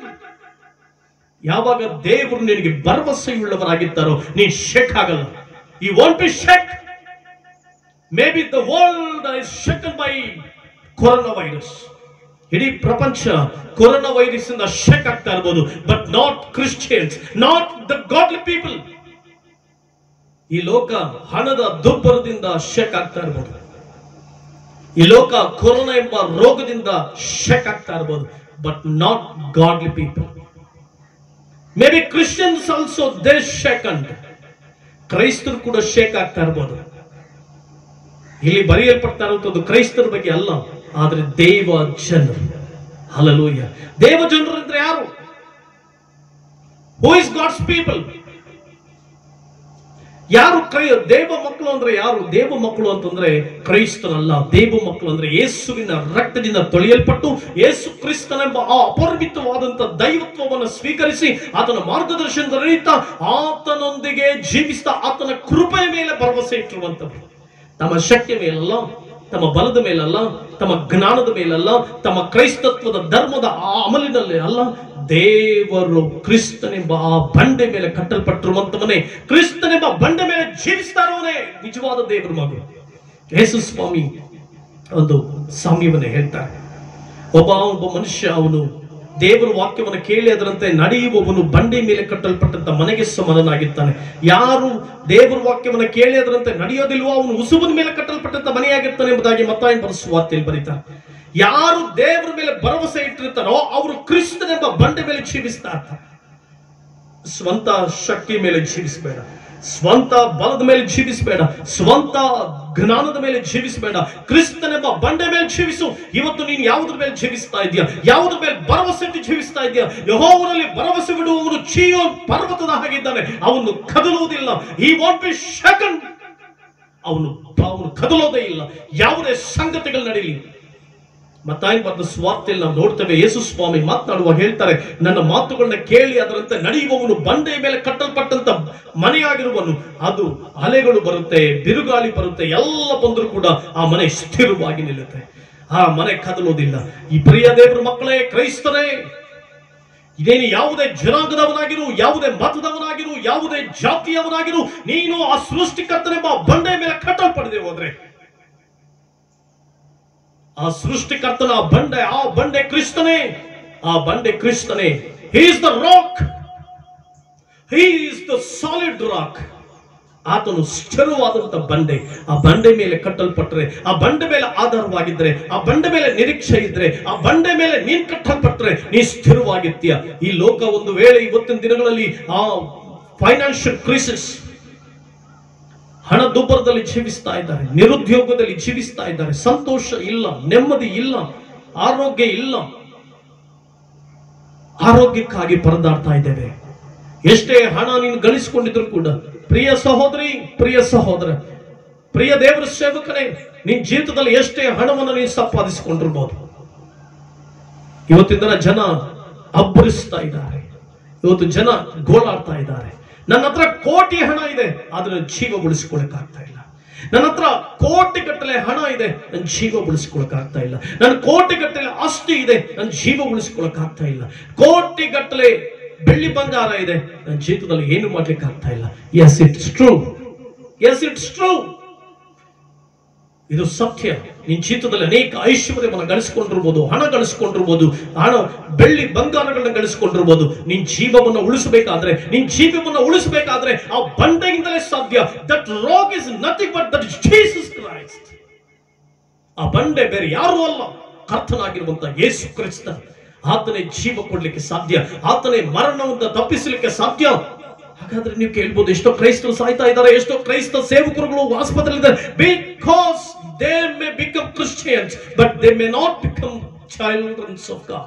ಯಾವಾಗ ದೇವರು ನಿನಗೆ ಭರವಸೆಯುಳ್ಳವರಾಗಿದ್ದಾರೋ ನೀ ಶೆಕ್ ಆಗಲ್ಲ we won't be shake maybe the world is shaken by corona virus ಇಡೀ ಪ್ರಪಂಚ ಕೊರೋನಾ ವೈರಸ್ ಇಂದ ಶೆಕ್ ಆಗ್ತಾ ಇರ್ಬೋದು but not Christians not the godly people ಈ ಲೋಕ ಹಣದ ದುಬ್ಬರದಿಂದ ಶೆಕ್ ಆಗ್ತಾ ಇರ್ಬೋದು ಈ ಲೋಕ ಕೊರೋನಾ ಎಂಬ ರೋಗದಿಂದ ಶೆಕ್ ಆಗ್ತಾ ಇರ್ಬೋದು but not godly people may be Christians also they shake ಅಂತ ಕ್ರೈಸ್ತರು ಕೂಡ ಶೇಕ್ ಆಗ್ತಾ ಇರ್ಬೋದು ಇಲ್ಲಿ ಬರೆಯಲ್ಪಡ್ತಾ ಇರುವಂತದ್ದು ಕ್ರೈಸ್ತರ ಬಗ್ಗೆ ಅಲ್ಲ ಆದ್ರೆ ದೇವ ಜನರು ಹಲಲೂಯ ದೇವ ಜನರು ಅಂದ್ರೆ ಯಾರು ಹೂ ಇಸ್ ಗಾಡ್ಸ್ ಪೀಪಲ್ ಯಾರು ಕ್ರೈ ದೇವ ಮಕ್ಕಳು ಅಂದ್ರೆ ಯಾರು ದೇವ ಮಕ್ಕಳು ಅಂತಂದ್ರೆ ಕ್ರೈಸ್ತನಲ್ಲ ದೇವ ಮಕ್ಕಳು ಅಂದ್ರೆ ಯೇಸುವಿನ ರಕ್ತದಿಂದ ತೊಳೆಯಲ್ಪಟ್ಟು ಯೇಸು ಕ್ರಿಸ್ತನೆಂಬ ಆ ಅಪರಿಮಿತವಾದಂತ ದೈವತ್ವವನ್ನು ಸ್ವೀಕರಿಸಿ ಆತನ ಮಾರ್ಗದರ್ಶನದ ನಡೀತಾ ಆತನೊಂದಿಗೆ ಜೀವಿಸ್ತಾ ಆತನ ಕೃಪೆಯ ಮೇಲೆ ಭರವಸೆ ಇಟ್ಟಿರುವಂತವರು ತಮ್ಮ ಶಕ್ತಿಯ ಮೇಲಲ್ಲ ತಮ್ಮ ಬಲದ ಮೇಲಲ್ಲ ತಮ್ಮ ಜ್ಞಾನದ ಮೇಲಲ್ಲ ತಮ್ಮ ಕ್ರೈಸ್ತತ್ವದ ಧರ್ಮದ ಆ ಅಮಲಿನಲ್ಲಿ ಅಲ್ಲ ದೇವರು ಕ್ರಿಸ್ತನೆಂಬ ಆ ಬಂಡೆ ಮೇಲೆ ಕಟ್ಟಲ್ಪಟ್ಟಿರುವಂತವನೇ ಕ್ರಿಸ್ತನೆಂಬ ಬಂಡೆ ಮೇಲೆ ಜೀವಿಸ್ತಾ ಇರುವವನೇ ನಿಜವಾದ ದೇವರ ಮಗು ಯೇಸು ಸ್ವಾಮಿ ಒಂದು ಸಾಮ್ಯವನ್ನ ಹೇಳ್ತಾರೆ ಒಬ್ಬ ಒಬ್ಬ ಮನುಷ್ಯ ಅವನು ದೇವರ ವಾಕ್ಯವನ್ನು ಕೇಳಿ ಅದರಂತೆ ನಡೆಯುವವನು ಬಂಡೆ ಮೇಲೆ ಕಟ್ಟಲ್ಪಟ್ಟಂತ ಮನೆಗೆ ಸಮನಾಗಿರ್ತಾನೆ ಯಾರು ದೇವರ ವಾಕ್ಯವನ್ನು ಕೇಳಿ ಅದರಂತೆ ನಡೆಯೋದಿಲ್ವೋ ಅವನು ಉಸುಬಿನ ಮೇಲೆ ಕಟ್ಟಲ್ಪಟ್ಟಂತ ಮನೆಯಾಗಿರ್ತಾನೆ ಎಂಬುದಾಗಿ ಮತ್ತಾಯಿ ಬರೆಸುವಾರ್ತೆಯಲ್ಲಿ ಬರೀತಾರೆ ಯಾರು ದೇವರ ಮೇಲೆ ಭರವಸೆ ಇಟ್ಟಿರ್ತಾರೋ ಅವರು ಕ್ರಿಸ್ತನೆಂಬ ಬಂಡೆ ಮೇಲೆ ಜೀವಿಸ್ತಾ ಇರ್ತಾರೆ ಸ್ವಂತ ಶಕ್ತಿ ಮೇಲೆ ಜೀವಿಸಬೇಡ ಸ್ವಂತ ಬಲದ ಮೇಲೆ ಜೀವಿಸಬೇಡ ಸ್ವಂತ ಜ್ಞಾನದ ಮೇಲೆ ಜೀವಿಸಬೇಡ ಕ್ರಿಸ್ತನೆಂಬ ಬಂಡೆ ಮೇಲೆ ಜೀವಿಸು ಇವತ್ತು ನೀನು ಯಾವುದ್ರ ಮೇಲೆ ಜೀವಿಸ್ತಾ ಇದೆಯಾ ಯಾವುದ್ರ ಮೇಲೆ ಭರವಸೆ ಇಟ್ಟು ಜೀವಿಸ್ತಾ ಇದೆಯಾ ಯಹೋವನಲ್ಲಿ ಭರವಸೆ ಬಿಡುವವನು ಚೀಯೋನ್ ಪರ್ವತದ ಹಾಗಿದ್ದಾನೆ ಅವನು ಕದಲುವುದಿಲ್ಲ ಈ ವಾಂಟ್ ಬಿ ಶಕನ್ ಅವನು ಅವನು ಕದಲೋದೇ ಇಲ್ಲ ಯಾವುದೇ ಸಂಗತಿಗಳು ನಡೀಲಿ ಮತ್ತಾಯಿ ಬರೆದ ಸ್ವಾರ್ಥೆಯಲ್ಲಿ ನಾವು ನೋಡ್ತೇವೆ ಯೇಸು ಸ್ವಾಮಿ ಮಾತನಾಡುವಾಗ ಹೇಳ್ತಾರೆ ನನ್ನ ಮಾತುಗಳನ್ನ ಕೇಳಿ ಅದರಂತೆ ನಡೆಯುವವನು ಬಂಡೆಯ ಮೇಲೆ ಕಟ್ಟಲ್ಪಟ್ಟಂತ ಮನೆಯಾಗಿರುವನು ಅದು ಅಲೆಗಳು ಬರುತ್ತೆ ಬಿರುಗಾಳಿ ಬರುತ್ತೆ ಎಲ್ಲ ಬಂದರೂ ಕೂಡ ಆ ಮನೆ ಸ್ಥಿರವಾಗಿ ನಿಲ್ಲುತ್ತೆ ಆ ಮನೆ ಕದಲೋದಿಲ್ಲ ಈ ಪ್ರಿಯ ದೇವರ ಮಕ್ಕಳೇ ಕ್ರೈಸ್ತರೇ ಇದೇನು ಯಾವುದೇ ಜನಾಂಗದವನಾಗಿರು ಯಾವುದೇ ಮತದವನಾಗಿರು ಯಾವುದೇ ಜಾತಿಯವನಾಗಿರು ನೀನು ಆ ಸೃಷ್ಟಿಕರ್ತನೆಂಬ ಬಂಡೆ ಮೇಲೆ ಕಟ್ಟಲ್ಪಡದೆ ಹೋದ್ರೆ ಆ ಸೃಷ್ಟಿಕರ್ತನ ಆ ಬಂಡೆ ಆ ಬಂಡೆ ಕ್ರಿಸ್ತನೇ ಆ ಬಂಡೆ ಕ್ರಿಸ್ತನೇ is the rock is the solid rock ಆತನು ಸ್ಥಿರವಾದಂತ ಬಂಡೆ ಆ ಬಂಡೆ ಮೇಲೆ ಕಟ್ಟಲ್ಪಟ್ಟರೆ ಆ ಬಂಡೆ ಮೇಲೆ ಆಧಾರವಾಗಿದ್ರೆ ಆ ಬಂಡೆ ಮೇಲೆ ನಿರೀಕ್ಷೆ ಇದ್ರೆ ಆ ಬಂಡೆ ಮೇಲೆ ನೀನ್ ಕಟ್ಟಲ್ಪಟ್ರೆ ನೀ ಸ್ಥಿರವಾಗಿರ್ತೀಯ ಈ ಲೋಕ ಒಂದು ವೇಳೆ ಇವತ್ತಿನ ದಿನಗಳಲ್ಲಿ ಆ ಫೈನಾನ್ಷಿಯಲ್ ಕ್ರೈಸಿಸ್ ಹಣದುಬ್ಬರದಲ್ಲಿ ಜೀವಿಸ್ತಾ ಇದ್ದಾರೆ ನಿರುದ್ಯೋಗದಲ್ಲಿ ಜೀವಿಸ್ತಾ ಇದ್ದಾರೆ ಸಂತೋಷ ಇಲ್ಲ ನೆಮ್ಮದಿ ಇಲ್ಲ ಆರೋಗ್ಯ ಇಲ್ಲ ಆರೋಗ್ಯಕ್ಕಾಗಿ ಪರದಾಡ್ತಾ ಇದ್ದೇವೆ ಎಷ್ಟೇ ಹಣ ನೀನು ಗಳಿಸಿಕೊಂಡಿದ್ರು ಕೂಡ ಪ್ರಿಯ ಸಹೋದರಿ ಪ್ರಿಯ ಸಹೋದರ ಪ್ರಿಯ ದೇವರ ಸೇವಕನೇ ನಿನ್ ಜೀವಿತದಲ್ಲಿ ಎಷ್ಟೇ ಹಣವನ್ನು ನೀನು ಸಂಪಾದಿಸಿಕೊಂಡಿರ್ಬೋದು ಇವತ್ತಿನ ದಿನ ಜನ ಅಬ್ಬರಿಸ್ತಾ ಇದ್ದಾರೆ ಇವತ್ತು ಜನ ಗೋಳಾಡ್ತಾ ಇದ್ದಾರೆ ನನ್ನ ಹತ್ರ ಕೋಟಿ ಹಣ ಇದೆ ಆದ್ರೆ ಜೀವ ಉಳಿಸ್ಕೊಳಕ್ ಆಗ್ತಾ ಇಲ್ಲ ನನ್ನ ಹತ್ರ ಕೋಟಿ ಗಟ್ಟಲೆ ಹಣ ಇದೆ ನನ್ನ ಜೀವ ಉಳಿಸ್ಕೊಳಕ್ ಆಗ್ತಾ ಇಲ್ಲ ನನ್ನ ಕೋಟಿ ಗಟ್ಟಲೆ ಆಸ್ತಿ ಇದೆ ನನ್ನ ಜೀವ ಉಳಿಸ್ಕೊಳಕ್ ಆಗ್ತಾ ಇಲ್ಲ ಕೋಟಿ ಗಟ್ಟಲೆ ಬೆಳ್ಳಿ ಬಂಗಾರ ಇದೆ ನನ್ನ ಜೀವಿತದಲ್ಲಿ ಏನು ಮಾಡ್ಲಿಕ್ಕೆ ಆಗ್ತಾ ಇಲ್ಲ yes it's true yes it's true ಇದು ಸತ್ಯ ನಿನ್ ಜೀವಿತದಲ್ಲಿ ಅನೇಕ ಐಶ್ವರ್ಯವನ್ನು ಗಳಿಸಿಕೊಂಡಿರ್ಬೋದು ಹಣ ಗಳಿಸಿಕೊಂಡಿರ್ಬೋದು ಹಣ ಬೆಳ್ಳಿ ಬಂಗಾರಗಳನ್ನ ಗಳಿಸಿಕೊಂಡಿರ್ಬೋದು ನಿನ್ ಜೀವವನ್ನು ಉಳಿಸಬೇಕಾದ್ರೆ ನಿನ್ ಜೀವವನ್ನು ಉಳಿಸಬೇಕಾದ್ರೆ ಆ ಬಂಡೆಯಿಂದಲೇ ಸಾಧ್ಯ that rock is nothing but that Jesus Christ ಆ ಬಂಡೆ ಬೇರೆ ಯಾರು ಅಲ್ಲ ಕರ್ತನಾಗಿರುವಂತ ಯೇಸು ಕ್ರಿಸ್ತ ಆತನೇ ಜೀವ ಕೊಡ್ಲಿಕ್ಕೆ ಸಾಧ್ಯ ಆತನೇ ಮರಣವನ್ನು ತಪ್ಪಿಸಲಿಕ್ಕೆ ಸಾಧ್ಯ ಹಾಗಾದ್ರೆ ನೀವು ಕೇಳ್ಬೋದು ಎಷ್ಟೋ ಕ್ರೈಸ್ತರು ಸಾಯ್ತಾ ಇದ್ದಾರೆ ಎಷ್ಟೋ ಕ್ರೈಸ್ತ ಸೇವಕರುಗಳು ಆಸ್ಪತ್ರೆಯಲ್ಲಿ because they may become Christians but they may not become childrens of God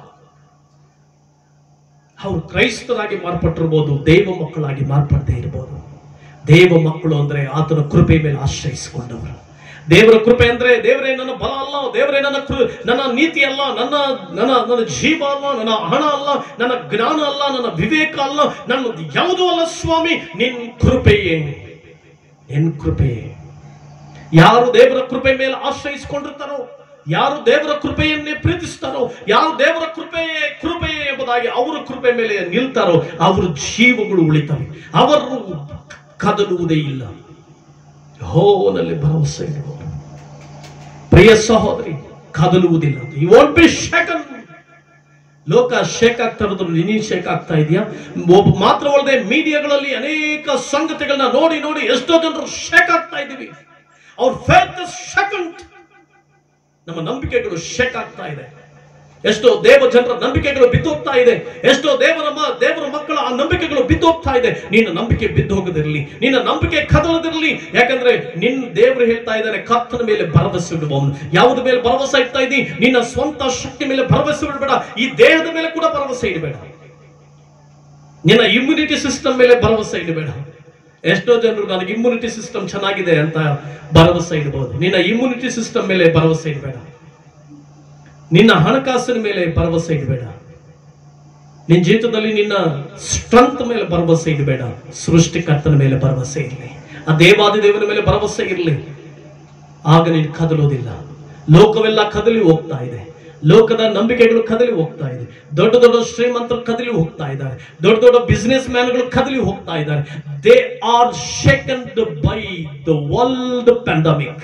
ಅವರು ಕ್ರೈಸ್ತರಾಗಿ ಮಾರ್ಪಟ್ಟಿರ್ಬೋದು ದೇವ ಮಕ್ಕಳಾಗಿ ಮಾರ್ಪಡದೆ ಇರಬಹುದು ದೇವ ಮಕ್ಕಳು ಅಂದ್ರೆ ಆತನ ಕೃಪೆ ಮೇಲೆ ಆಶ್ರಯಿಸಿಕೊಂಡವರು ದೇವರ ಕೃಪೆ ಅಂದ್ರೆ ದೇವರೇ ನನ್ನ ಬಲ ಅಲ್ಲ ದೇವರೇ ನನ್ನ ಕೃ ನನ್ನ ನೀತಿ ಅಲ್ಲ ನನ್ನ ನನ್ನ ನನ್ನ ಜೀವ ಅಲ್ಲ ನನ್ನ ಹಣ ಅಲ್ಲ ನನ್ನ ಜ್ಞಾನ ಅಲ್ಲ ನನ್ನ ವಿವೇಕ ಅಲ್ಲ ನನ್ನದು ಯಾವುದೂ ಅಲ್ಲ ಸ್ವಾಮಿ ನಿನ್ ಕೃಪೆಯೇ ನಿನ್ ಕೃಪೆಯೇ ಯಾರು ದೇವರ ಕೃಪೆ ಮೇಲೆ ಆಶ್ರಯಿಸಿಕೊಂಡಿರ್ತಾರೋ ಯಾರು ದೇವರ ಕೃಪೆಯನ್ನೇ ಪ್ರೀತಿಸ್ತಾರೋ ಯಾರು ದೇವರ ಕೃಪೆಯೇ ಕೃಪೆಯೇ ಎಂಬುದಾಗಿ ಅವರ ಕೃಪೆ ಮೇಲೆ ನಿಲ್ತಾರೋ ಅವರ ಜೀವಗಳು ಉಳಿತವೆ ಅವರು ಕದಲುವುದೇ ಇಲ್ಲ ಹೋನಲ್ಲಿ ಭರವಸೆ ಇಡುವರು ಪ್ರಿಯ ಸಹೋದರಿ ಕದಲುವುದಿಲ್ಲ ಯು ವಾಂಟ್ ಬಿ ಶೇಕನ್ ಲೋಕ ಶೇಕ್ ಆಗ್ತಾ ಇರೋದು ನೀನು ಶೇಕ್ ಆಗ್ತಾ ಇದೆಯಾ ಒಬ್ಬ ಮಾತ್ರವಲ್ಲದೆ ಮೀಡಿಯಾಗಳಲ್ಲಿ ಅನೇಕ ಸಂಗತಿಗಳನ್ನ ನೋಡಿ ನೋಡಿ ಎಷ್ಟೋ ಜನರು ಶೇಕ್ ಆಗ್ತಾ ಇದ್ದೀವಿ ಅವ್ರ ಫೇತ್ ಶೆಕೆಂಡ್ ನಮ್ಮ ನಂಬಿಕೆಗಳು ಶೇಕ್ ಆಗ್ತಾ ಇದೆ ಎಷ್ಟೋ ದೇವ ಜನರ ನಂಬಿಕೆಗಳು ಬಿದ್ದೋಗ್ತಾ ಇದೆ ಎಷ್ಟೋ ದೇವರ ಮ- ದೇವರ ಮಕ್ಕಳ ಆ ನಂಬಿಕೆಗಳು ಬಿದ್ದೋಗ್ತಾ ಇದೆ ನಿನ್ನ ನಂಬಿಕೆ ಬಿದ್ದು ಹೋಗದಿರಲಿ ನಿನ್ನ ನಂಬಿಕೆ ಕದಲದಿರಲಿ ಯಾಕಂದ್ರೆ ನಿನ್ನ ದೇವರು ಹೇಳ್ತಾ ಇದ್ದಾನೆ ಕರ್ತನ ಮೇಲೆ ಭರವಸೆ ಇಡಬಹುದು ಯಾವುದ ಮೇಲೆ ಭರವಸೆ ಇಡ್ತಾ ಇದ್ದಿ ನಿನ್ನ ಸ್ವಂತ ಶಕ್ತಿ ಮೇಲೆ ಭರವಸೆ ಇಡಬೇಡ ಈ ದೇಹದ ಮೇಲೆ ಕೂಡ ಭರವಸೆ ಇಡಬೇಡ ನಿನ್ನ ಇಮ್ಯುನಿಟಿ ಸಿಸ್ಟಮ್ ಮೇಲೆ ಭರವಸೆ ಇಡಬೇಡ ಎಷ್ಟೋ ಜನರು ನನಗೆ ಇಮ್ಯುನಿಟಿ ಸಿಸ್ಟಮ್ ಚೆನ್ನಾಗಿದೆ ಅಂತ ಭರವಸೆ ಇಡಬಹುದು ನಿನ್ನ ಇಮ್ಯುನಿಟಿ ಸಿಸ್ಟಮ್ ಮೇಲೆ ಭರವಸೆ ಇಡಬೇಡ ನಿನ್ನ ಹಣಕಾಸಿನ ಮೇಲೆ ಭರವಸೆ ಇಡಬೇಡ ನಿನ್ನ ಜೀವಿತದಲ್ಲಿ ನಿನ್ನ ಸ್ಟ್ರೆಂತ್ ಮೇಲೆ ಭರವಸೆ ಇಡಬೇಡ ಸೃಷ್ಟಿಕರ್ತನ ಮೇಲೆ ಭರವಸೆ ಇರಲಿ ಆ ದೇವಾದಿ ದೇವನ ಮೇಲೆ ಭರವಸೆ ಇರಲಿ ಆಗ ನೀನು ಕದಲೋದಿಲ್ಲ ಲೋಕವೆಲ್ಲ ಕದಲಿ ಹೋಗ್ತಾ ಇದೆ ಲೋಕದ ನಂಬಿಕೆಗಳು ಕದಲಿ ಹೋಗ್ತಾ ಇದೆ ದೊಡ್ಡ ದೊಡ್ಡ ಶ್ರೀಮಂತರು ಕದಲಿ ಹೋಗ್ತಾ ಇದ್ದಾರೆ ದೊಡ್ಡ ದೊಡ್ಡ ಬಿಸ್ನೆಸ್ ಮ್ಯಾನ್ಗಳು ಕದಲಿ ಹೋಗ್ತಾ ಇದ್ದಾರೆ they are shakened by the world pandemic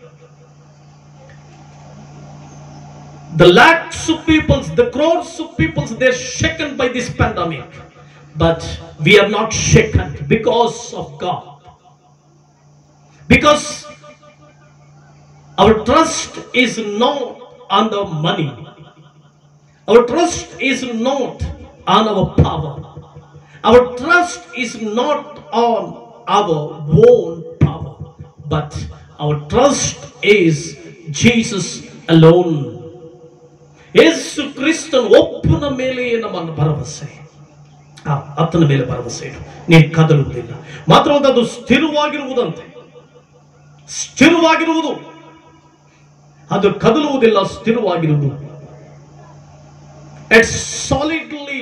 The lakhs of peoples, the crores of peoples, they're shaken by this pandemic. But we are not shaken because of God. Because our trust is not on the money. Our trust is not on our power. Our trust is not on our own power. But our trust is Jesus alone. Yesu ಕ್ರಿಸ್ತನ ಒಪ್ಪನ ಮೇಲೆ ನಮ್ಮ ಭರವಸೆ ಆ, ಆತನ ಮೇಲೆ ಭರವಸೆ ಇಡು ನೀನು ಕದಲುವುದಿಲ್ಲ ಮಾತ್ರವಲ್ಲ ಅದು ಸ್ಥಿರವಾಗಿರುವುದಂತೆ ಸ್ಥಿರವಾಗಿರುವುದು ಅದು ಕದಲುವುದಿಲ್ಲ ಸ್ಥಿರವಾಗಿರುವುದು ಇಟ್ಸ್ ಸಾಲಿಡ್ಲಿ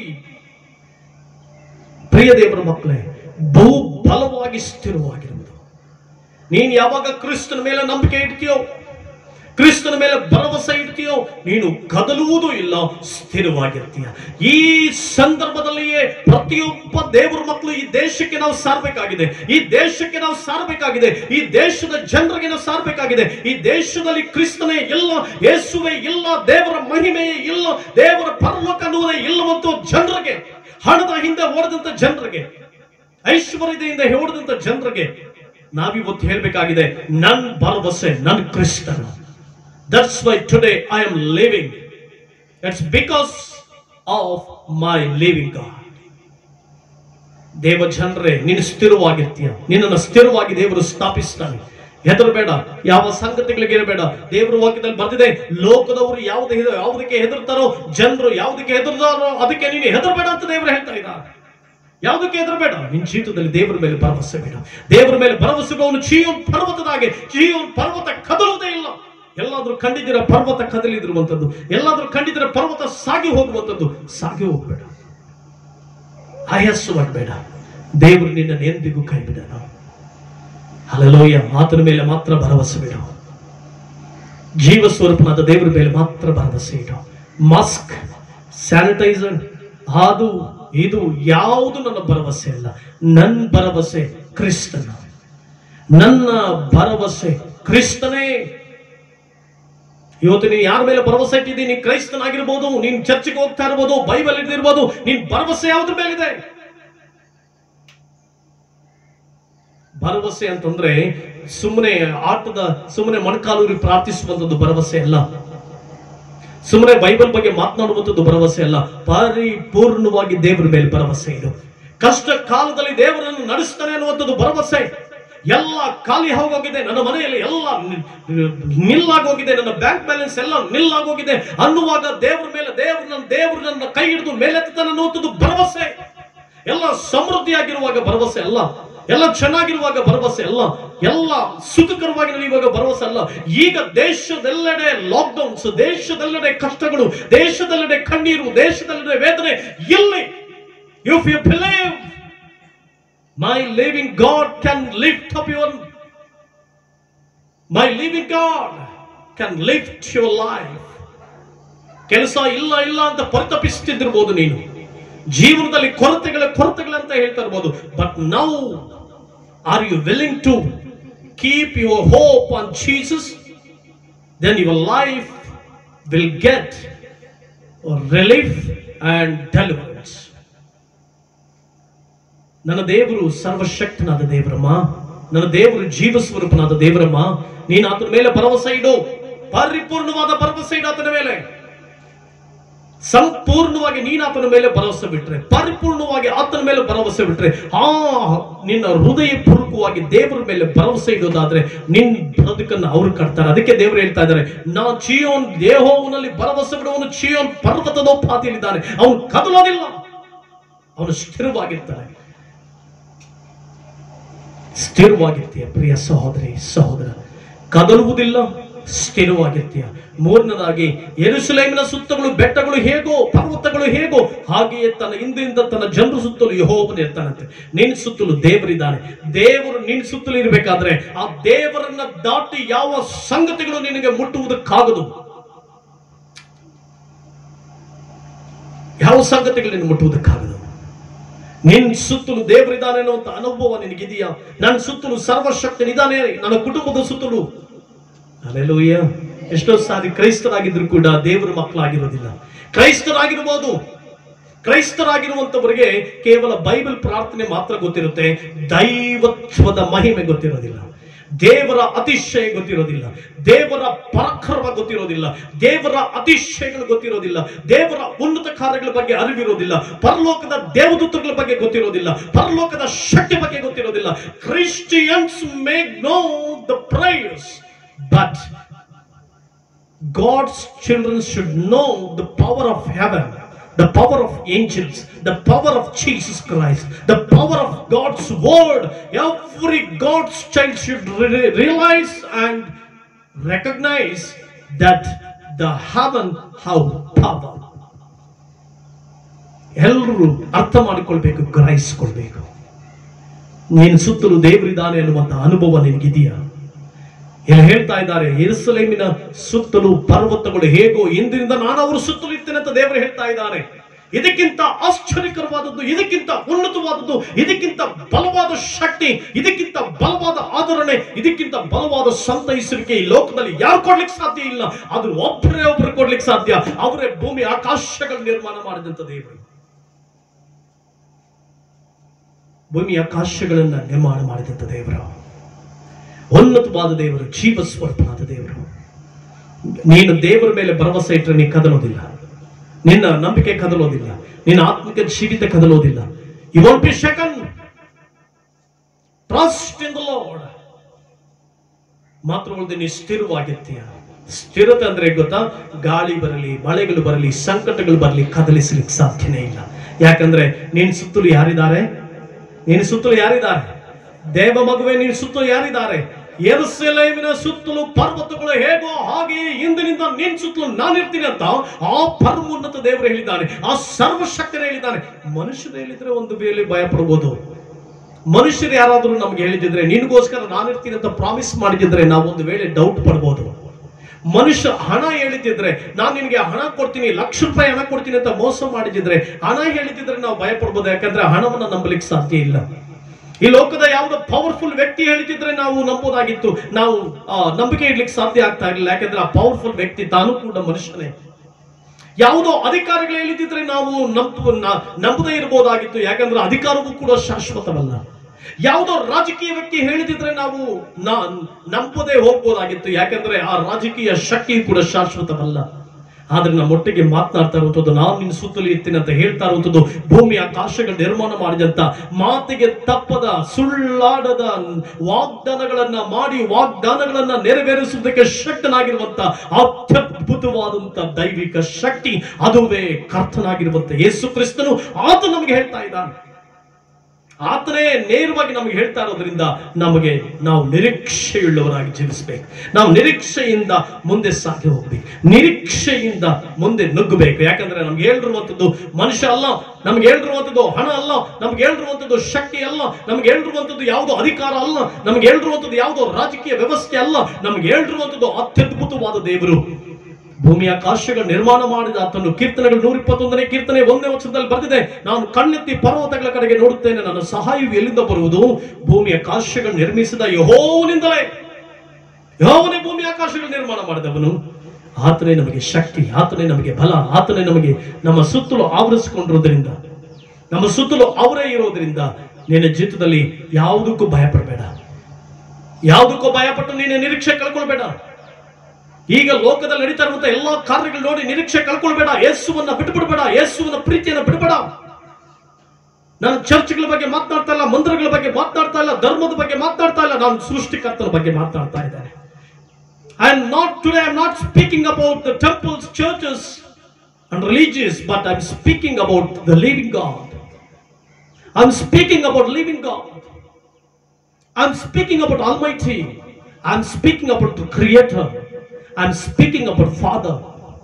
ಪ್ರಿಯ ದೇವರ ಮಕ್ಕಳೇ ಬಹು ಬಲವಾಗಿ ಸ್ಥಿರವಾಗಿರುವುದು ನೀನು ಯಾವಾಗ ಕ್ರಿಸ್ತನ ಮೇಲೆ ನಂಬಿಕೆ ಇಡ್ತೀಯೋ ಕ್ರಿಸ್ತನ ಮೇಲೆ ಭರವಸೆ ಇಡ್ತೀಯೋ ನೀನು ಕದಲುವುದೂ ಇಲ್ಲ ಸ್ಥಿರವಾಗಿರ್ತೀಯ ಈ ಸಂದರ್ಭದಲ್ಲಿಯೇ ಪ್ರತಿಯೊಬ್ಬ ದೇವರ ಮಕ್ಕಳು ಈ ದೇಶಕ್ಕೆ ನಾವು ಸಾರಬೇಕಾಗಿದೆ ಈ ದೇಶಕ್ಕೆ ನಾವು ಸಾರಬೇಕಾಗಿದೆ ಈ ದೇಶದ ಜನರಿಗೆ ನಾವು ಸಾರಬೇಕಾಗಿದೆ ಈ ದೇಶದಲ್ಲಿ ಕ್ರಿಸ್ತನೇ ಇಲ್ಲ ಯೇಸುವೆ ಇಲ್ಲ ದೇವರ ಮಹಿಮೆಯೇ ಇಲ್ಲ ದೇವರ ಪರಲೋಕ ಅನ್ನುವುದೇ ಇಲ್ಲವಂತೂ ಜನರಿಗೆ ಹಣದ ಹಿಂದೆ ಓಡದಂತ ಜನರಿಗೆ ಐಶ್ವರ್ಯದಿಂದ ಓಡದಂತ ಜನರಿಗೆ ನಾವಿವತ್ತು ಹೇಳ್ಬೇಕಾಗಿದೆ ನನ್ ಭರವಸೆ ನನ್ ಕ್ರಿಸ್ತನು that's why today I am living it's because of my living God ದೇವ ಜನರೇ ನೀನು ಸ್ಥಿರವಾಗಿರ್ತೀಯ ನಿನ್ನನ್ನು ಸ್ಥಿರವಾಗಿ ದೇವರು ಸ್ಥಾಪಿಸ್ತಾನೆ ಹೆದರಬೇಡ ಯಾವ ಸಂಗತಿಗಳಿಗೆ ಇರಬೇಡ ದೇವರ ವಾಕ್ಯದಲ್ಲಿ ಬರ್ತಿದೆ ಲೋಕದವರು ಯಾವುದೇ ಯಾವುದಕ್ಕೆ ಹೆದರ್ತಾರೋ ಜನರು ಯಾವುದಕ್ಕೆ ಹೆದರ್ತಾರೋ ಅದಕ್ಕೆ ನೀನು ಹೆದರಬೇಡ ಅಂತ ದೇವರು ಹೇಳ್ತಾ ಇದ್ದಾರೆ ಯಾವುದಕ್ಕೆ ಹೆದರಬೇಡ ನಿನ್ನ ಜೀವಿತದಲ್ಲಿ ದೇವರ ಮೇಲೆ ಭರವಸೆ ಬೇಡ ದೇವರ ಮೇಲೆ ಭರವಸೆ ಅವನು ಚೀಯೋನ್ ಪರ್ವತದಾಗೆ ಚೀಯೋನ್ ಪರ್ವತ ಕದಲುವುದೇ ಇಲ್ಲ ಎಲ್ಲಾದ್ರೂ ಕಂಡಿದ್ದೀರ ಪರ್ವತ ಕದಲಿದಿರುವಂಥದ್ದು ಎಲ್ಲಾದ್ರೂ ಕಂಡಿದ್ದೀರ ಪರ್ವತ ಸಾಗಿ ಹೋಗುವಂಥದ್ದು ಸಾಗಿ ಹೋಗ್ಬೇಡ ಆಯಸ್ಸು ಮಾಡಬೇಡ ದೇವರು ನಿನ್ನನ್ನು ಎಂದಿಗೂ ಕೈ ಬಿಡಲ್ಲ ಹಲಲೋಯ ಆತನ ಮೇಲೆ ಮಾತ್ರ ಭರವಸೆ ಬಿಡು ಜೀವ ಸ್ವರೂಪನಾದ ದೇವರ ಮೇಲೆ ಮಾತ್ರ ಭರವಸೆ ಇಡು ಮಾಸ್ಕ್ ಸ್ಯಾನಿಟೈಸರ್ ಅದು ಇದು ಯಾವುದು ನನ್ನ ಭರವಸೆ ಅಲ್ಲ ನನ್ನ ಭರವಸೆ ಕ್ರಿಸ್ತನ ನನ್ನ ಭರವಸೆ ಕ್ರಿಸ್ತನೇ ಇವತ್ತು ನೀನು ಯಾರ ಮೇಲೆ ಭರವಸೆ ಇಟ್ಟಿದ್ದೀನಿ ನೀನ್ ಕ್ರೈಸ್ತನಾಗಿರ್ಬೋದು ನೀನ್ ಚರ್ಚ್ಗೆ ಹೋಗ್ತಾ ಇರ್ಬೋದು ಬೈಬಲ್ ಇರ್ಬೋದು ನಿನ್ ಭರವಸೆ ಯಾವ್ದ್ರ ಮೇಲಿದೆ ಭರವಸೆ ಅಂತಂದ್ರೆ ಸುಮ್ಮನೆ ಆಟದ ಸುಮ್ಮನೆ ಮೊಣಕಾಲೂರಿ ಪ್ರಾರ್ಥಿಸುವಂಥದ್ದು ಭರವಸೆ ಅಲ್ಲ ಸುಮ್ಮನೆ ಬೈಬಲ್ ಬಗ್ಗೆ ಮಾತನಾಡುವಂಥದ್ದು ಭರವಸೆ ಅಲ್ಲ ಪರಿಪೂರ್ಣವಾಗಿ ದೇವರ ಮೇಲೆ ಭರವಸೆ ಇಡು ಕಷ್ಟ ಕಾಲದಲ್ಲಿ ದೇವರನ್ನು ನಡೆಸ್ತಾನೆ ಅನ್ನುವಂಥದ್ದು ಭರವಸೆ ಎಲ್ಲ ಖಾಲಿ ಹೋಗೋಗಿದೆ ನನ್ನ ಮನೆಯಲ್ಲಿ ಎಲ್ಲ ನಿಲ್ಲಾಗೋಗಿದೆ ನನ್ನ ಬ್ಯಾಂಕ್ ಬ್ಯಾಲೆನ್ಸ್ ಎಲ್ಲ ನಿಲ್ಲಾಗೋಗಿದೆ ಅನ್ನುವಾಗ ದೇವರ ಮೇಲೆ ದೇವ್ರ ನನ್ನ ದೇವ್ರು ನನ್ನ ಕೈ ಹಿಡಿದು ಮೇಲೆತ್ತಾನೆ ಅನ್ನುವಂಥದ್ದು ಭರವಸೆ ಎಲ್ಲ ಸಮೃದ್ಧಿಯಾಗಿರುವಾಗ ಭರವಸೆ ಅಲ್ಲ ಎಲ್ಲ ಚೆನ್ನಾಗಿರುವಾಗ ಭರವಸೆ ಅಲ್ಲ ಎಲ್ಲ ಸುಖಕರವಾಗಿ ನಡೆಯುವಾಗ ಭರವಸೆ ಅಲ್ಲ ಈಗ ದೇಶದೆಲ್ಲೆಡೆ ಲಾಕ್ಡೌನ್ಸ್ ದೇಶದೆಲ್ಲೆಡೆ ಕಷ್ಟಗಳು ದೇಶದೆಲ್ಲೆಡೆ ಕಣ್ಣೀರು ದೇಶದೆಲ್ಲೆಡೆ ವೇದನೆ ಇಲ್ಲಿ if you believe my living God can lift up your my living God can lift your life ಕೆಲಸ ಇಲ್ಲ ಇಲ್ಲ ಅಂತ ಪರಿತಪಿಸ್ತಿದ್ದಿರ್ಬೋದು ನೀನು ಜೀವನದಲ್ಲಿ ಕೊರತೆಗಳ ಕೊರತೆಗಳಂತ ಹೇಳ್ತಾ ಇರ್ಬೋದು but now are you willing to keep your hope on Jesus then your life will get relief and deliverance ನನ್ನ ದೇವರು ಸರ್ವಶಕ್ತನಾದ ದೇವರಮ್ಮ ನನ್ನ ದೇವರು ಜೀವ ಸ್ವರೂಪನಾದ ದೇವರಮ್ಮ ನೀನು ಆತನ ಮೇಲೆ ಭರವಸೆ ಇಡು ಪರಿಪೂರ್ಣವಾದ ಭರವಸೆ ಇಡು ಆತನ ಮೇಲೆ ಸಂಪೂರ್ಣವಾಗಿ ನೀನು ಆತನ ಮೇಲೆ ಭರವಸೆ ಬಿಟ್ರೆ ಪರಿಪೂರ್ಣವಾಗಿ ಆತನ ಮೇಲೆ ಭರವಸೆ ಬಿಟ್ರೆ ಆ ನಿನ್ನ ಹೃದಯ ಪೂರ್ವಕವಾಗಿ ದೇವರ ಮೇಲೆ ಭರವಸೆ ಇಡೋದಾದ್ರೆ ನಿನ್ ಬದುಕನ್ನು ಅವ್ರು ಕಟ್ತಾರೆ ಅದಕ್ಕೆ ದೇವರು ಹೇಳ್ತಾ ಇದ್ದಾರೆ ನಾ ಚಿಯೋನ್ ದೇಹೋವನಲ್ಲಿ ಭರವಸೆ ಬಿಡುವನು ಚಿಯೋನ್ ಪರ್ವತದ ಪಾತಿಯಲ್ಲಿದ್ದಾನೆ ಅವನು ಕದಲೋದಿಲ್ಲ ಅವನು ಸ್ಥಿರವಾಗಿರ್ತಾನೆ ಸ್ಥಿರವಾಗಿರ್ತೀಯ ಪ್ರಿಯ ಸಹೋದರಿ ಸಹೋದರ ಕದಲುವುದಿಲ್ಲ ಸ್ಥಿರವಾಗಿರ್ತೀಯ ಮೂರನೇದಾಗಿ ಎರುಸಲೇಮಿನ ಸುತ್ತಗಳು ಬೆಟ್ಟಗಳು ಹೇಗೋ ಪರ್ವತಗಳು ಹೇಗೋ ಹಾಗೆಯೇ ತನ್ನ ಹಿಂದಿಂದ ತನ್ನ ಜನರ ಸುತ್ತಲೂ ಯಹೋವನು ಇರ್ತಾನಂತೆ ನಿನ್ ಸುತ್ತಲೂ ದೇವರಿದ್ದಾನೆ ದೇವರು ನಿನ್ ಸುತ್ತಲೂ ಇರಬೇಕಾದ್ರೆ ಆ ದೇವರನ್ನ ದಾಟಿ ಯಾವ ಸಂಗತಿಗಳು ನಿನಗೆ ಮುಟ್ಟುವುದಕ್ಕಾಗದು ಯಾವ ಸಂಗತಿಗಳು ನಿನಗೆ ಮುಟ್ಟುವುದಕ್ಕಾಗದು ನಿನ್ ಸುತ್ತಲೂ ದೇವರಿದ್ದಾನೆ ಅನ್ನುವಂತ ಅನುಭವ ನಿನಗಿದೆಯಾ ನನ್ನ ಸುತ್ತಲೂ ಸರ್ವಶಕ್ತನಿದ್ದಾನೆ ನನ್ನ ಕುಟುಂಬದ ಸುತ್ತಲೂ ಅಲ್ಲೆಲ್ಲೂಯ್ಯ ಎಷ್ಟೋ ಸಾರಿ ಕ್ರೈಸ್ತರಾಗಿದ್ರು ಕೂಡ ದೇವರ ಮಕ್ಕಳಾಗಿರೋದಿಲ್ಲ ಕ್ರೈಸ್ತರಾಗಿರ್ಬೋದು ಕ್ರೈಸ್ತರಾಗಿರುವಂತವರಿಗೆ ಕೇವಲ ಬೈಬಲ್ ಪ್ರಾರ್ಥನೆ ಮಾತ್ರ ಗೊತ್ತಿರುತ್ತೆ ದೈವತ್ವದ ಮಹಿಮೆ ಗೊತ್ತಿರೋದಿಲ್ಲ ದೇವರ ಅತಿಶಯ ಗೊತ್ತಿರೋದಿಲ್ಲ ದೇವರ ಪರಾಕ್ರಮ ಗೊತ್ತಿರೋದಿಲ್ಲ ದೇವರ ಅತಿಶಯಗಳು ಗೊತ್ತಿರೋದಿಲ್ಲ ದೇವರ ಉನ್ನತ ಕಾರ್ಯಗಳ ಬಗ್ಗೆ ಅರಿವಿರೋದಿಲ್ಲ ಪರಲೋಕದ ದೇವದೂತಗಳ ಬಗ್ಗೆ ಗೊತ್ತಿರೋದಿಲ್ಲ ಪರಲೋಕದ ಶಕ್ತಿ ಬಗ್ಗೆ ಗೊತ್ತಿರೋದಿಲ್ಲ Christians make know the price but God's children should know the power of heaven, the power of angels, the power of Jesus Christ, the power of God's word. Every God's child should re- realize and recognize that the heaven have power. ಎಲ್ಲರೂ ಅರ್ಥ ಮಾಡಿಕೊಳ್ಬೇಕು ಗ್ರಹಿಸ್ಕೊಳ್ಬೇಕು ನೀನು ಸುತ್ತಲೂ ದೇವರಿದ್ದಾನೆ ಅನ್ನುವಂಥ ಅನುಭವ ನಿನಗಿದೆಯಾ ಇಲ್ಲಿ ಹೇಳ್ತಾ ಇದ್ದಾರೆ ಎರುಸಲೇಮಿನ ಸುತ್ತಲೂ ಪರ್ವತಗಳು ಹೇಗೋ ಇಂದಿನಿಂದ ನಾನು ಅವರು ಸುತ್ತಲೂ ಇರ್ತೇನೆ ಅಂತ ದೇವರು ಹೇಳ್ತಾ ಇದ್ದಾರೆ ಇದಕ್ಕಿಂತ ಆಶ್ಚರ್ಯಕರವಾದದ್ದು ಇದಕ್ಕಿಂತ ಉನ್ನತವಾದದ್ದು ಇದಕ್ಕಿಂತ ಬಲವಾದ ಶಕ್ತಿ ಇದಕ್ಕಿಂತ ಬಲವಾದ ಆದರಣೆ ಇದಕ್ಕಿಂತ ಬಲವಾದ ಸಂತೈಸುವಿಕೆ ಈ ಲೋಕದಲ್ಲಿ ಯಾರು ಕೊಡ್ಲಿಕ್ಕೆ ಸಾಧ್ಯ ಇಲ್ಲ ಆದ್ರೂ ಒಬ್ಬರೇ ಒಬ್ಬರು ಕೊಡ್ಲಿಕ್ಕೆ ಸಾಧ್ಯ ಅವರೇ ಭೂಮಿ ಆಕಾಶಗಳ ನಿರ್ಮಾಣ ಮಾಡಿದಂತ ದೇವರು ಭೂಮಿ ಆಕಾಶಗಳನ್ನ ನಿರ್ಮಾಣ ಮಾಡಿದಂತ ದೇವರು ಉನ್ನತವಾದ ದೇವರು ಜೀವ ಸ್ವರೂಪನಾದ ದೇವರು ನೀನು ದೇವರ ಮೇಲೆ ಭರವಸೆ ಇಟ್ಟರೆ ನೀ ಕದಲೋದಿಲ್ಲ ನಿನ್ನ ನಂಬಿಕೆ ಕದಲೋದಿಲ್ಲ ನಿನ್ನ ಆತ್ಮಿಕ ಜೀವಿತ ಕದಲೋದಿಲ್ಲ you won't be second trust in the Lord ಮಾತ್ರವಲ್ಲದೆ ನೀ ಸ್ಥಿರವಾಗಿರ್ತೀಯ ಸ್ಥಿರತೆ ಅಂದ್ರೆ ಗೊತ್ತಾ ಗಾಳಿ ಬರಲಿ ಮಳೆಗಳು ಬರಲಿ ಸಂಕಟಗಳು ಬರಲಿ ಕದಲಿಸ್ಲಿಕ್ಕೆ ಸಾಧ್ಯನೇ ಇಲ್ಲ ಯಾಕಂದ್ರೆ ನಿನ್ ಸುತ್ತಲೂ ಯಾರಿದ್ದಾರೆ ನಿನ್ನ ಸುತ್ತಲೂ ಯಾರಿದ್ದಾರೆ ದೇವ ಮಗುವೆ ನಿನ್ನ ಸುತ್ತಲೂ ಯಾರಿದ್ದಾರೆ ಎರುಸಲೇಮಿನ ಸುತ್ತಲೂ ಪರ್ವತಗಳು ಹೇಗೋ ಹಾಗೆ ಇಂದಿನಿಂದ ನಿನ್ ಸುತ್ತಲೂ ನಾನಿರ್ತೀನಿ ಅಂತ ಆ ಪರಮೋನ್ನತ ದೇವರು ಹೇಳಿದ್ದಾರೆ ಆ ಸರ್ವಶಕ್ತನ ಹೇಳಿದ್ದಾರೆ ಮನುಷ್ಯರು ಹೇಳಿದ್ರೆ ಒಂದು ವೇಳೆ ಭಯ ಪಡ್ಬೋದು ಮನುಷ್ಯರು ಯಾರಾದರೂ ನಮ್ಗೆ ಹೇಳಿದ್ರೆ ನಿನಗೋಸ್ಕರ ನಾನಿರ್ತೀನಿ ಅಂತ ಪ್ರಾಮಿಸ್ ಮಾಡಿದ್ರೆ ನಾವು ಒಂದು ವೇಳೆ ಡೌಟ್ ಪಡ್ಬೋದು ಮನುಷ್ಯ ಹಣ ಹೇಳಿದ್ರೆ ನಾನು ನಿನಗೆ ಹಣ ಕೊಡ್ತೀನಿ ಲಕ್ಷ ರೂಪಾಯಿ ಹಣ ಕೊಡ್ತೀನಿ ಅಂತ ಮೋಸ ಮಾಡಿದ್ರೆ ಹಣ ಹೇಳಿದ್ರೆ ನಾವು ಭಯ ಪಡ್ಬೋದು ಯಾಕಂದ್ರೆ ಹಣವನ್ನ ನಂಬಲಿಕ್ಕೆ ಸಾಧ್ಯ ಇಲ್ಲ ಈ ಲೋಕದ ಯಾವುದೋ ಪವರ್ಫುಲ್ ವ್ಯಕ್ತಿ ಹೇಳಿದ್ರೆ ನಾವು ನಂಬೋದಾಗಿತ್ತು ನಾವು ಆ, ನಂಬಿಕೆ ಇಡ್ಲಿಕ್ಕೆ ಸಾಧ್ಯ ಆಗ್ತಾ ಇರಲಿಲ್ಲ ಯಾಕಂದ್ರೆ ಆ ಪವರ್ಫುಲ್ ವ್ಯಕ್ತಿ ತಾನು ಕೂಡ ಮನುಷ್ಯನೇ ಯಾವುದೋ ಅಧಿಕಾರಿಗಳು ಹೇಳಿದ್ರೆ ನಾವು ನಂಬ ನ- ನಂಬದೇ ಇರಬಹುದಾಗಿತ್ತು ಯಾಕಂದ್ರೆ ಅಧಿಕಾರವೂ ಕೂಡ ಶಾಶ್ವತವಲ್ಲ ಯಾವುದೋ ರಾಜಕೀಯ ವ್ಯಕ್ತಿ ಹೇಳಿದ್ರೆ ನಾವು ನ- ನಂಬದೇ ಹೋಗ್ಬೋದಾಗಿತ್ತು ಯಾಕಂದ್ರೆ ಆ ರಾಜಕೀಯ ಶಕ್ತಿ ಕೂಡ ಶಾಶ್ವತವಲ್ಲ ಆದ್ರೆ ನಮ್ಮೊಟ್ಟಿಗೆ ಮಾತನಾಡ್ತಾ ಇರುವಂಥದ್ದು ನಾನು ನಿನ್ನ ಸುತ್ತಲೂ ಇರ್ತೀನಿ ಅಂತ ಹೇಳ್ತಾ ಇರುವಂಥದ್ದು ಭೂಮಿ ಆಕಾಶಗಳ ನಿರ್ಮಾಣ ಮಾಡಿದಂತ ಮಾತಿಗೆ ತಪ್ಪದ ಸುಳ್ಳಾಡದ ವಾಗ್ದಾನಗಳನ್ನ ಮಾಡಿ ವಾಗ್ದಾನಗಳನ್ನ ನೆರವೇರಿಸುವುದಕ್ಕೆ ಶಕ್ತನಾಗಿರುವಂತ ಅತ್ಯದ್ಭುತವಾದಂತ ದೈವಿಕ ಶಕ್ತಿ ಅದುವೇ ಕರ್ತನಾಗಿರುವಂತ ಯೇಸು ಕ್ರಿಸ್ತನು ಆತ ನಮಗೆ ಹೇಳ್ತಾ ಇದ್ದಾನೆ ಆತನೇ ನೇರವಾಗಿ ನಮಗೆ ಹೇಳ್ತಾ ಇರೋದ್ರಿಂದ ನಮಗೆ ನಾವು ನಿರೀಕ್ಷೆಯುಳ್ಳವರಾಗಿ ಜೀವಿಸಬೇಕು ನಾವು ನಿರೀಕ್ಷೆಯಿಂದ ಮುಂದೆ ಸಾಗಿ ಹೋಗ್ಬೇಕು ನಿರೀಕ್ಷೆಯಿಂದ ಮುಂದೆ ನುಗ್ಗಬೇಕು ಯಾಕಂದ್ರೆ ನಮ್ಗೆ ಹೇಳಿರುವಂಥದ್ದು ಮನುಷ್ಯ ಅಲ್ಲ ನಮ್ಗೆ ಹೇಳಿರುವಂಥದ್ದು ಹಣ ಅಲ್ಲ ನಮ್ಗೆ ಹೇಳಿರುವಂಥದ್ದು ಶಕ್ತಿ ಅಲ್ಲ ನಮ್ಗೆ ಹೇಳಿರುವಂಥದ್ದು ಯಾವುದೋ ಅಧಿಕಾರ ಅಲ್ಲ ನಮ್ಗೆ ಹೇಳಿರುವಂಥದ್ದು ಯಾವುದೋ ರಾಜಕೀಯ ವ್ಯವಸ್ಥೆ ಅಲ್ಲ ನಮ್ಗೆ ಹೇಳಿರುವಂಥದ್ದು ಅತ್ಯದ್ಭುತವಾದ ದೇವರು ಭೂಮಿ ಆಕಾಶಗಳ ನಿರ್ಮಾಣ ಮಾಡಿದ ಆತನು ಕೀರ್ತನೆಗಳು ನೂರ ಇಪ್ಪತ್ತೊಂದನೇ ಕೀರ್ತನೆ ಒಂದನೇ ವರ್ಷದಲ್ಲಿ ಬರೆದಿದೆ ನಾನು ಕಣ್ಣೆತ್ತಿ ಪರ್ವತಗಳ ಕಡೆಗೆ ನೋಡುತ್ತೇನೆ ನನ್ನ ಸಹಾಯವು ಎಲ್ಲಿಂದ ಬರುವುದು ಭೂಮಿ ಆಕಾಶಗಳು ನಿರ್ಮಿಸಿದ ಯಹೋವನಿಂದಲೇ ಯಹೋವನೇ ಭೂಮಿ ಆಕಾಶಗಳು ನಿರ್ಮಾಣ ಮಾಡಿದವನು ಆತನೇ ನಮಗೆ ಶಕ್ತಿ ಆತನೇ ನಮಗೆ ಬಲ ಆತನೇ ನಮಗೆ ನಮ್ಮ ಸುತ್ತಲೂ ಆವರಿಸಿಕೊಂಡಿರೋದ್ರಿಂದ ನಮ್ಮ ಸುತ್ತಲೂ ಅವರೇ ಇರೋದ್ರಿಂದ ನಿನ್ನ ಜೀವಿತದಲ್ಲಿ ಯಾವುದಕ್ಕೂ ಭಯ ಪಡಬೇಡ ಯಾವುದಕ್ಕೂ ಭಯಪಟ್ಟು ನೀನು ನಿರೀಕ್ಷೆ ಕಳ್ಕೊಳ್ಬೇಡ ಈಗ ಲೋಕದಲ್ಲಿ ನಡೀತಾ ಇರುವಂತ ಎಲ್ಲಾ ಕಾರ್ಯಗಳು ನೋಡಿ ನಿರೀಕ್ಷೆ ಕಳ್ಕೊಳ್ಬೇಡ ಯೇಸುವನ್ನ ಬಿಟ್ಬಿಡ್ಬೇಡ ಯೇಸುವನ್ನ ಪ್ರೀತಿಯನ್ನ ಬಿಡ್ಬೇಡ ನಾನು ಚರ್ಚ್ಗಳ ಬಗ್ಗೆ ಮಾತನಾಡ್ತಾ ಇಲ್ಲ ಮಂದಿರಗಳ ಬಗ್ಗೆ ಮಾತನಾಡ್ತಾ ಇಲ್ಲ ಧರ್ಮದ ಬಗ್ಗೆ ಮಾತನಾಡ್ತಾ ಇಲ್ಲ ನಾನು ಸೃಷ್ಟಿಕರ್ತನ ಬಗ್ಗೆ ಮಾತನಾಡ್ತಾ ಇದ್ದೇನೆ I am not today I am not speaking about the temples churches and religious but I am speaking about the living God I am speaking about living God I'm speaking about Almighty. I'm speaking about the Creator. I'm speaking about Father.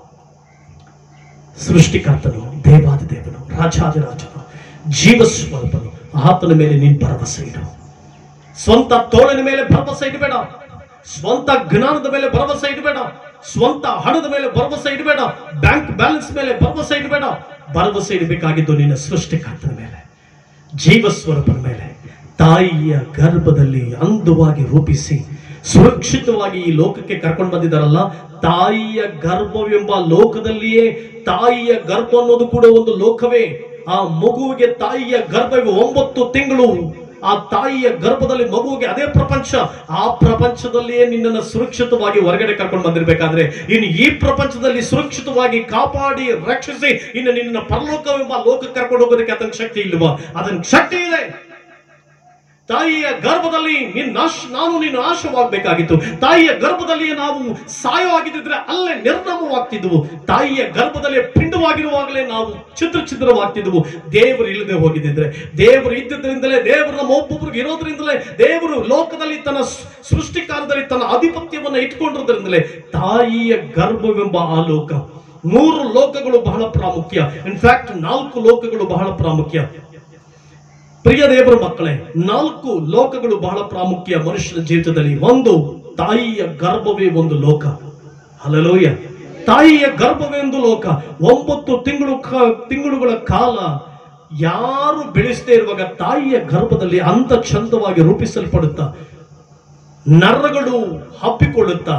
ಸೃಷ್ಟಿಕರ್ತನು ದೇವಾದ ದೇವನು ರಾಜಾದಿರಾಜನು ಜೀವಸ್ವರೂಪನು ಆತನ ಮೇಲೆ ನೀನು ಭರವಸೆ ಇಡು ಸ್ವಂತ ತೋಳಿನ ಮೇಲೆ ಭರವಸೆ ಇಡಬೇಡ ಸ್ವಂತ ಜ್ಞಾನದ ಮೇಲೆ ಭರವಸೆ ಇಡಬೇಡ ಸ್ವಂತ ಹಣದ ಮೇಲೆ ಭರವಸೆ ಇಡಬೇಡ ಬ್ಯಾಂಕ್ ಬ್ಯಾಲೆನ್ಸ್ ಮೇಲೆ ಭರವಸೆ ಇಡಬೇಡ ಭರವಸೆ ಇಡಬೇಕಾಗಿದ್ದು ನಿನ್ನ ಸೃಷ್ಟಿಕರ್ತನ ಮೇಲೆ ಜೀವಸ್ವರೂಪನ ಮೇಲೆ ತಾಯಿಯ ಗರ್ಭದಲ್ಲಿ ಅಂದವಾಗಿ ರೂಪಿಸಿ ಸುರಕ್ಷಿತವಾಗಿ ಈ ಲೋಕಕ್ಕೆ ಕರ್ಕೊಂಡು ಬಂದಿದ್ದಾರಲ್ಲ ತಾಯಿಯ ಗರ್ಭವೆಂಬ ಲೋಕದಲ್ಲಿಯೇ ತಾಯಿಯ ಗರ್ಭ ಅನ್ನೋದು ಕೂಡ ಒಂದು ಲೋಕವೇ ಆ ಮಗುವಿಗೆ ತಾಯಿಯ ಗರ್ಭವೇ ಒಂಬತ್ತು ತಿಂಗಳು ಆ ತಾಯಿಯ ಗರ್ಭದಲ್ಲಿ ಮಗುವಿಗೆ ಅದೇ ಪ್ರಪಂಚ ಆ ಪ್ರಪಂಚದಲ್ಲಿಯೇ ನಿನ್ನನ್ನು ಸುರಕ್ಷಿತವಾಗಿ ಹೊರಗಡೆ ಕರ್ಕೊಂಡು ಬಂದಿರ್ಬೇಕಾದ್ರೆ ಇನ್ನು ಈ ಪ್ರಪಂಚದಲ್ಲಿ ಸುರಕ್ಷಿತವಾಗಿ ಕಾಪಾಡಿ ರಕ್ಷಿಸಿ ಇನ್ನು ನಿನ್ನ ಪರಲೋಕವೆಂಬ ಲೋಕಕ್ಕೆ ಕರ್ಕೊಂಡು ಹೋಗೋದಕ್ಕೆ ಅದಕ್ಕೆ ಶಕ್ತಿ ಇಲ್ವಾ ಅದಕ್ಕೆ ಶಕ್ತಿ ಇದೆ ತಾಯಿಯ ಗರ್ಭದಲ್ಲಿ ನಿನ್ನ ನಾಶ ನಾನು ನೀನು ನಾಶವಾಗಬೇಕಾಗಿತ್ತು ತಾಯಿಯ ಗರ್ಭದಲ್ಲಿಯೇ ನಾವು ಸಾಯೋ ಆಗಿದ್ದಿದ್ರೆ ಅಲ್ಲೇ ನಿರ್ನಾಮವಾಗ್ತಿದ್ವು ತಾಯಿಯ ಗರ್ಭದಲ್ಲೇ ಪಿಂಡವಾಗಿರುವಾಗಲೇ ನಾವು ಚಿತ್ರ ಚಿತ್ರವಾಗ್ತಿದ್ವು ದೇವರು ಇಲ್ಲದೆ ಹೋಗಿದ್ದಿದ್ರೆ ದೇವರು ಇದ್ದಿದ್ರಿಂದಲೇ ದೇವರು ನಮ್ಮ ಒಬ್ಬೊಬ್ರಿಗೆ ಇರೋದ್ರಿಂದಲೇ ದೇವರು ಲೋಕದಲ್ಲಿ ತನ್ನ ಸ್- ಸೃಷ್ಟಿಕಾಲದಲ್ಲಿ ತನ್ನ ಆಧಿಪತ್ಯವನ್ನ ಇಟ್ಕೊಂಡಿರೋದ್ರಿಂದಲೇ ತಾಯಿಯ ಗರ್ಭವೆಂಬ ಆ ಲೋಕ ಮೂರು ಲೋಕಗಳು ಬಹಳ ಪ್ರಾಮುಖ್ಯ ಇನ್ಫ್ಯಾಕ್ಟ್ ನಾಲ್ಕು ಲೋಕಗಳು ಬಹಳ ಪ್ರಾಮುಖ್ಯ ಪ್ರಿಯ ದೇವರ ಮಕ್ಕಳೇ ನಾಲ್ಕು ಲೋಕಗಳು ಬಹಳ ಪ್ರಾಮುಖ್ಯ ಮನುಷ್ಯನ ಜೀವಿತದಲ್ಲಿ ಒಂದು ತಾಯಿಯ ಗರ್ಭವೇ ಒಂದು ಲೋಕ ಹಲಲೋಯ ತಾಯಿಯ ಗರ್ಭವೇ ಒಂದು ಲೋಕ ಒಂಬತ್ತು ತಿಂಗಳು ಕ- ತಿಂಗಳುಗಳ ಕಾಲ ಯಾರು ಬೆಳೆಸದೇ ಇರುವಾಗ ತಾಯಿಯ ಗರ್ಭದಲ್ಲಿ ಅಂತ ಚಂದವಾಗಿ ರೂಪಿಸಲ್ಪಡುತ್ತಾ ನರಗಳು ಹಬ್ಬಿಕೊಳ್ಳುತ್ತಾ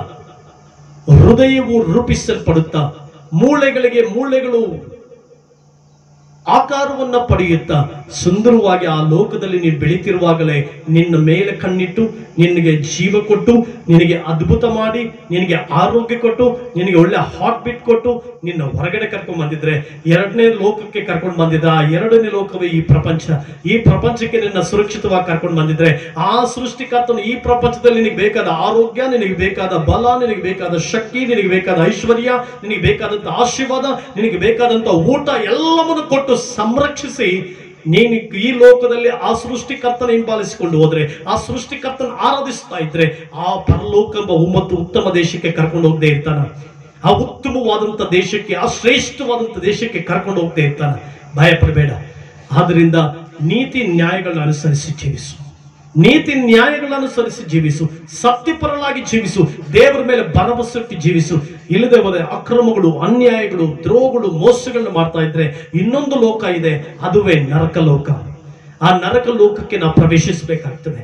ಹೃದಯವು ರೂಪಿಸಲ್ಪಡುತ್ತಾ ಮೂಳೆಗಳಿಗೆ ಮೂಳೆಗಳು ಆಕಾರವನ್ನ ಪಡೆಯುತ್ತಾ ಸುಂದರವಾಗಿ ಆ ಲೋಕದಲ್ಲಿ ನೀನು ಬೆಳೀತಿರುವಾಗಲೇ ನಿನ್ನ ಮೇಲೆ ಕಣ್ಣಿಟ್ಟು ನಿನಗೆ ಜೀವ ಕೊಟ್ಟು ನಿನಗೆ ಅದ್ಭುತ ಮಾಡಿ ನಿನಗೆ ಆರೋಗ್ಯ ಕೊಟ್ಟು ನಿನಗೆ ಒಳ್ಳೆ ಹಾರ್ಟ್ ಬೀಟ್ ಕೊಟ್ಟು ನಿನ್ನ ಹೊರಗಡೆ ಕರ್ಕೊಂಡ್ ಬಂದಿದ್ರೆ ಎರಡನೇ ಲೋಕಕ್ಕೆ ಕರ್ಕೊಂಡು ಬಂದಿದ್ದ ಆ ಎರಡನೇ ಲೋಕವೇ ಈ ಪ್ರಪಂಚ ಈ ಪ್ರಪಂಚಕ್ಕೆ ನಿನ್ನ ಸುರಕ್ಷಿತವಾಗಿ ಕರ್ಕೊಂಡು ಬಂದಿದ್ರೆ ಆ ಸೃಷ್ಟಿಕರ್ತನು ಈ ಪ್ರಪಂಚದಲ್ಲಿ ನಿನಗೆ ಬೇಕಾದ ಆರೋಗ್ಯ ನಿನಗೆ ಬೇಕಾದ ಬಲ ನಿನಗೆ ಬೇಕಾದ ಶಕ್ತಿ ನಿನಗೆ ಬೇಕಾದ ಐಶ್ವರ್ಯ ನಿನಗೆ ಬೇಕಾದಂತ ಆಶೀರ್ವಾದ ನಿನಗೆ ಬೇಕಾದಂತ ಊಟ ಎಲ್ಲವನ್ನು ಕೊಟ್ಟು ಸಂರಕ್ಷಿಸಿ ನೀನು ಈ ಲೋಕದಲ್ಲಿ ಆ ಸೃಷ್ಟಿಕರ್ತನ ಹಿಂಬಾಲಿಸಿಕೊಂಡು ಹೋದ್ರೆ ಆ ಸೃಷ್ಟಿಕರ್ತನ ಆರಾಧಿಸ್ತಾ ಇದ್ರೆ ಆ ಪರಲೋಕ ಎಂಬ ಉಮ್ಮತ್ತು ಉತ್ತಮ ದೇಶಕ್ಕೆ ಕರ್ಕೊಂಡು ಹೋಗದೆ ಇರ್ತಾನ ಆ ಉತ್ತಮವಾದಂತ ದೇಶಕ್ಕೆ ಆ ಶ್ರೇಷ್ಠವಾದಂತ ದೇಶಕ್ಕೆ ಕರ್ಕೊಂಡು ಹೋಗದೆ ಇರ್ತಾನ ಭಯ ಪಡಬೇಡ ಆದ್ರಿಂದ ನೀತಿ ನ್ಯಾಯಗಳನ್ನ ಅನುಸರಿಸಿ ಜೀವಿಸು ನೀತಿ ನ್ಯಾಯಗಳನ್ನು ಅನುಸರಿಸಿ ಜೀವಿಸು ಸತ್ಯಪರಲಾಗಿ ಜೀವಿಸು ದೇವರ ಮೇಲೆ ಭರವಸೆ ಇಟ್ಟು ಜೀವಿಸು ಇಲ್ಲದೆ ಹೋದರೆ ಅಕ್ರಮಗಳು ಅನ್ಯಾಯಗಳು ದ್ರೋಹಗಳು ಮೋಸಗಳನ್ನ ಮಾಡ್ತಾ ಇದ್ರೆ ಇನ್ನೊಂದು ಲೋಕ ಇದೆ ಅದುವೇ ನರಕ ಲೋಕ ಆ ನರಕ ಲೋಕಕ್ಕೆ ನಾವು ಪ್ರವೇಶಿಸಬೇಕಾಗ್ತದೆ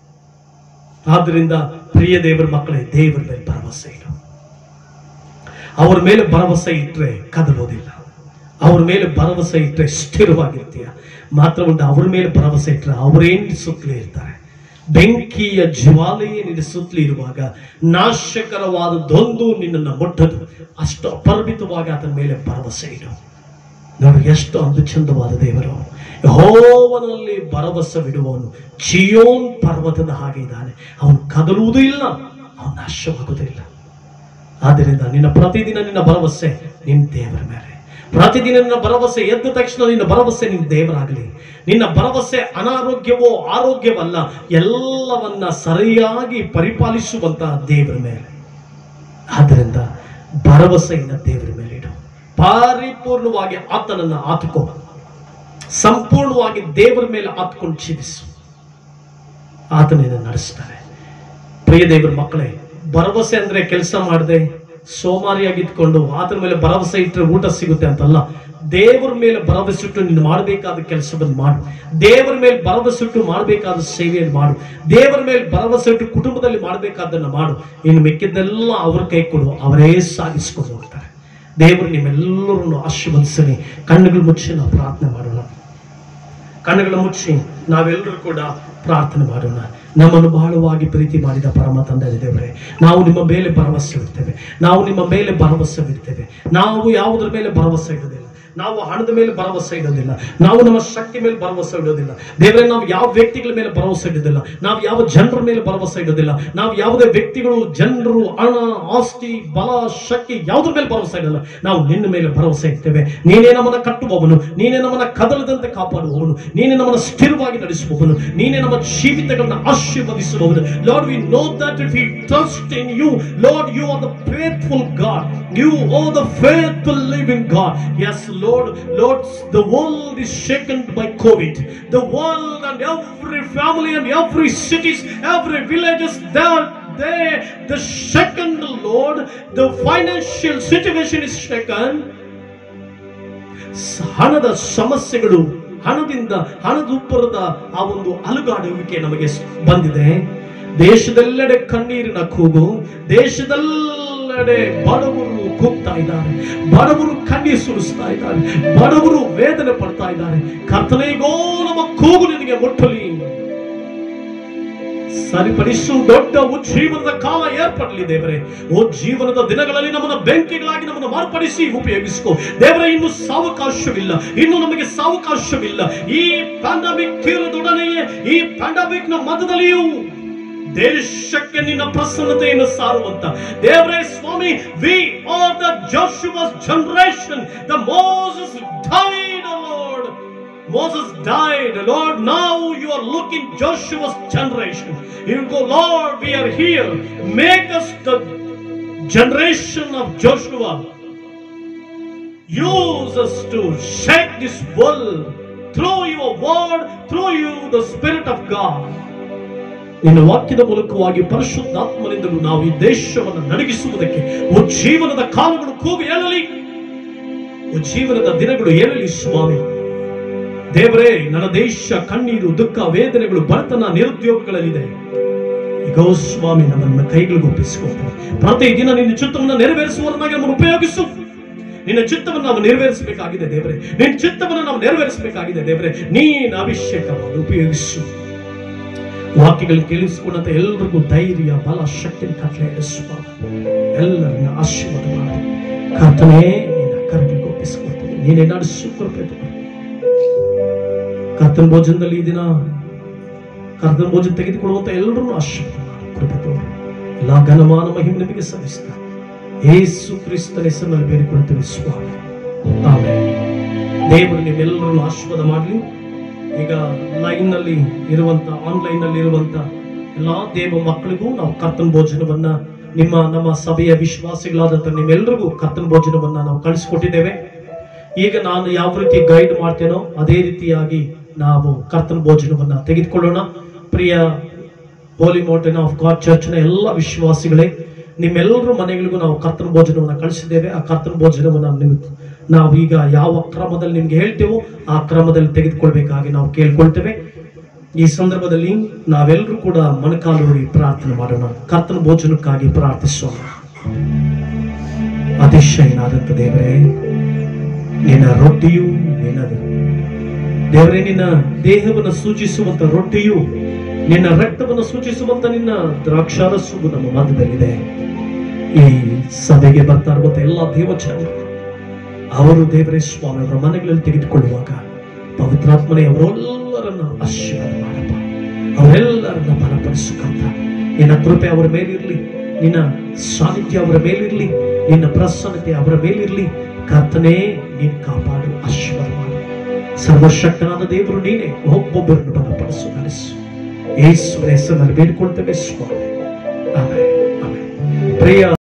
ಆದ್ರಿಂದ ಪ್ರಿಯ ದೇವರ ಮಕ್ಕಳೇ ದೇವರ ಮೇಲೆ ಭರವಸೆ ಇಡು ಅವ್ರ ಮೇಲೆ ಭರವಸೆ ಇಟ್ರೆ ಕದಲೋದಿಲ್ಲ ಅವ್ರ ಮೇಲೆ ಭರವಸೆ ಇಟ್ರೆ ಸ್ಥಿರವಾಗಿರ್ತೀಯ ಮಾತ್ರ ಉಂಟು ಅವ್ರ ಮೇಲೆ ಭರವಸೆ ಇಟ್ರೆ ಅವರೇನ್ ಸುತ್ತಲೇ ಇರ್ತಾರೆ ಬೆಂಕಿಯ ಜ್ವಾಲೆಯೇ ನಿನ್ನ ಸುತ್ತಲೇ ಇರುವಾಗ ನಾಶಕರವಾದದೊಂದು ನಿನ್ನನ್ನು ಮುಟ್ಟದು ಅಷ್ಟು ಅಪರಿಮಿತವಾಗಿ ಆತನ ಮೇಲೆ ಭರವಸೆ ಇಡು ನೋಡು ಎಷ್ಟು ಅಂದು ಚಂದವಾದ ದೇವರು ಯೆಹೋವನಲ್ಲಿ ಭರವಸವಿಡುವವನು ಚಿಯೋನ್ ಪರ್ವತದ ಹಾಗೆ ಇದ್ದಾನೆ ಅವನು ಕದಲುವುದೂ ಇಲ್ಲ ಅವನು ನಾಶವಾಗುವುದಿಲ್ಲ ಆದ್ದರಿಂದ ನಿನ್ನ ಪ್ರತಿದಿನ ನಿನ್ನ ಭರವಸೆ ನಿನ್ನ ದೇವರ ಮೇಲೆ ಪ್ರತಿದಿನ ನಿನ್ನ ಭರವಸೆ ಎದ್ದ ತಕ್ಷಣ ನಿನ್ನ ಭರವಸೆ ನಿನ್ನ ದೇವರಾಗಲಿ ನಿನ್ನ ಭರವಸೆ ಅನಾರೋಗ್ಯವೋ ಆರೋಗ್ಯವಲ್ಲ ಎಲ್ಲವನ್ನ ಸರಿಯಾಗಿ ಪರಿಪಾಲಿಸುವಂತಹ ದೇವರ ಮೇಲೆ ಆದ್ದರಿಂದ ಭರವಸೆಯಿಂದ ದೇವರ ಮೇಲೆ ಇಡು ಪರಿಪೂರ್ಣವಾಗಿ ಆತನನ್ನ ಆತುಕೋ ಸಂಪೂರ್ಣವಾಗಿ ದೇವರ ಮೇಲೆ ಆತ್ಕೊಂಡು ಜೀವಿಸು ಆತನಿಂದ ನಡೆಸ್ತಾರೆ ಪ್ರಿಯ ದೇವರ ಮಕ್ಕಳೇ ಭರವಸೆ ಅಂದ್ರೆ ಕೆಲಸ ಮಾಡದೆ ಸೋಮಾರಿಯಾಗಿದ್ಕೊಂಡು ಆತನ ಮೇಲೆ ಭರವಸೆ ಇಟ್ಟರೆ ಊಟ ಸಿಗುತ್ತೆ ಅಂತಲ್ಲ ದೇವರ ಮೇಲೆ ಭರವಸೆ ಇಟ್ಟು ನೀನು ಮಾಡಬೇಕಾದ ಕೆಲಸವನ್ನು ಮಾಡು ದೇವರ ಮೇಲೆ ಭರವಸೆ ಇಟ್ಟು ಮಾಡಬೇಕಾದ ಸೇವೆಯನ್ನು ಮಾಡು ದೇವರ ಮೇಲೆ ಭರವಸೆ ಇಟ್ಟು ಕುಟುಂಬದಲ್ಲಿ ಮಾಡಬೇಕಾದನ್ನ ಮಾಡು ಇನ್ನು ಮಿಕ್ಕಿದ್ದೆಲ್ಲ ಅವ್ರ ಕೈ ಕೊಡು ಅವರೇ ಸಾಗಿಸ್ಕೊಂಡು ಹೋಗ್ತಾರೆ ದೇವರು ನಿಮ್ಮೆಲ್ಲರನ್ನು ಆಶೀರ್ವದಿಸಲಿ ಕಣ್ಣುಗಳು ಮುಚ್ಚಿ ನಾವು ಪ್ರಾರ್ಥನೆ ಮಾಡೋಣ ಕಣ್ಣುಗಳ ಮುಚ್ಚಿ ನಾವೆಲ್ಲರೂ ಕೂಡ ಪ್ರಾರ್ಥನೆ ಮಾಡೋಣ ನಮ್ಮನ್ನು ಬಹಳವಾಗಿ ಪ್ರೀತಿ ಮಾಡಿದ ಪರಮ ತಂದೆ ದೇವರೇ ನಾವು ನಿಮ್ಮ ಮೇಲೆ ಭರವಸೆ ಇಡ್ತೇವೆ ನಾವು ನಿಮ್ಮ ಮೇಲೆ ಭರವಸೆ ಇಡ್ತೇವೆ ನಾವು ಯಾವುದ್ರ ಮೇಲೆ ಭರವಸೆ ಇಡೋದಿಲ್ಲ ನಾವು ಹಣದ ಮೇಲೆ ಭರವಸೆ ಇಡೋದಿಲ್ಲ ನಾವು ನಮ್ಮ ಶಕ್ತಿ ಮೇಲೆ ಭರವಸೆ ಇಡೋದಿಲ್ಲ ದೇವರೇ ನಾವು ಯಾವ ವ್ಯಕ್ತಿಗಳ ಮೇಲೆ ಭರವಸೆ ಇಡೋದಿಲ್ಲ ನಾವು ಯಾವ ಜನರ ಮೇಲೆ ಭರವಸೆ ಇಡೋದಿಲ್ಲ ನಾವು ಯಾವುದೇ ವ್ಯಕ್ತಿಗಳು ಜನರು ಹಣ ಆಸ್ತಿ ಬಲ ಶಕ್ತಿ ಯಾವುದ್ರ ಮೇಲೆ ಭರವಸೆ ಇಡಲ್ಲ ನಾವು ನಿನ್ನ ಮೇಲೆ ಭರವಸೆ ಇಡ್ತೇವೆ ನೀನೇ ನಮ್ಮನ್ನ ಕಟ್ಟುವವನು ನೀನೇ ನಮ್ಮನ್ನ ಕದಲದಂತೆ ಕಾಪಾಡುವವನು ನೀನೇ ನಮ್ಮನ್ನ ಸ್ಥಿರವಾಗಿ ನಡೆಸುವವನು ನೀನೇ ನಮ್ಮ ಜೀವಿತಗಳನ್ನ ಆಶೀರ್ವದಿಸುವವನು Lord we know that if we trust in you Lord you are the faithful God you are the faithful living God yes Lord Lord the world is shaken by Covid the world and every family and every cities every villages there they the second lord the financial situation is shaken ಸ- ಹಣದ ಸಮಸ್ಯೆಗಳು ಹಣದಿಂದ ಹಣದುಬ್ಬರದ ಆ ಒಂದು ಅಲುಗಾಡುವಿಕೆ ನಮಗೆ ಸ್- ಬಂದಿದೆ ದೇಶದೆಲ್ಲೆಡೆ ಕಣ್ಣೀರಿನ ಕೂಗು ದೇಶದೆಲ್ಲೆಡೆ ಬಡವರು ಕೂಗ್ತಾ ಇದ್ದಾರೆ ಬಡವರು ಕಣ್ಣೀರು ಸುರಿಸ್ತಾ ಇದ್ದಾರೆ ಬಡವರು ವೇದನೆ ಪಡ್ತಾ ಇದ್ದಾರೆ ಕರ್ತನೆಗೋ ನಮ್ಮ ಕೂಗು ನಿನಗೆ ಮುಟ್ಟಲಿ ಸರಿಪಡಿಸು ದೊಡ್ಡ ಉಜ್ಜೀವನದ ಕಾಲ ಏರ್ಪಡಲಿ ದೇವರೇ ಓ ಜೀವನದ ದಿನಗಳಲ್ಲಿ ನಮ್ಮನ್ನ ಬೆಂಕಿಗಳಾಗಿ ನಮ್ಮನ್ನು ಮಾರ್ಪಡಿಸಿ ಉಪಯೋಗಿಸಿಕೊ ದೇವರೇ ಇನ್ನು ಸಾವಕಾಶವಿಲ್ಲ ಇನ್ನು ನಮಗೆ ಸಾವಕಾಶವಿಲ್ಲ ಈ ಪ್ಯಾಂಡಮಿಕ್ ತೀರದೊಡನೆಯೇ ಈ ಪ್ಯಾಂಡಮಿಕ್ ನ ಮಧ್ಯದಲ್ಲಿಯೂ ದೇಶಕ್ಕೆ ನಿನ್ನ ಪ್ರಸನ್ನತೆಯನ್ನು ಸಾರುವಂತ ದೇವರೇ ಸ್ವಾಮಿ we are the Joshua's generation the Moses died Lord Moses died. Lord, now you are looking Joshua's generation. You go, Lord, we are here. Make us the generation of Joshua. Use us to shake this world through your word, through you, the Spirit of God. ನಿನ್ನ ವಾಕ್ಯದ ಮೂಲಕವಾಗಿ ಪರಿಶುದ್ಧಾತ್ಮನಿಂದಲೂ ನಾವು ಈ ದೇಶವನ್ನು ನಡಗಿಸುವುದಕ್ಕೆ ಉಜ್ಜೀವನದ ಕಾಲಗಳು ಕೂಗು ಏಳಲಿ ಉಜ್ಜೀವನದ ದಿನಗಳು ಏಳಲಿ ಸ್ವಾಮಿ ದೇವರೇ ನನ್ನ ದೇಶ ಕಣ್ಣೀರು ದುಃಖ ವೇದನೆಗಳು ಬಡತನ ನಿರುದ್ಯೋಗಗಳಲ್ಲಿದೆ ಈಗೋ ಸ್ವಾಮಿ ನಮ್ಮನ್ನ ಕೈಗಳಿಗೆ ಒಪ್ಪಿಸಿಕೊಳ್ತಾರೆ ಪ್ರತಿದಿನ ನಿನ್ನ ಚಿತ್ತವನ್ನು ನೆರವೇರಿಸುವವರನ್ನಾಗಿ ನಮ್ಮನ್ನು ಉಪಯೋಗಿಸು ನಿನ್ನ ಚಿತ್ತವನ್ನು ನಾವು ನೆರವೇರಿಸಬೇಕಾಗಿದೆ ದೇವರೇ ನಿನ್ನ ಚಿತ್ತವನ್ನು ನಾವು ನೆರವೇರಿಸಬೇಕಾಗಿದೆ ದೇವರೇ ನೀನು ಅಭಿಷೇಕವನ್ನು ಉಪಯೋಗಿಸು ವಾಕ್ಯಗಳು ಕೇಳಿಸಿಕೊಂಡಂತ ಎಲ್ಲರಿಗೂ ಧೈರ್ಯ ಬಲ ಶಕ್ತಿ ಕಟ್ಟಲೆ ಇಡಿಸುವ ಎಲ್ಲರನ್ನ ಆಶೀರ್ವಾದ ಮಾಡಿ ಕರ್ತನೇ ನಿನ್ನ ಕರಗಳಿಗೆ ಒಪ್ಪಿಸಿಕೊಡ್ತೀನಿ ನೀನೇ ನಡೆಸು ಕೃಪೆ ತಗೋ. ಕರ್ತನ ಭೋಜನದಲ್ಲಿ ಈ ದಿನ ಕರ್ತನ ಭೋಜನ ತೆಗೆದುಕೊಳ್ಳುವಂತ ಎಲ್ಲರನ್ನು ಆಶೀರ್ವಾದ ಮಾಡು ಕೃಪೆ ತೋರು ಎಲ್ಲ ಘನಮಾನ ಮಹಿಮೆ ನಿಮಗೆ ಸಲ್ಲಿಸ್ತಾ ಏಸು ಕ್ರಿಸ್ತನ ಹೆಸರಿನಲ್ಲಿ ಬೇಡಿಕೊಳ್ತೇವೆ ಸ್ವಾಮಿ ಆಮೇಲೆ ದೇವರು ನಿಮ್ಮೆಲ್ಲರನ್ನು ಆಶೀರ್ವಾದ ಮಾಡಲಿ ಈಗ ಲೈನ್ ನಲ್ಲಿ ಇರುವಂತ ಆನ್ಲೈನ್ ನಲ್ಲಿ ಇರುವಂತ ಎಲ್ಲಾ ದೇವ ಮಕ್ಕಳಿಗೂ ನಾವು ಕರ್ತನ ಭೋಜನವನ್ನ ನಿಮ್ಮ ನಮ್ಮ ಸಭೆಯ ವಿಶ್ವಾಸಿಗಳಾದಂತ ನಿಮ್ಮೆಲ್ಲರಿಗೂ ಕರ್ತನ ಭೋಜನವನ್ನ ನಾವು ಕಳಿಸ್ಕೊಟ್ಟಿದ್ದೇವೆ ಈಗ ನಾನು ಯಾವ ರೀತಿ ಗೈಡ್ ಮಾಡ್ತೇನೋ ಅದೇ ರೀತಿಯಾಗಿ ನಾವು ಕರ್ತನ ಭೋಜನವನ್ನ ತೆಗೆದುಕೊಳ್ಳೋಣ ಪ್ರಿಯ ಹೋಲಿ ಮೌಂಟೇನ್ ಆಫ್ ಗಾಡ್ ಚರ್ಚ್ನ ಎಲ್ಲ ವಿಶ್ವಾಸಿಗಳೇ ನಿಮ್ಮೆಲ್ಲರ ಮನೆಗಳಿಗೂ ನಾವು ಕರ್ತನ ಭೋಜನವನ್ನ ಕಳಿಸಿದ್ದೇವೆ ಆ ಕರ್ತನ ಭೋಜನವನ್ನ ನೀವು ನಾವು ಈಗ ಯಾವ ಕ್ರಮದಲ್ಲಿ ನಿಮ್ಗೆ ಹೇಳ್ತೇವೋ ಆ ಕ್ರಮದಲ್ಲಿ ತೆಗೆದುಕೊಳ್ಬೇಕಾಗಿ ನಾವು ಕೇಳ್ಕೊಳ್ತೇವೆ ಈ ಸಂದರ್ಭದಲ್ಲಿ ನಾವೆಲ್ಲರೂ ಕೂಡ ಮೊಣಕಾಲೂರಿ ಪ್ರಾರ್ಥನೆ ಮಾಡೋಣ ಕರ್ತನ ಭೋಜನಕ್ಕಾಗಿ ಪ್ರಾರ್ಥಿಸೋಣ ಅತಿಶಯನಾದಂತ ದೇವರೇ ನಿನ್ನ ರೊಟ್ಟಿಯು ನಿನ್ನದು ದೇವರೇ ನಿನ್ನ ದೇಹವನ್ನು ಸೂಚಿಸುವಂತ ರೊಟ್ಟಿಯು ನಿನ್ನ ರಕ್ತವನ್ನು ಸೂಚಿಸುವಂತ ನಿನ್ನ ದ್ರಾಕ್ಷಾರಸವು ನಮ್ಮ ಮಧ್ಯದಲ್ಲಿದೆ ಈ ಸಭೆಗೆ ಬರ್ತಾ ಇರುವಂತ ಎಲ್ಲ ದೇವಚಂದ್ರ ಅವರು ದೇವರೇ ಸ್ವಾಮಿ ಅವರ ಮನೆಗಳಲ್ಲಿ ತೆಗೆದುಕೊಳ್ಳುವಾಗ ಪವಿತ್ರಾತ್ಮನೆ ಅವರೆಲ್ಲರನ್ನ ಆಶೀರ್ವಾದ ಮಾಡಪ್ಪ ಅವರೆಲ್ಲರನ್ನ ಬಲಪಡಿಸುಕಂತ ನಿನ್ನ ಕೃಪೆ ಅವರ ಮೇಲಿರಲಿ ನಿನ್ನ ಸಾನ್ನಿಧ್ಯ ಅವರ ಮೇಲಿರಲಿ ನಿನ್ನ ಪ್ರಸನ್ನತೆ ಅವರ ಮೇಲಿರಲಿ ಕರ್ತನೇ ನೀನು ಕಾಪಾಡು ಆಶೀರ್ವಾದ ಮಾಡು ಸರ್ವಶಕ್ತನಾದ ದೇವರು ನೀನೇ ಒಬ್ಬೊಬ್ಬರನ್ನು ಬಲಪಡಿಸು ನಡೆಸು ಯೇಸುವಿನ ಹೆಸರಿನಲ್ಲಿ ಬೇಡಿಕೊಳ್ತೇವೆ ಸ್ವಾಮಿ ಆಮೇಲೆ ಆಮೇಲೆ ಪ್ರಿಯ